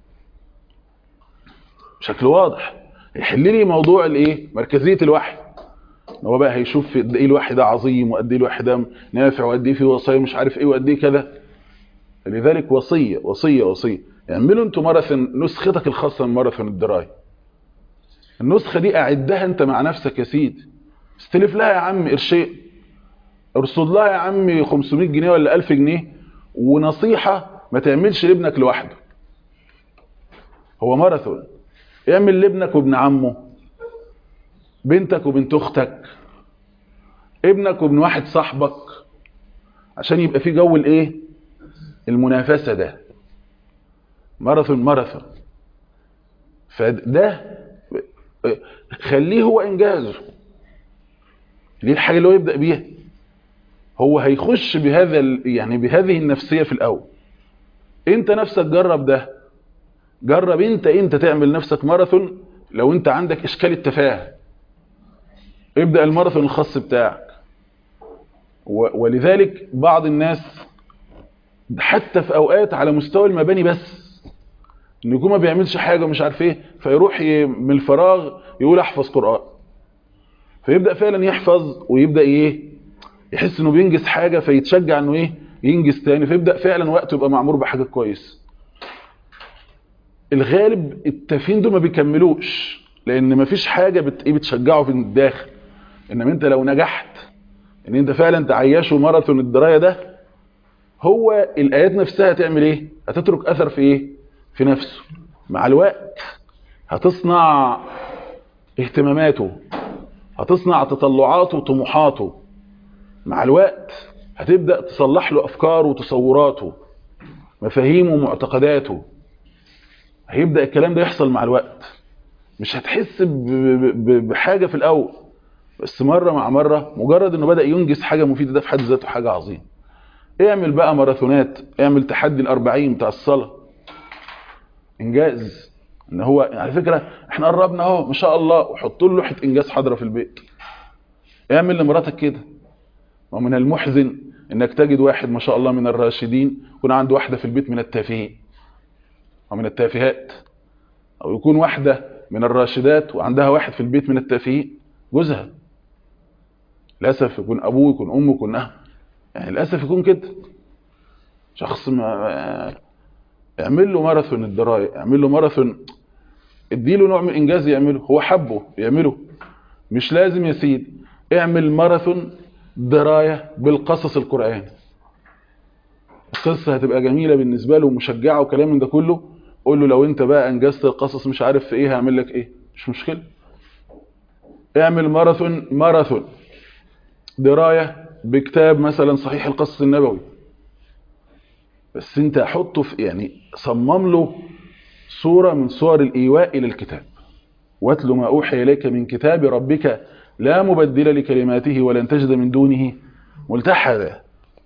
بشكل واضح يحل لي موضوع الايه مركزيه الوحي هو بقى هيشوف قد ايه الوحي ده عظيم وقد ايه الوحي ده نافع وقد ايه فيه وصايا مش عارف ايه وقد ايه كذا لذلك وصيه وصيه وصيه اعملوا انتوا ماراثون نسختك الخاصه من ماراثون الدرايه النسخه دي اعدها انت مع نفسك يا سيدي استلف لها يا عم قرشين ارصد لها يا عم 500 جنيه ولا 1000 جنيه ونصيحه ما تعملش لابنك لوحده هو ماراثون اعمل لابنك وابن عمه بنتك وبنت اختك ابنك وابن واحد صاحبك عشان يبقى في جو الايه المنافسه ده ماراثون ماراثون فده خليه هو انجازه دي الحاجه اللي هو يبدا بيها هو هيخش بهذا يعني بهذه النفسيه في الاول انت نفسك جرب ده جرب انت انت تعمل نفسك ماراثون لو انت عندك اشكال التفاهه ابدا الماراثون الخاص بتاعك ولذلك بعض الناس حتى في اوقات على مستوى المباني بس ان يكون ما بيعملش حاجه مش عارف ايه فيروح من الفراغ يقول احفظ قران فيبدا فعلا يحفظ ويبدا ايه يحس انه بينجز حاجه فيتشجع انه ايه ينجز تاني فيبدا فعلا وقته يبقى معمور بحاجه كويس الغالب التافهين دول ما بيكملوش لان مفيش حاجه بت... ايه بتشجعه في الداخل انما انت لو نجحت ان انت فعلا تعيشه ماراثون الدرايه ده هو الايات نفسها هتعمل ايه هتترك اثر في ايه في نفسه مع الوقت هتصنع اهتماماته هتصنع تطلعاته وطموحاته مع الوقت هتبدا تصلح له افكاره وتصوراته مفاهيمه ومعتقداته هيبدا الكلام ده يحصل مع الوقت مش هتحس ب- ب- ب- بحاجه في الاول بس مره مع مره مجرد انه بدا ينجز حاجه مفيده ده في حد ذاته حاجه عظيمه اعمل بقى ماراثونات اعمل تحدي الأربعين بتاع الصلاه انجاز ان هو على فكره احنا قربنا اهو ما شاء الله وحط له لوحه انجاز حاضره في البيت اعمل لمراتك كده ومن المحزن انك تجد واحد ما شاء الله من الراشدين يكون عنده واحده في البيت من التافهين او من التافهات او يكون واحده من الراشدات وعندها واحد في البيت من التافهين جوزها للاسف يكون ابوه يكون امه يكون اهله يعني للاسف يكون كده شخص ما اعمل له ماراثون الدرايه اعمل له ماراثون اديله نوع من الانجاز يعمله هو حبه يعمله مش لازم يا سيدي اعمل ماراثون درايه بالقصص القراني القصه هتبقى جميله بالنسبه له ومشجعه وكلام من ده كله قول له لو انت بقى انجزت القصص مش عارف في ايه هعمل لك ايه مش مشكله اعمل ماراثون ماراثون درايه بكتاب مثلا صحيح القصص النبوي بس انت حطه في يعني صمم له صوره من صور الايواء الى الكتاب واتل ما اوحي اليك من كتاب ربك لا مبدل لكلماته ولن تجد من دونه ملتحدا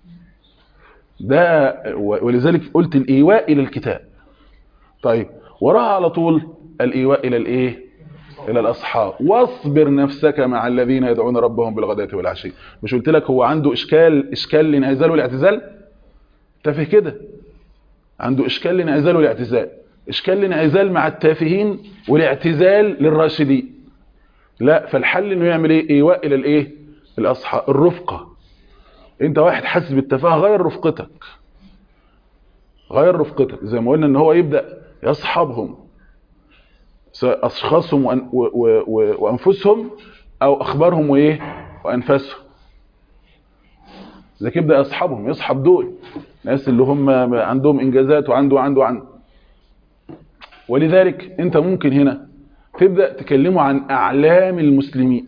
ده ولذلك قلت الايواء الى الكتاب طيب وراها على طول الايواء الى الايه الى الاصحاب واصبر نفسك مع الذين يدعون ربهم بالغداة والعشي مش قلت لك هو عنده اشكال اشكال الانعزال والاعتزال تافه كده عنده اشكال الانعزال والاعتزال اشكال الانعزال مع التافهين والاعتزال للراشدين لا فالحل انه يعمل ايه ايواء الى الايه الاصحاب الرفقه انت واحد حاسس بالتفاهه غير رفقتك غير رفقتك زي ما قلنا ان هو يبدا يصحبهم سواء اشخاصهم وأن و و و وانفسهم او اخبارهم وايه وانفاسهم لذلك يبدا يصحبهم يصحب دول الناس اللي هم عندهم انجازات وعنده وعنده وعنده ولذلك انت ممكن هنا تبدا تكلمه عن اعلام المسلمين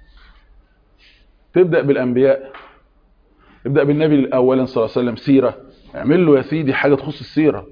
تبدا بالانبياء ابدا بالنبي اولا صلى الله عليه وسلم سيره اعمل له يا سيدي حاجه تخص السيره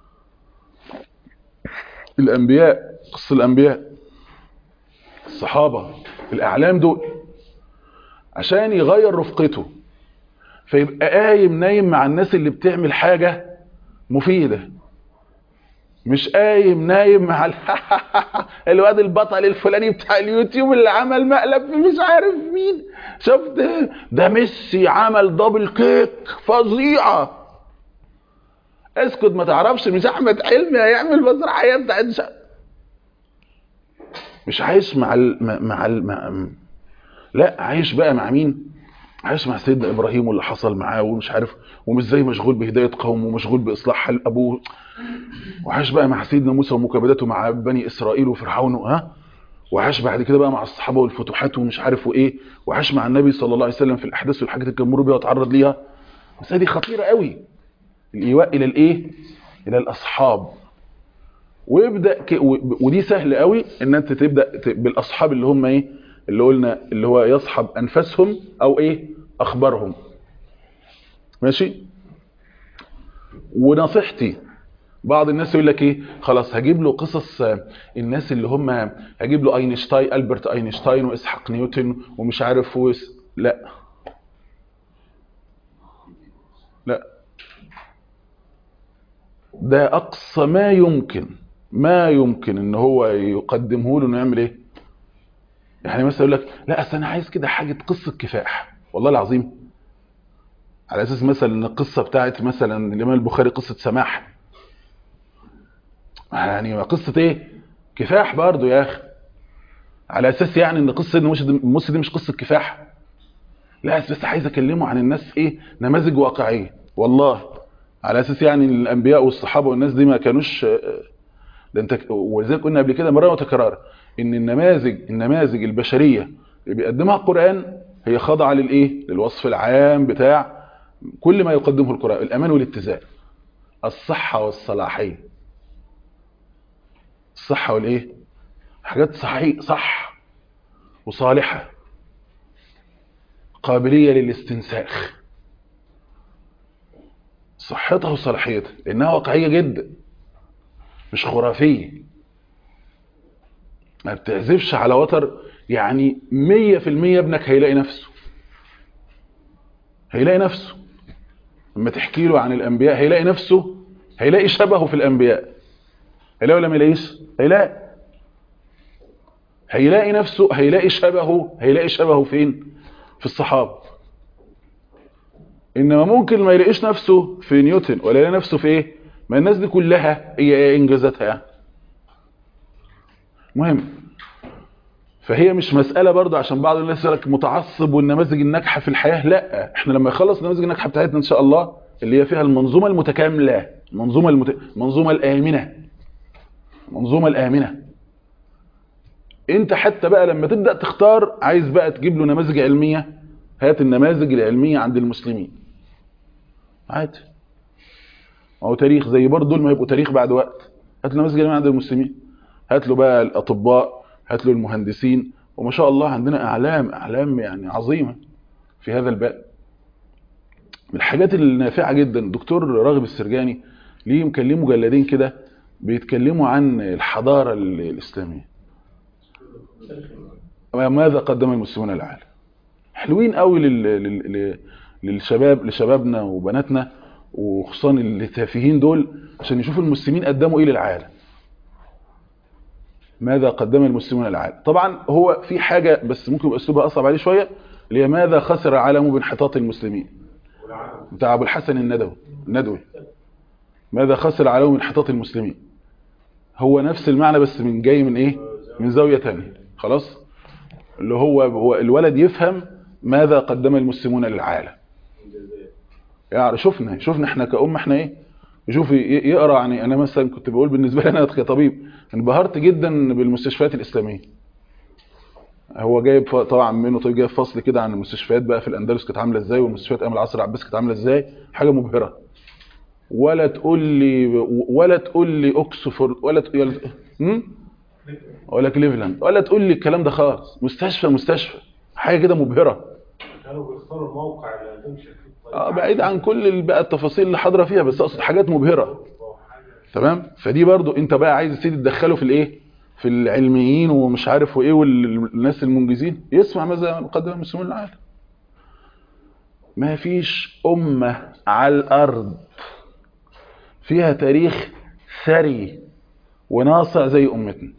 الانبياء قصه الانبياء الصحابه الاعلام دول عشان يغير رفقته فيبقى قايم نايم مع الناس اللي بتعمل حاجه مفيده مش قايم نايم مع ال... الواد البطل الفلاني بتاع اليوتيوب اللي عمل مقلب في مش عارف مين شفت ده ميسي عمل دبل كيك فظيعه اسكت ما تعرفش مش احمد حلمي هيعمل مسرحيه بتاعت ش... مش عايش مع ال... مع ال... مع لا عايش بقى مع مين عايش مع سيدنا ابراهيم واللي حصل معاه ومش عارف ومش زي مشغول بهدايه قوم ومشغول باصلاح حال ابوه وعاش بقى مع سيدنا موسى ومكابدته مع بني اسرائيل وفرعون ها وعاش بعد كده بقى مع الصحابه والفتوحات ومش عارف وايه وعاش مع النبي صلى الله عليه وسلم في الاحداث والحاجات اللي كان مر بيها وتعرض ليها بس دي خطيره قوي الايواء الى الايه الى الاصحاب ويبدا ك... ودي سهل قوي ان انت تبدا ت... بالاصحاب اللي هم ايه اللي قلنا اللي هو يصحب انفسهم او ايه اخبارهم ماشي ونصيحتي بعض الناس يقول لك ايه خلاص هجيب له قصص الناس اللي هم هجيب له اينشتاين البرت اينشتاين واسحاق نيوتن ومش عارف ويس لا لا ده اقصى ما يمكن ما يمكن ان هو يقدمه له انه يعمل ايه يعني مثلا يقول لك لا اصل انا عايز كده حاجه قصه كفاح والله العظيم على اساس مثلا ان القصه بتاعت مثلا الامام البخاري قصه سماح يعني قصه ايه كفاح برضه يا اخي على اساس يعني ان قصه سيدنا موسى دي مش قصه كفاح لا بس عايز اكلمه عن الناس ايه نماذج واقعيه والله على اساس يعني الانبياء والصحابه والناس دي ما كانوش ده انت ولذلك قلنا قبل كده مره وتكرار ان النماذج النماذج البشريه اللي بيقدمها القران هي خاضعه للايه للوصف العام بتاع كل ما يقدمه القران الامان والاتزان الصحه والصلاحيه الصحه والايه حاجات صحيح صح وصالحه قابليه للاستنساخ صحتها وصلاحيتها لانها واقعيه جدا مش خرافيه ما بتعزفش على وتر يعني مية في المية ابنك هيلاقي نفسه هيلاقي نفسه لما تحكي له عن الانبياء هيلاقي نفسه هيلاقي شبهه في الانبياء هيلاقي ولا ما يلاقيش هيلاقي هيلاقي نفسه هيلاقي شبهه هيلاقي شبهه فين في الصحابه انما ممكن ما يلاقيش نفسه في نيوتن ولا يلاقي نفسه في ايه ما الناس دي كلها هي ايه انجازاتها يعني مهم فهي مش مسألة برضه عشان بعض الناس يقول لك متعصب والنماذج الناجحة في الحياة لا احنا لما يخلص النماذج الناجحة بتاعتنا ان شاء الله اللي هي فيها المنظومة المتكاملة المنظومة المت... المنظومة الآمنة المنظومة الآمنة انت حتى بقى لما تبدأ تختار عايز بقى تجيب له نماذج علمية هات النماذج العلمية عند المسلمين عادي هو تاريخ زي برضه دول ما يبقوا تاريخ بعد وقت هات النماذج العلمية عند المسلمين هات له بقى الأطباء هات له المهندسين وما شاء الله عندنا أعلام أعلام يعني عظيمة في هذا الباب من الحاجات النافعة جدا الدكتور راغب السرجاني ليه مكلمه مجلدين كده بيتكلموا عن الحضارة الإسلامية ماذا قدم المسلمون للعالم حلوين قوي لل... لل... للشباب لشبابنا وبناتنا وخصوصا التافهين دول عشان يشوفوا المسلمين قدموا ايه للعالم ماذا قدم المسلمون للعالم طبعا هو في حاجة بس ممكن يبقى اسلوبها اصعب عليه شوية اللي هي ماذا خسر العالم بانحطاط المسلمين بتاع ابو الحسن الندوي الندوي ماذا خسر العالم بانحطاط المسلمين هو نفس المعنى بس من جاي من ايه من زاوية تانية خلاص اللي هو هو الولد يفهم ماذا قدم المسلمون للعالم يعني شفنا شفنا احنا كأمة احنا ايه يشوف يقرا يعني انا مثلا كنت بقول بالنسبه لي انا كطبيب انبهرت جدا بالمستشفيات الاسلاميه هو جايب طبعا منه طيب جايب فصل كده عن المستشفيات بقى في الاندلس كانت عامله ازاي والمستشفيات ايام العصر العباسي كانت عامله ازاي حاجه مبهره ولا تقول لي ولا تقول لي اوكسفورد ولا تقول ولا كليفلاند ولا تقول لي الكلام ده خالص مستشفى مستشفى حاجه كده مبهره كانوا بيختاروا الموقع اللي هتمشي فيه اه بعيد عن كل بقى التفاصيل اللي حاضره فيها بس اقصد حاجات مبهره تمام فدي برضو انت بقى عايز يا سيدي تدخله في الايه في العلميين ومش عارف وايه والناس المنجزين يسمع ماذا قدم المسلمون للعالم ما فيش امه على الارض فيها تاريخ ثري وناصع زي امتنا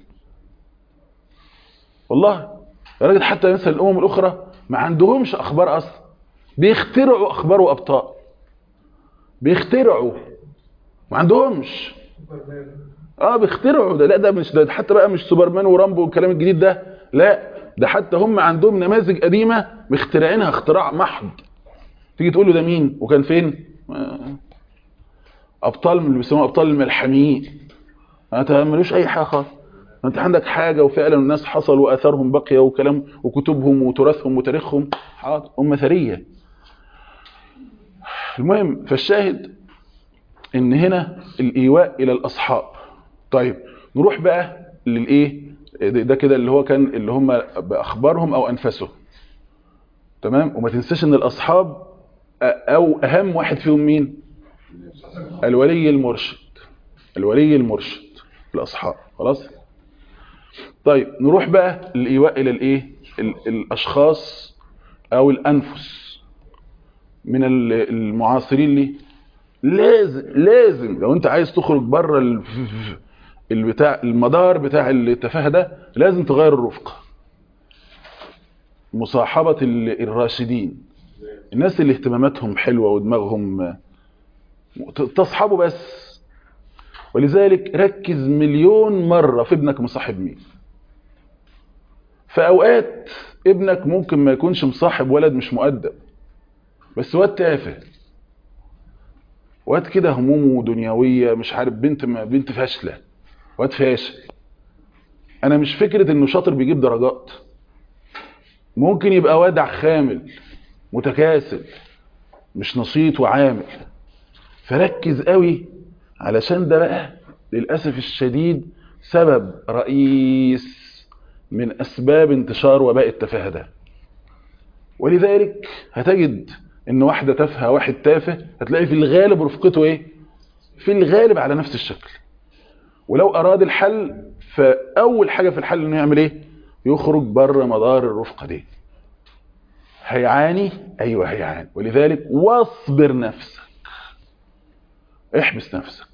والله يا راجل حتى مثلا الامم الاخرى ما عندهمش اخبار اصلا بيخترعوا اخبار وابطال بيخترعوا ما عندهمش اه بيخترعوا ده لا ده مش ده حتى بقى مش سوبرمان ورامبو والكلام الجديد ده لا ده حتى هم عندهم نماذج قديمه مخترعينها اختراع محض تيجي تقول له ده مين وكان فين ابطال من اللي بيسموها ابطال الملحميين ما تعملوش اي حاجه خالص انت عندك حاجه وفعلا الناس حصل واثارهم بقيه وكلام وكتبهم وتراثهم وتاريخهم حاضر امه ثريه المهم فالشاهد ان هنا الايواء الى الاصحاب طيب نروح بقى للايه ده كده اللي هو كان اللي هم باخبارهم او انفسهم تمام وما تنساش ان الاصحاب او اهم واحد فيهم مين الولي المرشد الولي المرشد الاصحاب خلاص طيب نروح بقى الايواء الى الايه الاشخاص او الانفس من المعاصرين ليه لازم لازم لو انت عايز تخرج بره البتاع المدار بتاع التفاهه ده لازم تغير الرفقه مصاحبه الراشدين الناس اللي اهتماماتهم حلوه ودماغهم تصحبه بس ولذلك ركز مليون مره في ابنك مصاحب مين في اوقات ابنك ممكن ما يكونش مصاحب ولد مش مؤدب بس واد تافه واد كده همومه دنيويه مش عارف بنت ما بنت فاشله واد فاشل انا مش فكره انه شاطر بيجيب درجات ممكن يبقى واد خامل متكاسل مش نشيط وعامل فركز قوي علشان ده بقى للاسف الشديد سبب رئيس من اسباب انتشار وباء التفاهه ده ولذلك هتجد ان واحده تافهه واحد تافه هتلاقي في الغالب رفقته ايه في الغالب على نفس الشكل ولو اراد الحل فاول حاجه في الحل انه يعمل ايه يخرج بره مدار الرفقه دي هيعاني ايوه هيعاني ولذلك واصبر نفسك احبس نفسك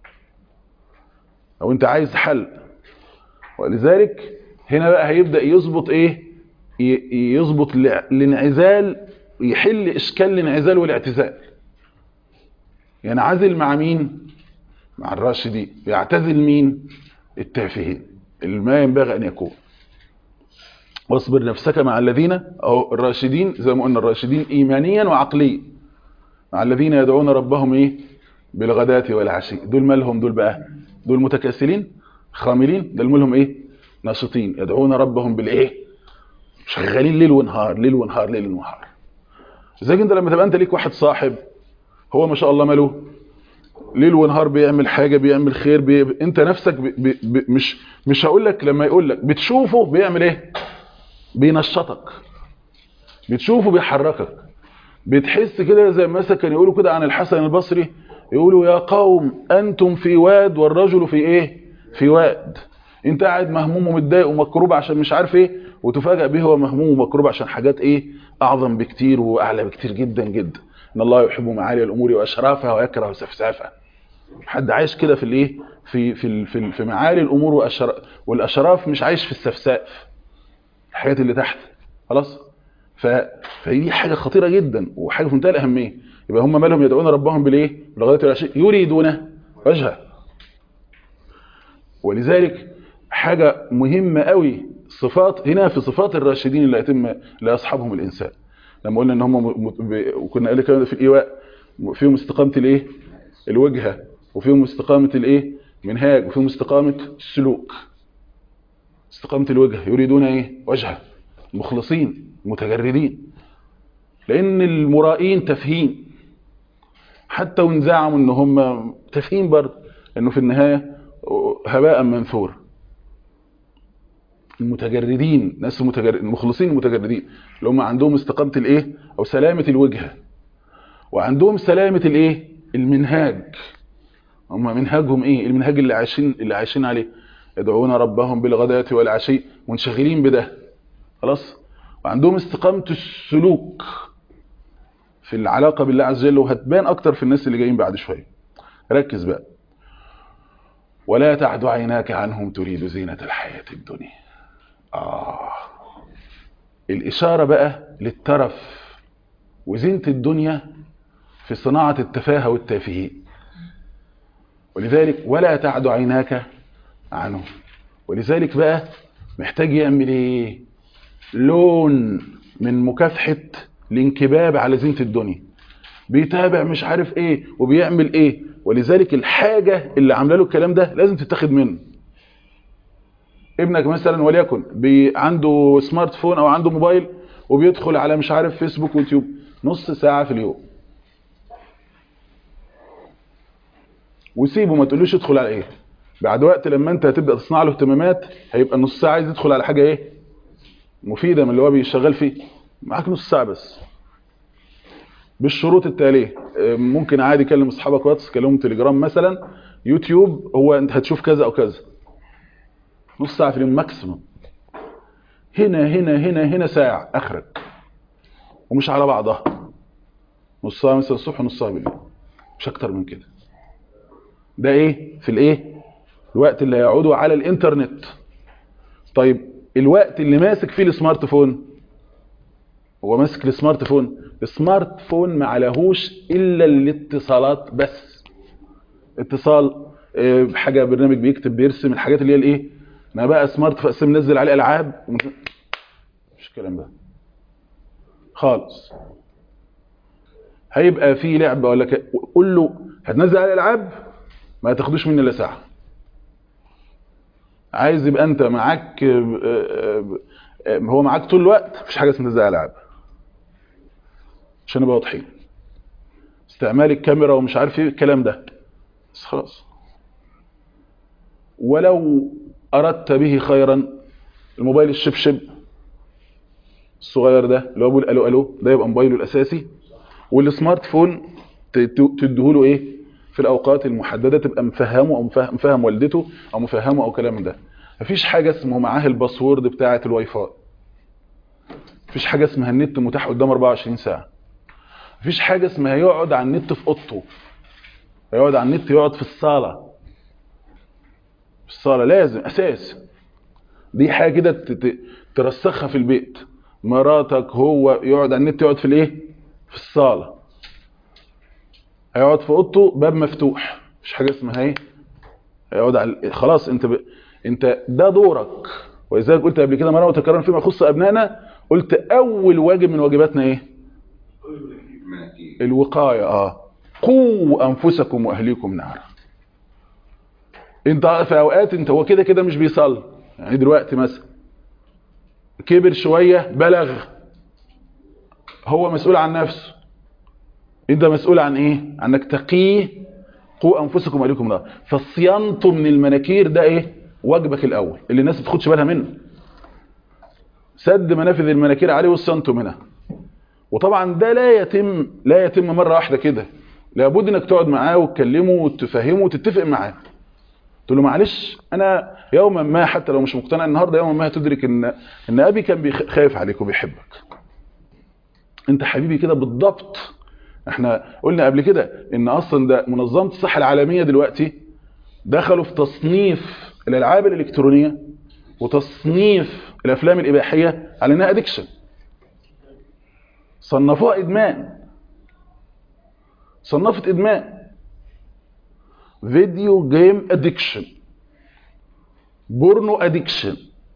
لو انت عايز حل ولذلك هنا بقى هيبدا يظبط ايه ي- يظبط الع- الانعزال يحل اشكال الانعزال والاعتزال ينعزل مع مين مع الراشدين يعتزل مين التافهين اللي ما ينبغي ان يكون واصبر نفسك مع الذين او الراشدين زي ما قلنا الراشدين ايمانيا وعقليا مع الذين يدعون ربهم ايه بالغداة والعشي دول مالهم دول بقى دول متكاسلين خاملين دول مالهم ايه ناشطين يدعون ربهم بالايه شغالين ليل ونهار ليل ونهار ليل ونهار زي انت لما تبقى انت ليك واحد صاحب هو ما شاء الله ماله ليل ونهار بيعمل حاجه بيعمل خير بي... انت نفسك ب... ب... ب... مش مش هقول لك لما يقول لك بتشوفه بيعمل ايه بينشطك بتشوفه بيحركك بتحس كده زي مثلا كان يقولوا كده عن الحسن البصري يقولوا يا قوم انتم في واد والرجل في ايه في واد انت قاعد مهموم ومتضايق ومكروب عشان مش عارف ايه وتفاجئ به هو مهموم ومكروب عشان حاجات ايه اعظم بكتير واعلى بكتير جدا جدا ان الله يحب معالي الامور واشرافها ويكره سفسافها حد عايش كده في الايه في في ال- في, ال- في معالي الامور وأشر... والاشراف مش عايش في السفساف الحاجات اللي تحت خلاص ف... فدي حاجه خطيره جدا وحاجه في منتهى الاهميه يبقى هم مالهم يدعون ربهم بالايه بلغايه العشي يريدون وجهه ولذلك حاجه مهمه قوي صفات هنا في صفات الراشدين اللي يتم لاصحابهم الانسان لما قلنا ان هم م... م... ب... وكنا قال كده في الايواء فيهم استقامه الايه الوجهه وفيهم استقامه الايه منهاج وفيهم استقامه السلوك استقامه الوجه يريدون ايه وجهه مخلصين متجردين لان المرائين تافهين حتى وان زعموا ان هم تافهين برضه انه في النهايه هباء منثور المتجردين ناس متجرد المخلصين المتجردين اللي هم عندهم استقامه الايه او سلامه الوجهه وعندهم سلامه الايه المنهاج هم منهاجهم ايه المنهاج اللي عايشين اللي عايشين عليه يدعون ربهم بالغداة والعشي منشغلين بده خلاص وعندهم استقامة السلوك في العلاقة بالله عز وجل وهتبان اكتر في الناس اللي جايين بعد شوية ركز بقى ولا تعد عيناك عنهم تريد زينة الحياة الدنيا آه الإشارة بقى للترف وزينة الدنيا في صناعة التفاهة والتافهين ولذلك ولا تعد عيناك عنه ولذلك بقى محتاج يعمل ايه لون من مكافحة الانكباب على زينة الدنيا بيتابع مش عارف ايه وبيعمل ايه ولذلك الحاجة اللي عامله له الكلام ده لازم تتاخد منه ابنك مثلا وليكن بي عنده سمارت فون او عنده موبايل وبيدخل على مش عارف فيسبوك ويوتيوب نص ساعة في اليوم وسيبه ما تقولوش ادخل على ايه بعد وقت لما انت هتبدا تصنع له اهتمامات هيبقى النص ساعه عايز يدخل على حاجه ايه مفيده من اللي هو بيشتغل فيه معاك نص ساعه بس بالشروط التاليه اه، ممكن عادي كلم اصحابك واتس كلمهم تليجرام مثلا يوتيوب هو انت هتشوف كذا او كذا نص ساعه في اليوم ماكسيموم هنا هنا هنا هنا ساعه اخرك ومش على بعضها نصها مثلا الصبح ونصها بالليل مش اكتر من كده ده ايه في الايه الوقت اللي هيقعدوا على الانترنت طيب الوقت اللي ماسك فيه السمارت فون هو ماسك السمارت فون السمارت فون ما عليهوش الا الاتصالات بس اتصال آه، بحاجه برنامج بيكتب بيرسم الحاجات اللي هي الايه انا بقى سمارت فون منزل عليه العاب ومش- الكلام ده خالص هيبقى في لعبه ولا ك... قول له هتنزل على الالعاب ما تاخدوش مني الا ساعه عايز يبقى انت معاك آه، آه، آه، هو معاك طول الوقت مفيش حاجه اسمها تنزل على الالعاب عشان نبقى واضحين استعمال الكاميرا ومش عارف ايه الكلام ده بس خلاص ولو اردت به خيرا الموبايل الشبشب الصغير ده اللي هو بيقول الو الو ده يبقى موبايله الاساسي والسمارت فون تديهوله ايه في الاوقات المحدده تبقى مفهمه او مفهم, مفهم والدته او مفهمه او كلام من ده مفيش حاجه اسمه معاه الباسورد بتاعه الواي فاي مفيش حاجه اسمها النت متاح قدام 24 ساعه مفيش حاجه اسمها يقعد على النت في اوضته يقعد على النت يقعد في الصاله في الصاله لازم اساس دي حاجه كده ت- ت- ترسخها في البيت مراتك هو يقعد على النت يقعد في الايه في الصاله هيقعد في اوضته باب مفتوح مفيش حاجه اسمها ايه هيقعد على خلاص انت ب... انت ده دورك ولذلك قلت قبل كده مره وتكرر فيما يخص ابنائنا قلت اول واجب من واجباتنا ايه مناكير الوقايه اه قوا انفسكم واهليكم نارا انت في اوقات انت هو كده كده مش بيصلي يعني دلوقتي مثلا كبر شويه بلغ هو مسؤول عن نفسه انت مسؤول عن ايه عنك تقيه قوا انفسكم واهليكم نارا فصيانته من المناكير ده ايه واجبك الاول اللي الناس ما بتاخدش بالها منه سد منافذ المناكير عليه وصيانته منها وطبعا ده لا يتم لا يتم مره واحده كده لابد انك تقعد معاه وتكلمه وتفهمه وتتفق معاه تقول له معلش انا يوما ما حتى لو مش مقتنع النهارده يوما ما هتدرك ان ان ابي كان بيخ- خايف عليك وبيحبك انت حبيبي كده بالضبط احنا قلنا قبل كده ان اصلا ده منظمه الصحه العالميه دلوقتي دخلوا في تصنيف الالعاب الالكترونيه وتصنيف الافلام الاباحيه على انها ادكشن صنفوها ادمان صنفت ادمان فيديو جيم ادكشن بورنو ادكشن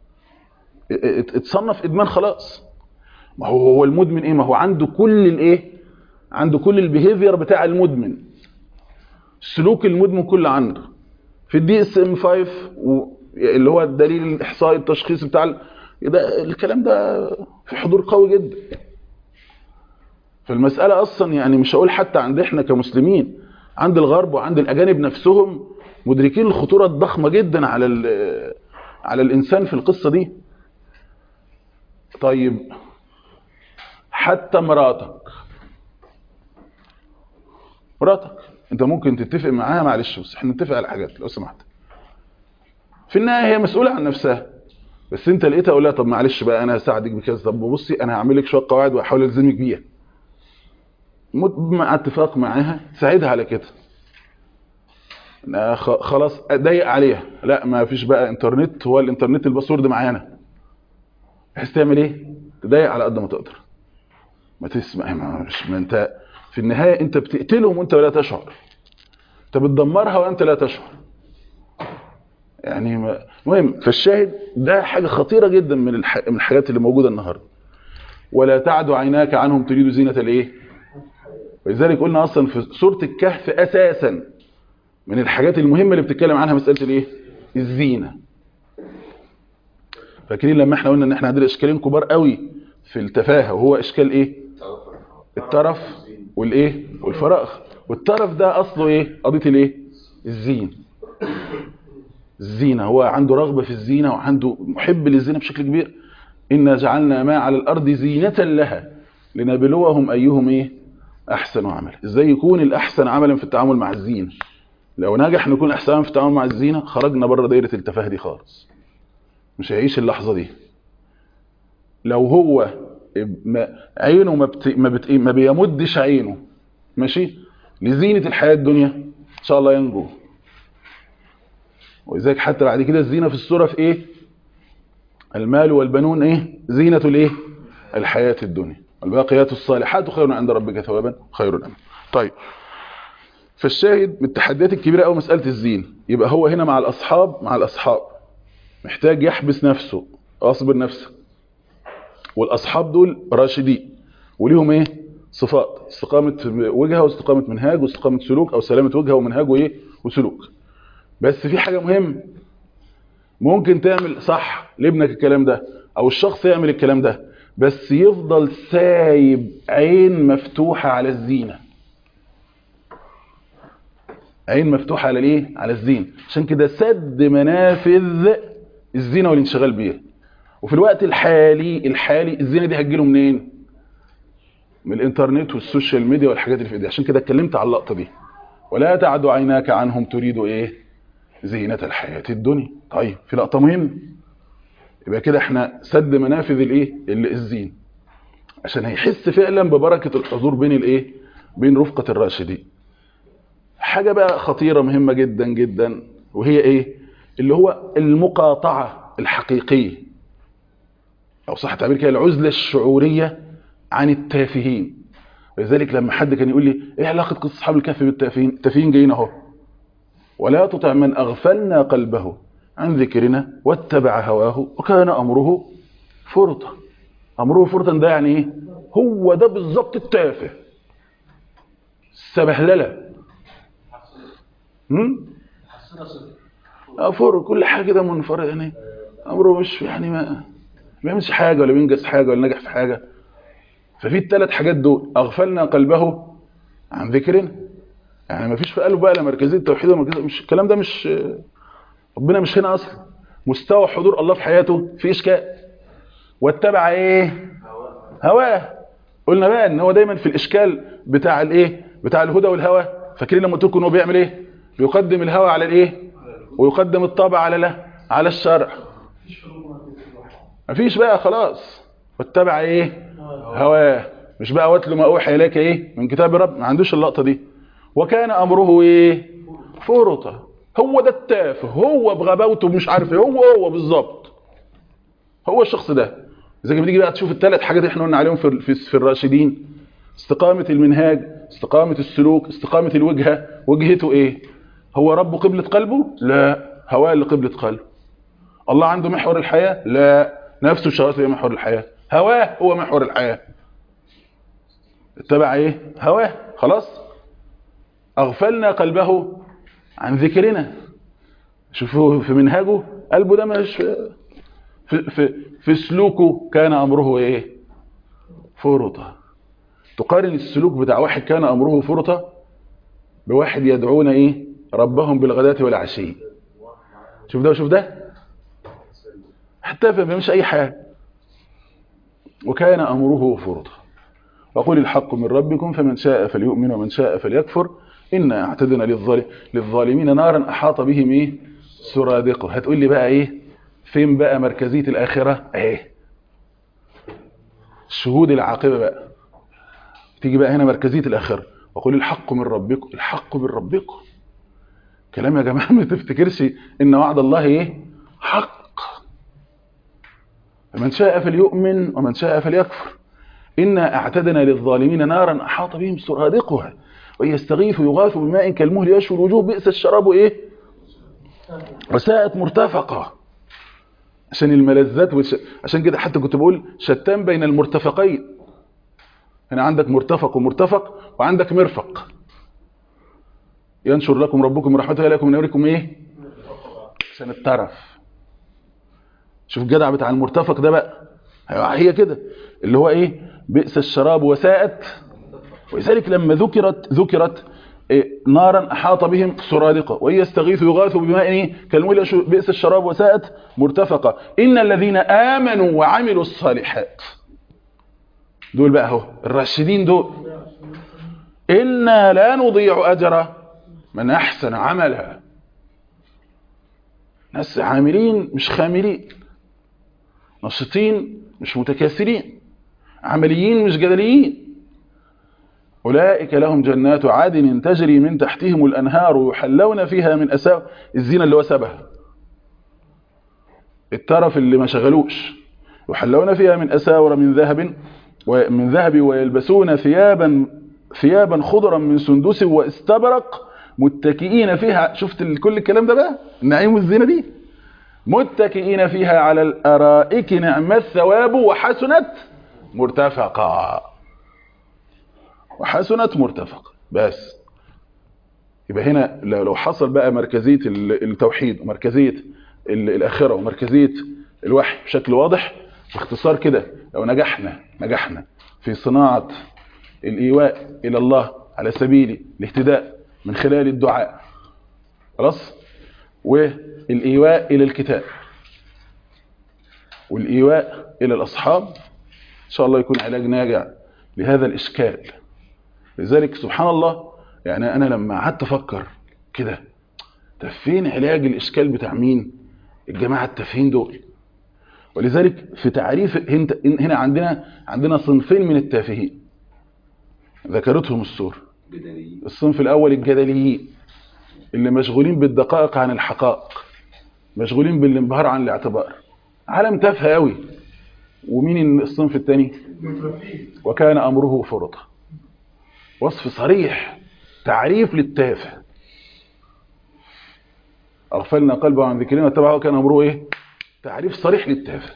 اتصنف ادمان خلاص ما هو هو المدمن ايه ما هو عنده كل الايه عنده كل البيهيفير بتاع المدمن سلوك المدمن كله عنده في الدي اس ام 5 اللي هو الدليل الاحصائي التشخيصي بتاع ال- ده الكلام ده في حضور قوي جدا فالمسألة أصلا يعني مش هقول حتى عند إحنا كمسلمين عند الغرب وعند الأجانب نفسهم مدركين الخطورة الضخمة جدا على ال- على الإنسان في القصة دي طيب حتى مراتك مراتك انت ممكن تتفق معاها معلش بس احنا نتفق على حاجات لو سمحت في النهايه هي مسؤوله عن نفسها بس انت لقيتها اقول لها طب معلش بقى انا هساعدك بكذا طب بصي انا هعمل لك شويه قواعد واحاول الزمك بيها مت- مع اتفاق معاها تساعدها على كده أنا خ- خلاص اضيق عليها لا ما فيش بقى انترنت هو الانترنت الباسورد معانا بحيث تعمل ايه تضيق على قد ما تقدر ما تسمع ما مش ما انت في النهايه انت بتقتلهم وانت لا تشعر انت بتدمرها وانت لا تشعر يعني ما- مهم فالشاهد ده حاجه خطيره جدا من الح... من الحاجات اللي موجوده النهارده ولا تعد عيناك عنهم تريد زينه الايه ولذلك قلنا اصلا في سوره الكهف اساسا من الحاجات المهمه اللي بتتكلم عنها مساله الايه الزينه فاكرين لما احنا قلنا ان احنا عندنا اشكالين كبار قوي في التفاهه وهو اشكال ايه الترف والايه والفراغ والترف ده اصله ايه قضيه الايه الزين الزينه هو عنده رغبه في الزينه وعنده محب للزينه بشكل كبير انا جعلنا ما على الارض زينه لها لنبلوهم ايهم ايه احسن عملا ازاي يكون الاحسن عملا في التعامل مع الزينه لو نجح نكون احسن في التعامل مع الزينه خرجنا بره دايره التفاهه دي خالص مش هيعيش اللحظه دي لو هو ما عينه ما, بت... ما, بت... ما بيمدش عينه ماشي لزينة الحياة الدنيا إن شاء الله ينجو ولذلك حتى بعد كده الزينة في السورة في إيه المال والبنون إيه زينة الإيه الحياة الدنيا والباقيات الصالحات خير عند ربك ثوابا خير أمل طيب فالشاهد من التحديات الكبيرة أو مسألة الزين يبقى هو هنا مع الأصحاب مع الأصحاب محتاج يحبس نفسه أصبر نفسك والاصحاب دول راشدين وليهم ايه صفات استقامه وجهه واستقامه منهاج واستقامه سلوك او سلامه وجهه ومنهاج وايه وسلوك بس في حاجه مهمه ممكن تعمل صح لابنك الكلام ده او الشخص يعمل الكلام ده بس يفضل سايب عين مفتوحه على الزينه عين مفتوحه على الايه على الزين عشان كده سد منافذ الزينه والانشغال بيها وفي الوقت الحالي الحالي الزينه دي هتجيله منين من الانترنت والسوشيال ميديا والحاجات اللي في ايديه عشان كده اتكلمت على اللقطه دي ولا تعد عيناك عنهم تريد ايه زينه الحياه الدنيا طيب في لقطه مهمه يبقى كده احنا سد منافذ الايه الزين عشان هيحس فعلا ببركه الحضور بين الايه بين رفقه الراشدين حاجه بقى خطيره مهمه جدا جدا وهي ايه اللي هو المقاطعه الحقيقيه او صح التعبير كده العزله الشعوريه عن التافهين ولذلك لما حد كان يقول لي ايه علاقه قصه اصحاب الكهف بالتافهين التافهين جايين اهو ولا تطع من اغفلنا قلبه عن ذكرنا واتبع هواه وكان امره فرطا امره فرطا ده يعني ايه هو ده بالظبط التافه السبهلله امم افر كل حاجه كده منفرد يعني امره مش يعني ما ما بيعملش حاجه ولا بينجز حاجه ولا نجح في حاجه ففي الثلاث حاجات دول اغفلنا قلبه عن ذكرنا يعني ما فيش في قلبه بقى لا مركزيه التوحيد ولا مركزيه مش الكلام ده مش ربنا مش هنا اصلا مستوى حضور الله في حياته في اشكال واتبع ايه هواه قلنا بقى ان هو دايما في الاشكال بتاع الايه بتاع الهدى والهوى فاكرين لما قلت لكم ان هو بيعمل ايه بيقدم الهوى على الايه ويقدم الطبع على لا على الشرع مفيش بقى خلاص واتبع ايه هواه مش بقى واتلو ما اوحي اليك ايه من كتاب رب ما عندوش اللقطه دي وكان امره ايه فرطا هو ده التافه هو بغباوته مش عارف ايه هو هو بالظبط هو الشخص ده اذا بتيجي بقى تشوف الثلاث حاجات اللي احنا قلنا عليهم في في, في الراشدين استقامه المنهاج استقامه السلوك استقامه الوجهه وجهته ايه هو رب قبلة قلبه لا هواه اللي قبلة قلبه الله عنده محور الحياة لا نفسه شغلته هي محور الحياة هواه هو محور الحياة اتبع ايه هواه خلاص اغفلنا قلبه عن ذكرنا شوفوا في منهاجه قلبه ده مش في, في, في سلوكه كان امره ايه فرطة تقارن السلوك بتاع واحد كان امره فرطة بواحد يدعون ايه ربهم بالغداة والعشي شوف ده وشوف ده حتى ما بيعملش اي حاجه وكان امره فرطا وقل الحق من ربكم فمن شاء فليؤمن ومن شاء فليكفر إنا اعتدنا للظالم للظالمين نارا أحاط بهم إيه سرادقه هتقول لي بقى إيه فين بقى مركزية الآخرة اهي شهود العاقبة بقى تيجي بقى هنا مركزية الآخرة وقل الحق من ربكم الحق من ربكم كلام يا جماعة ما تفتكرش إن وعد الله إيه حق فمن شاء فليؤمن ومن شاء فليكفر إنا اعتدنا للظالمين نارا أحاط بهم سرادقها ويستغيث يغاث بماء كالمهل يشوي الوجوه بئس الشراب إيه وساءت مرتفقة عشان الملذات وش... عشان كده حتى كنت بقول شتان بين المرتفقين هنا عندك مرتفق ومرتفق وعندك مرفق ينشر لكم ربكم رحمته لكم من أمركم إيه عشان الترف شوف الجدع بتاع المرتفق ده بقى هي كده اللي هو ايه بئس الشراب وساءت ولذلك لما ذكرت ذكرت إيه نارا احاط بهم سرادقه وهي يستغيث يغاث بماء ايه كالمول بئس الشراب وساءت مرتفقه ان الذين امنوا وعملوا الصالحات دول بقى اهو الراشدين دول انا لا نضيع اجر من احسن عملا ناس عاملين مش خاملين نشطين مش متكاثرين عمليين مش جدليين أولئك لهم جنات عدن تجري من تحتهم الأنهار يحلون فيها من أساور الزينة اللي هو سبها الترف اللي ما شغلوش يحلون فيها من أساور من ذهب ومن ذهب ويلبسون ثيابا ثيابا خضرا من سندس واستبرق متكئين فيها شفت كل الكلام ده بقى النعيم والزينة دي متكئين فيها على الارائك نعم الثواب وحسنت مرتفقا وحسنت مرتفقا بس يبقى هنا لو لو حصل بقى مركزيه ال- التوحيد ومركزيه ال- الاخره ومركزيه الوحي بشكل واضح باختصار كده لو نجحنا نجحنا في صناعه الايواء الى الله على سبيل الاهتداء من خلال الدعاء خلاص والايواء الى الكتاب والايواء الى الاصحاب ان شاء الله يكون علاج ناجع لهذا الاشكال لذلك سبحان الله يعني انا لما قعدت افكر كده طب فين علاج الاشكال بتاع مين الجماعه التافهين دول ولذلك في تعريف هنت- هنا عندنا عندنا صنفين من التافهين ذكرتهم السور بدليل الصنف الاول الجدليين اللي مشغولين بالدقائق عن الحقائق مشغولين بالانبهار عن الاعتبار عالم تافه قوي ومين الصنف الثاني وكان امره فرطا وصف صريح تعريف للتافه اغفلنا قلبه عن ذكرنا واتبعه كان امره ايه تعريف صريح للتافه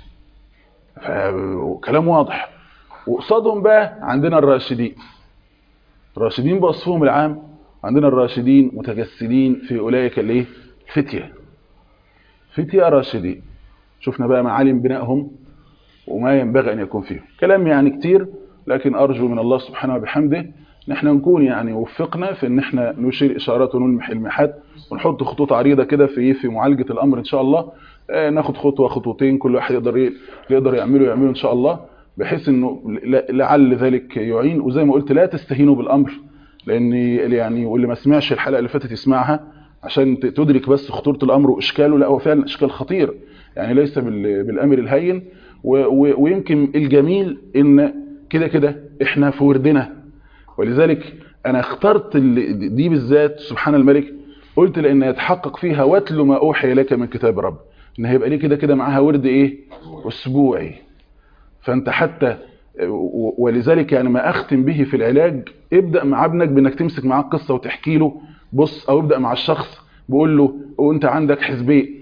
ف- كلام واضح وقصادهم بقى عندنا الراشدين الراشدين بوصفهم العام عندنا الراشدين متجسدين في اولئك الايه الفتيه فتيه راشدين شفنا بقى معالم بنائهم وما ينبغي ان يكون فيهم كلام يعني كتير لكن ارجو من الله سبحانه وبحمده ان احنا نكون يعني وفقنا في ان احنا نشير اشارات ونلمح المحات ونحط خطوط عريضه كده في في معالجه الامر ان شاء الله آه، ناخد خطوه خطوتين كل واحد يقدر ي- يقدر يعمله يعمله ان شاء الله بحيث انه ل- لعل ذلك يعين وزي ما قلت لا تستهينوا بالامر لان يعني واللي ما سمعش الحلقه اللي فاتت يسمعها عشان ت- تدرك بس خطوره الامر واشكاله لا هو فعلا اشكال خطير يعني ليس بال- بالامر الهين و- و- ويمكن الجميل ان كده كده احنا في وردنا ولذلك انا اخترت ال- دي بالذات سبحان الملك قلت لان يتحقق فيها واتل ما اوحي اليك من كتاب رب ان هيبقى ليه كده كده معاها ورد ايه اسبوعي فانت حتى و- ولذلك يعني ما اختم به في العلاج ابدا مع ابنك بانك تمسك معاه قصه وتحكي له بص او ابدا مع الشخص بقول له وانت عندك حزبين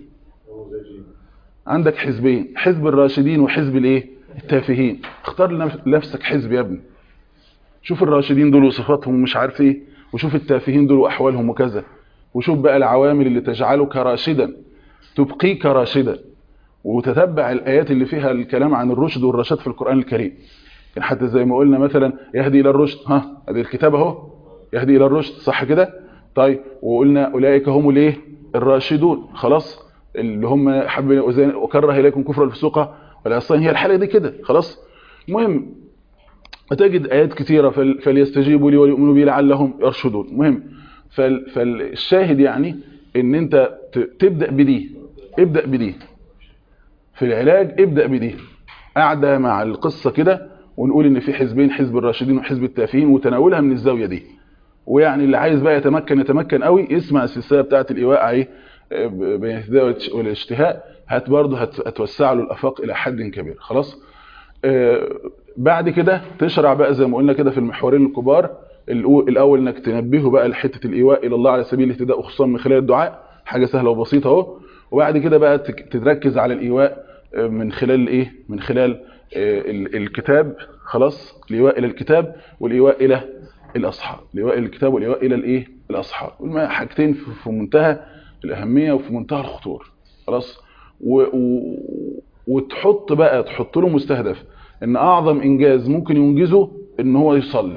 عندك حزبين حزب الراشدين وحزب الايه التافهين اختار لنف- لنفسك حزب يا ابني شوف الراشدين دول وصفاتهم ومش عارف ايه وشوف التافهين دول واحوالهم وكذا وشوف بقى العوامل اللي تجعلك راشدا تبقيك راشدا وتتبع الايات اللي فيها الكلام عن الرشد والرشاد في القران الكريم يعني حتى زي ما قلنا مثلا يهدي الى الرشد ها ادي الكتاب اهو يهدي الى الرشد صح كده طيب وقلنا اولئك هم الايه الراشدون خلاص اللي هم حب وكره اليكم كفر الفسوق والعصيان هي الحاله دي كده خلاص المهم وتجد آيات كثيرة فل- فليستجيبوا لي وليؤمنوا بي لعلهم يرشدون مهم فال- فالشاهد يعني ان انت ت- تبدأ بدي ابدأ بدي في العلاج ابدأ بدي قاعدة مع القصة كده ونقول ان في حزبين حزب الراشدين وحزب التافهين وتناولها من الزاوية دي ويعني اللي عايز بقى يتمكن يتمكن قوي يسمع السلسلة بتاعة الإيواء ايه آه، بين الاهتداء والاشتهاء هت برضه هت- هتوسع له الافاق الى حد كبير خلاص آه، بعد كده تشرع بقى زي ما قلنا كده في المحورين الكبار الأو- الاول انك تنبهه بقى لحته الايواء الى الله على سبيل الاهتداء وخصوصا من خلال الدعاء حاجه سهله وبسيطه اهو وبعد كده بقى تك- تركز على الايواء آه، من خلال الايه من خلال آه، ال- الكتاب خلاص الايواء الى الكتاب والايواء الى الاصحاب الايواء الى الكتاب والايواء الى الايه الاصحاب والما حاجتين في في منتهى الاهميه وفي منتهى الخطوره خلاص و... و... وتحط بقى تحط له مستهدف ان اعظم انجاز ممكن ينجزه ان هو يصلي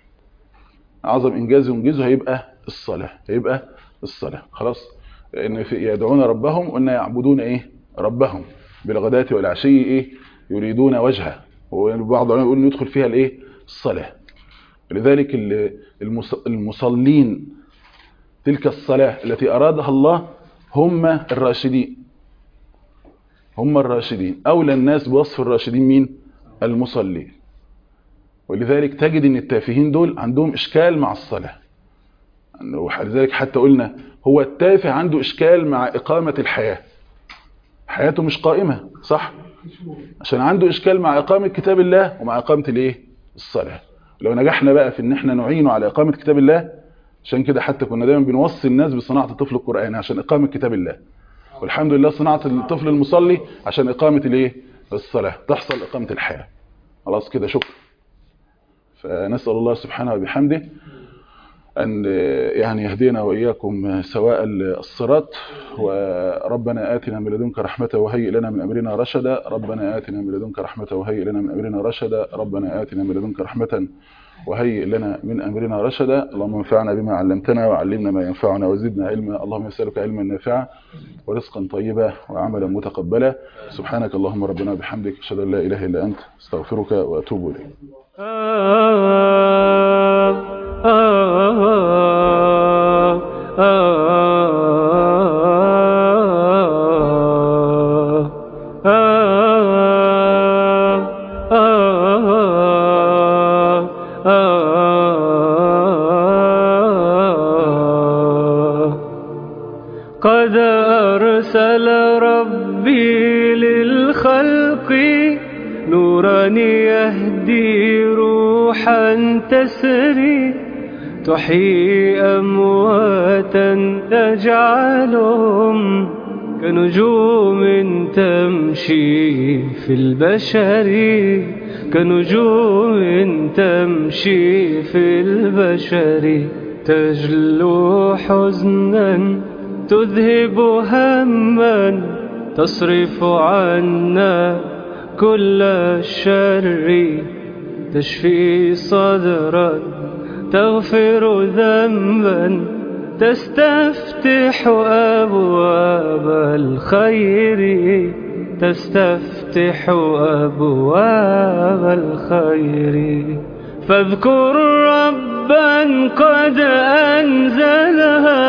اعظم انجاز ينجزه هيبقى الصلاه هيبقى الصلاه خلاص ان في يدعون ربهم وان يعبدون ايه ربهم بالغداة والعشي ايه يريدون وجهه وبعض العلماء يقول إنه يدخل فيها الايه الصلاه لذلك ال- المص- المصلين تلك الصلاه التي ارادها الله هم الراشدين هم الراشدين أولى الناس بوصف الراشدين مين المصلين ولذلك تجد ان التافهين دول عندهم اشكال مع الصلاة ولذلك حتى قلنا هو التافه عنده اشكال مع اقامة الحياة حياته مش قائمة صح عشان عنده اشكال مع اقامة كتاب الله ومع اقامة الايه الصلاة لو نجحنا بقى في ان احنا نعينه على اقامة كتاب الله عشان كده حتى كنا دايما بنوصي الناس بصناعة الطفل القرآني عشان اقامة كتاب الله والحمد لله صناعه الطفل المصلي عشان اقامه الايه الصلاه تحصل اقامه الحياه خلاص كده شكرا فنسال الله سبحانه وبحمده أن يعني يهدينا وإياكم سواء الصراط وربنا آتنا من لدنك رحمة وهيئ لنا من أمرنا رشدا ربنا آتنا من لدنك رحمة وهيئ لنا من أمرنا رشدا ربنا آتنا من لدنك رحمة وهيئ لنا من أمرنا رشدا اللهم انفعنا بما علمتنا وعلمنا ما ينفعنا وزدنا علما اللهم نسألك علما نافعا ورزقا طيبا وعملا متقبلا سبحانك اللهم ربنا وبحمدك أشهد أن لا إله إلا أنت استغفرك وأتوب إليك قد أرسل ربي للخلق نورا يهدي روحا تسري تحيي أمواتا تجعلهم كنجوم تمشي في البشر كنجوم تمشي في البشر تجلو حزنا تذهب هما تصرف عنا كل الشر تشفي صدرا تغفر ذنبا تستفتح أبواب الخير تستفتح أبواب الخير فاذكر ربا قد أنزلها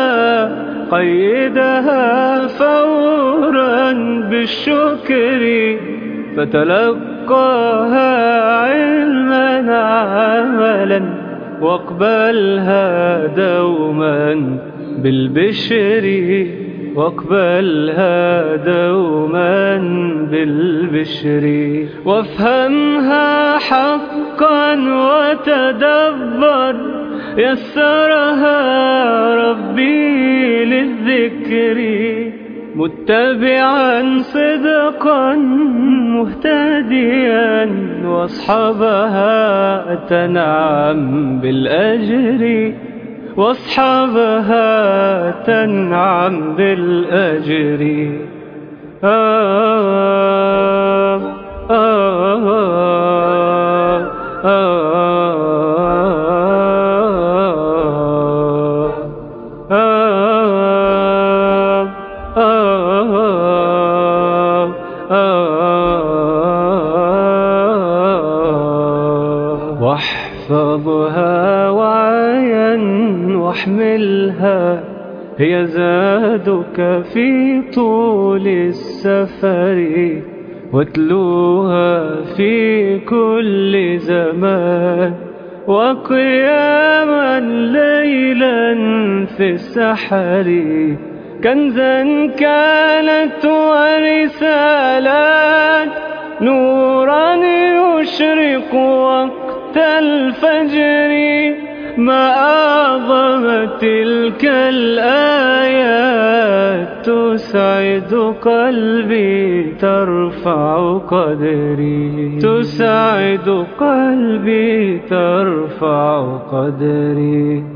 قيدها فورا بالشكر فتلقاها علما عملا واقبلها دوما بالبشر واقبلها دوما بالبشر وافهمها حقا وتدبر يسرها ربي للذكر متبعا صدقا مهتديا واصحابها تنعم بالأجر واصحابها تنعم بالأجر آه آه آه واحفظها وعيا واحملها هي زادك في طول السفر واتلوها في كل زمان وقياما ليلا في السحر كنزا كانت ورسالات نورا يشرق وقت الفجر ما أعظم تلك الآيات تسعد قلبي ترفع قدري تسعد قلبي ترفع قدري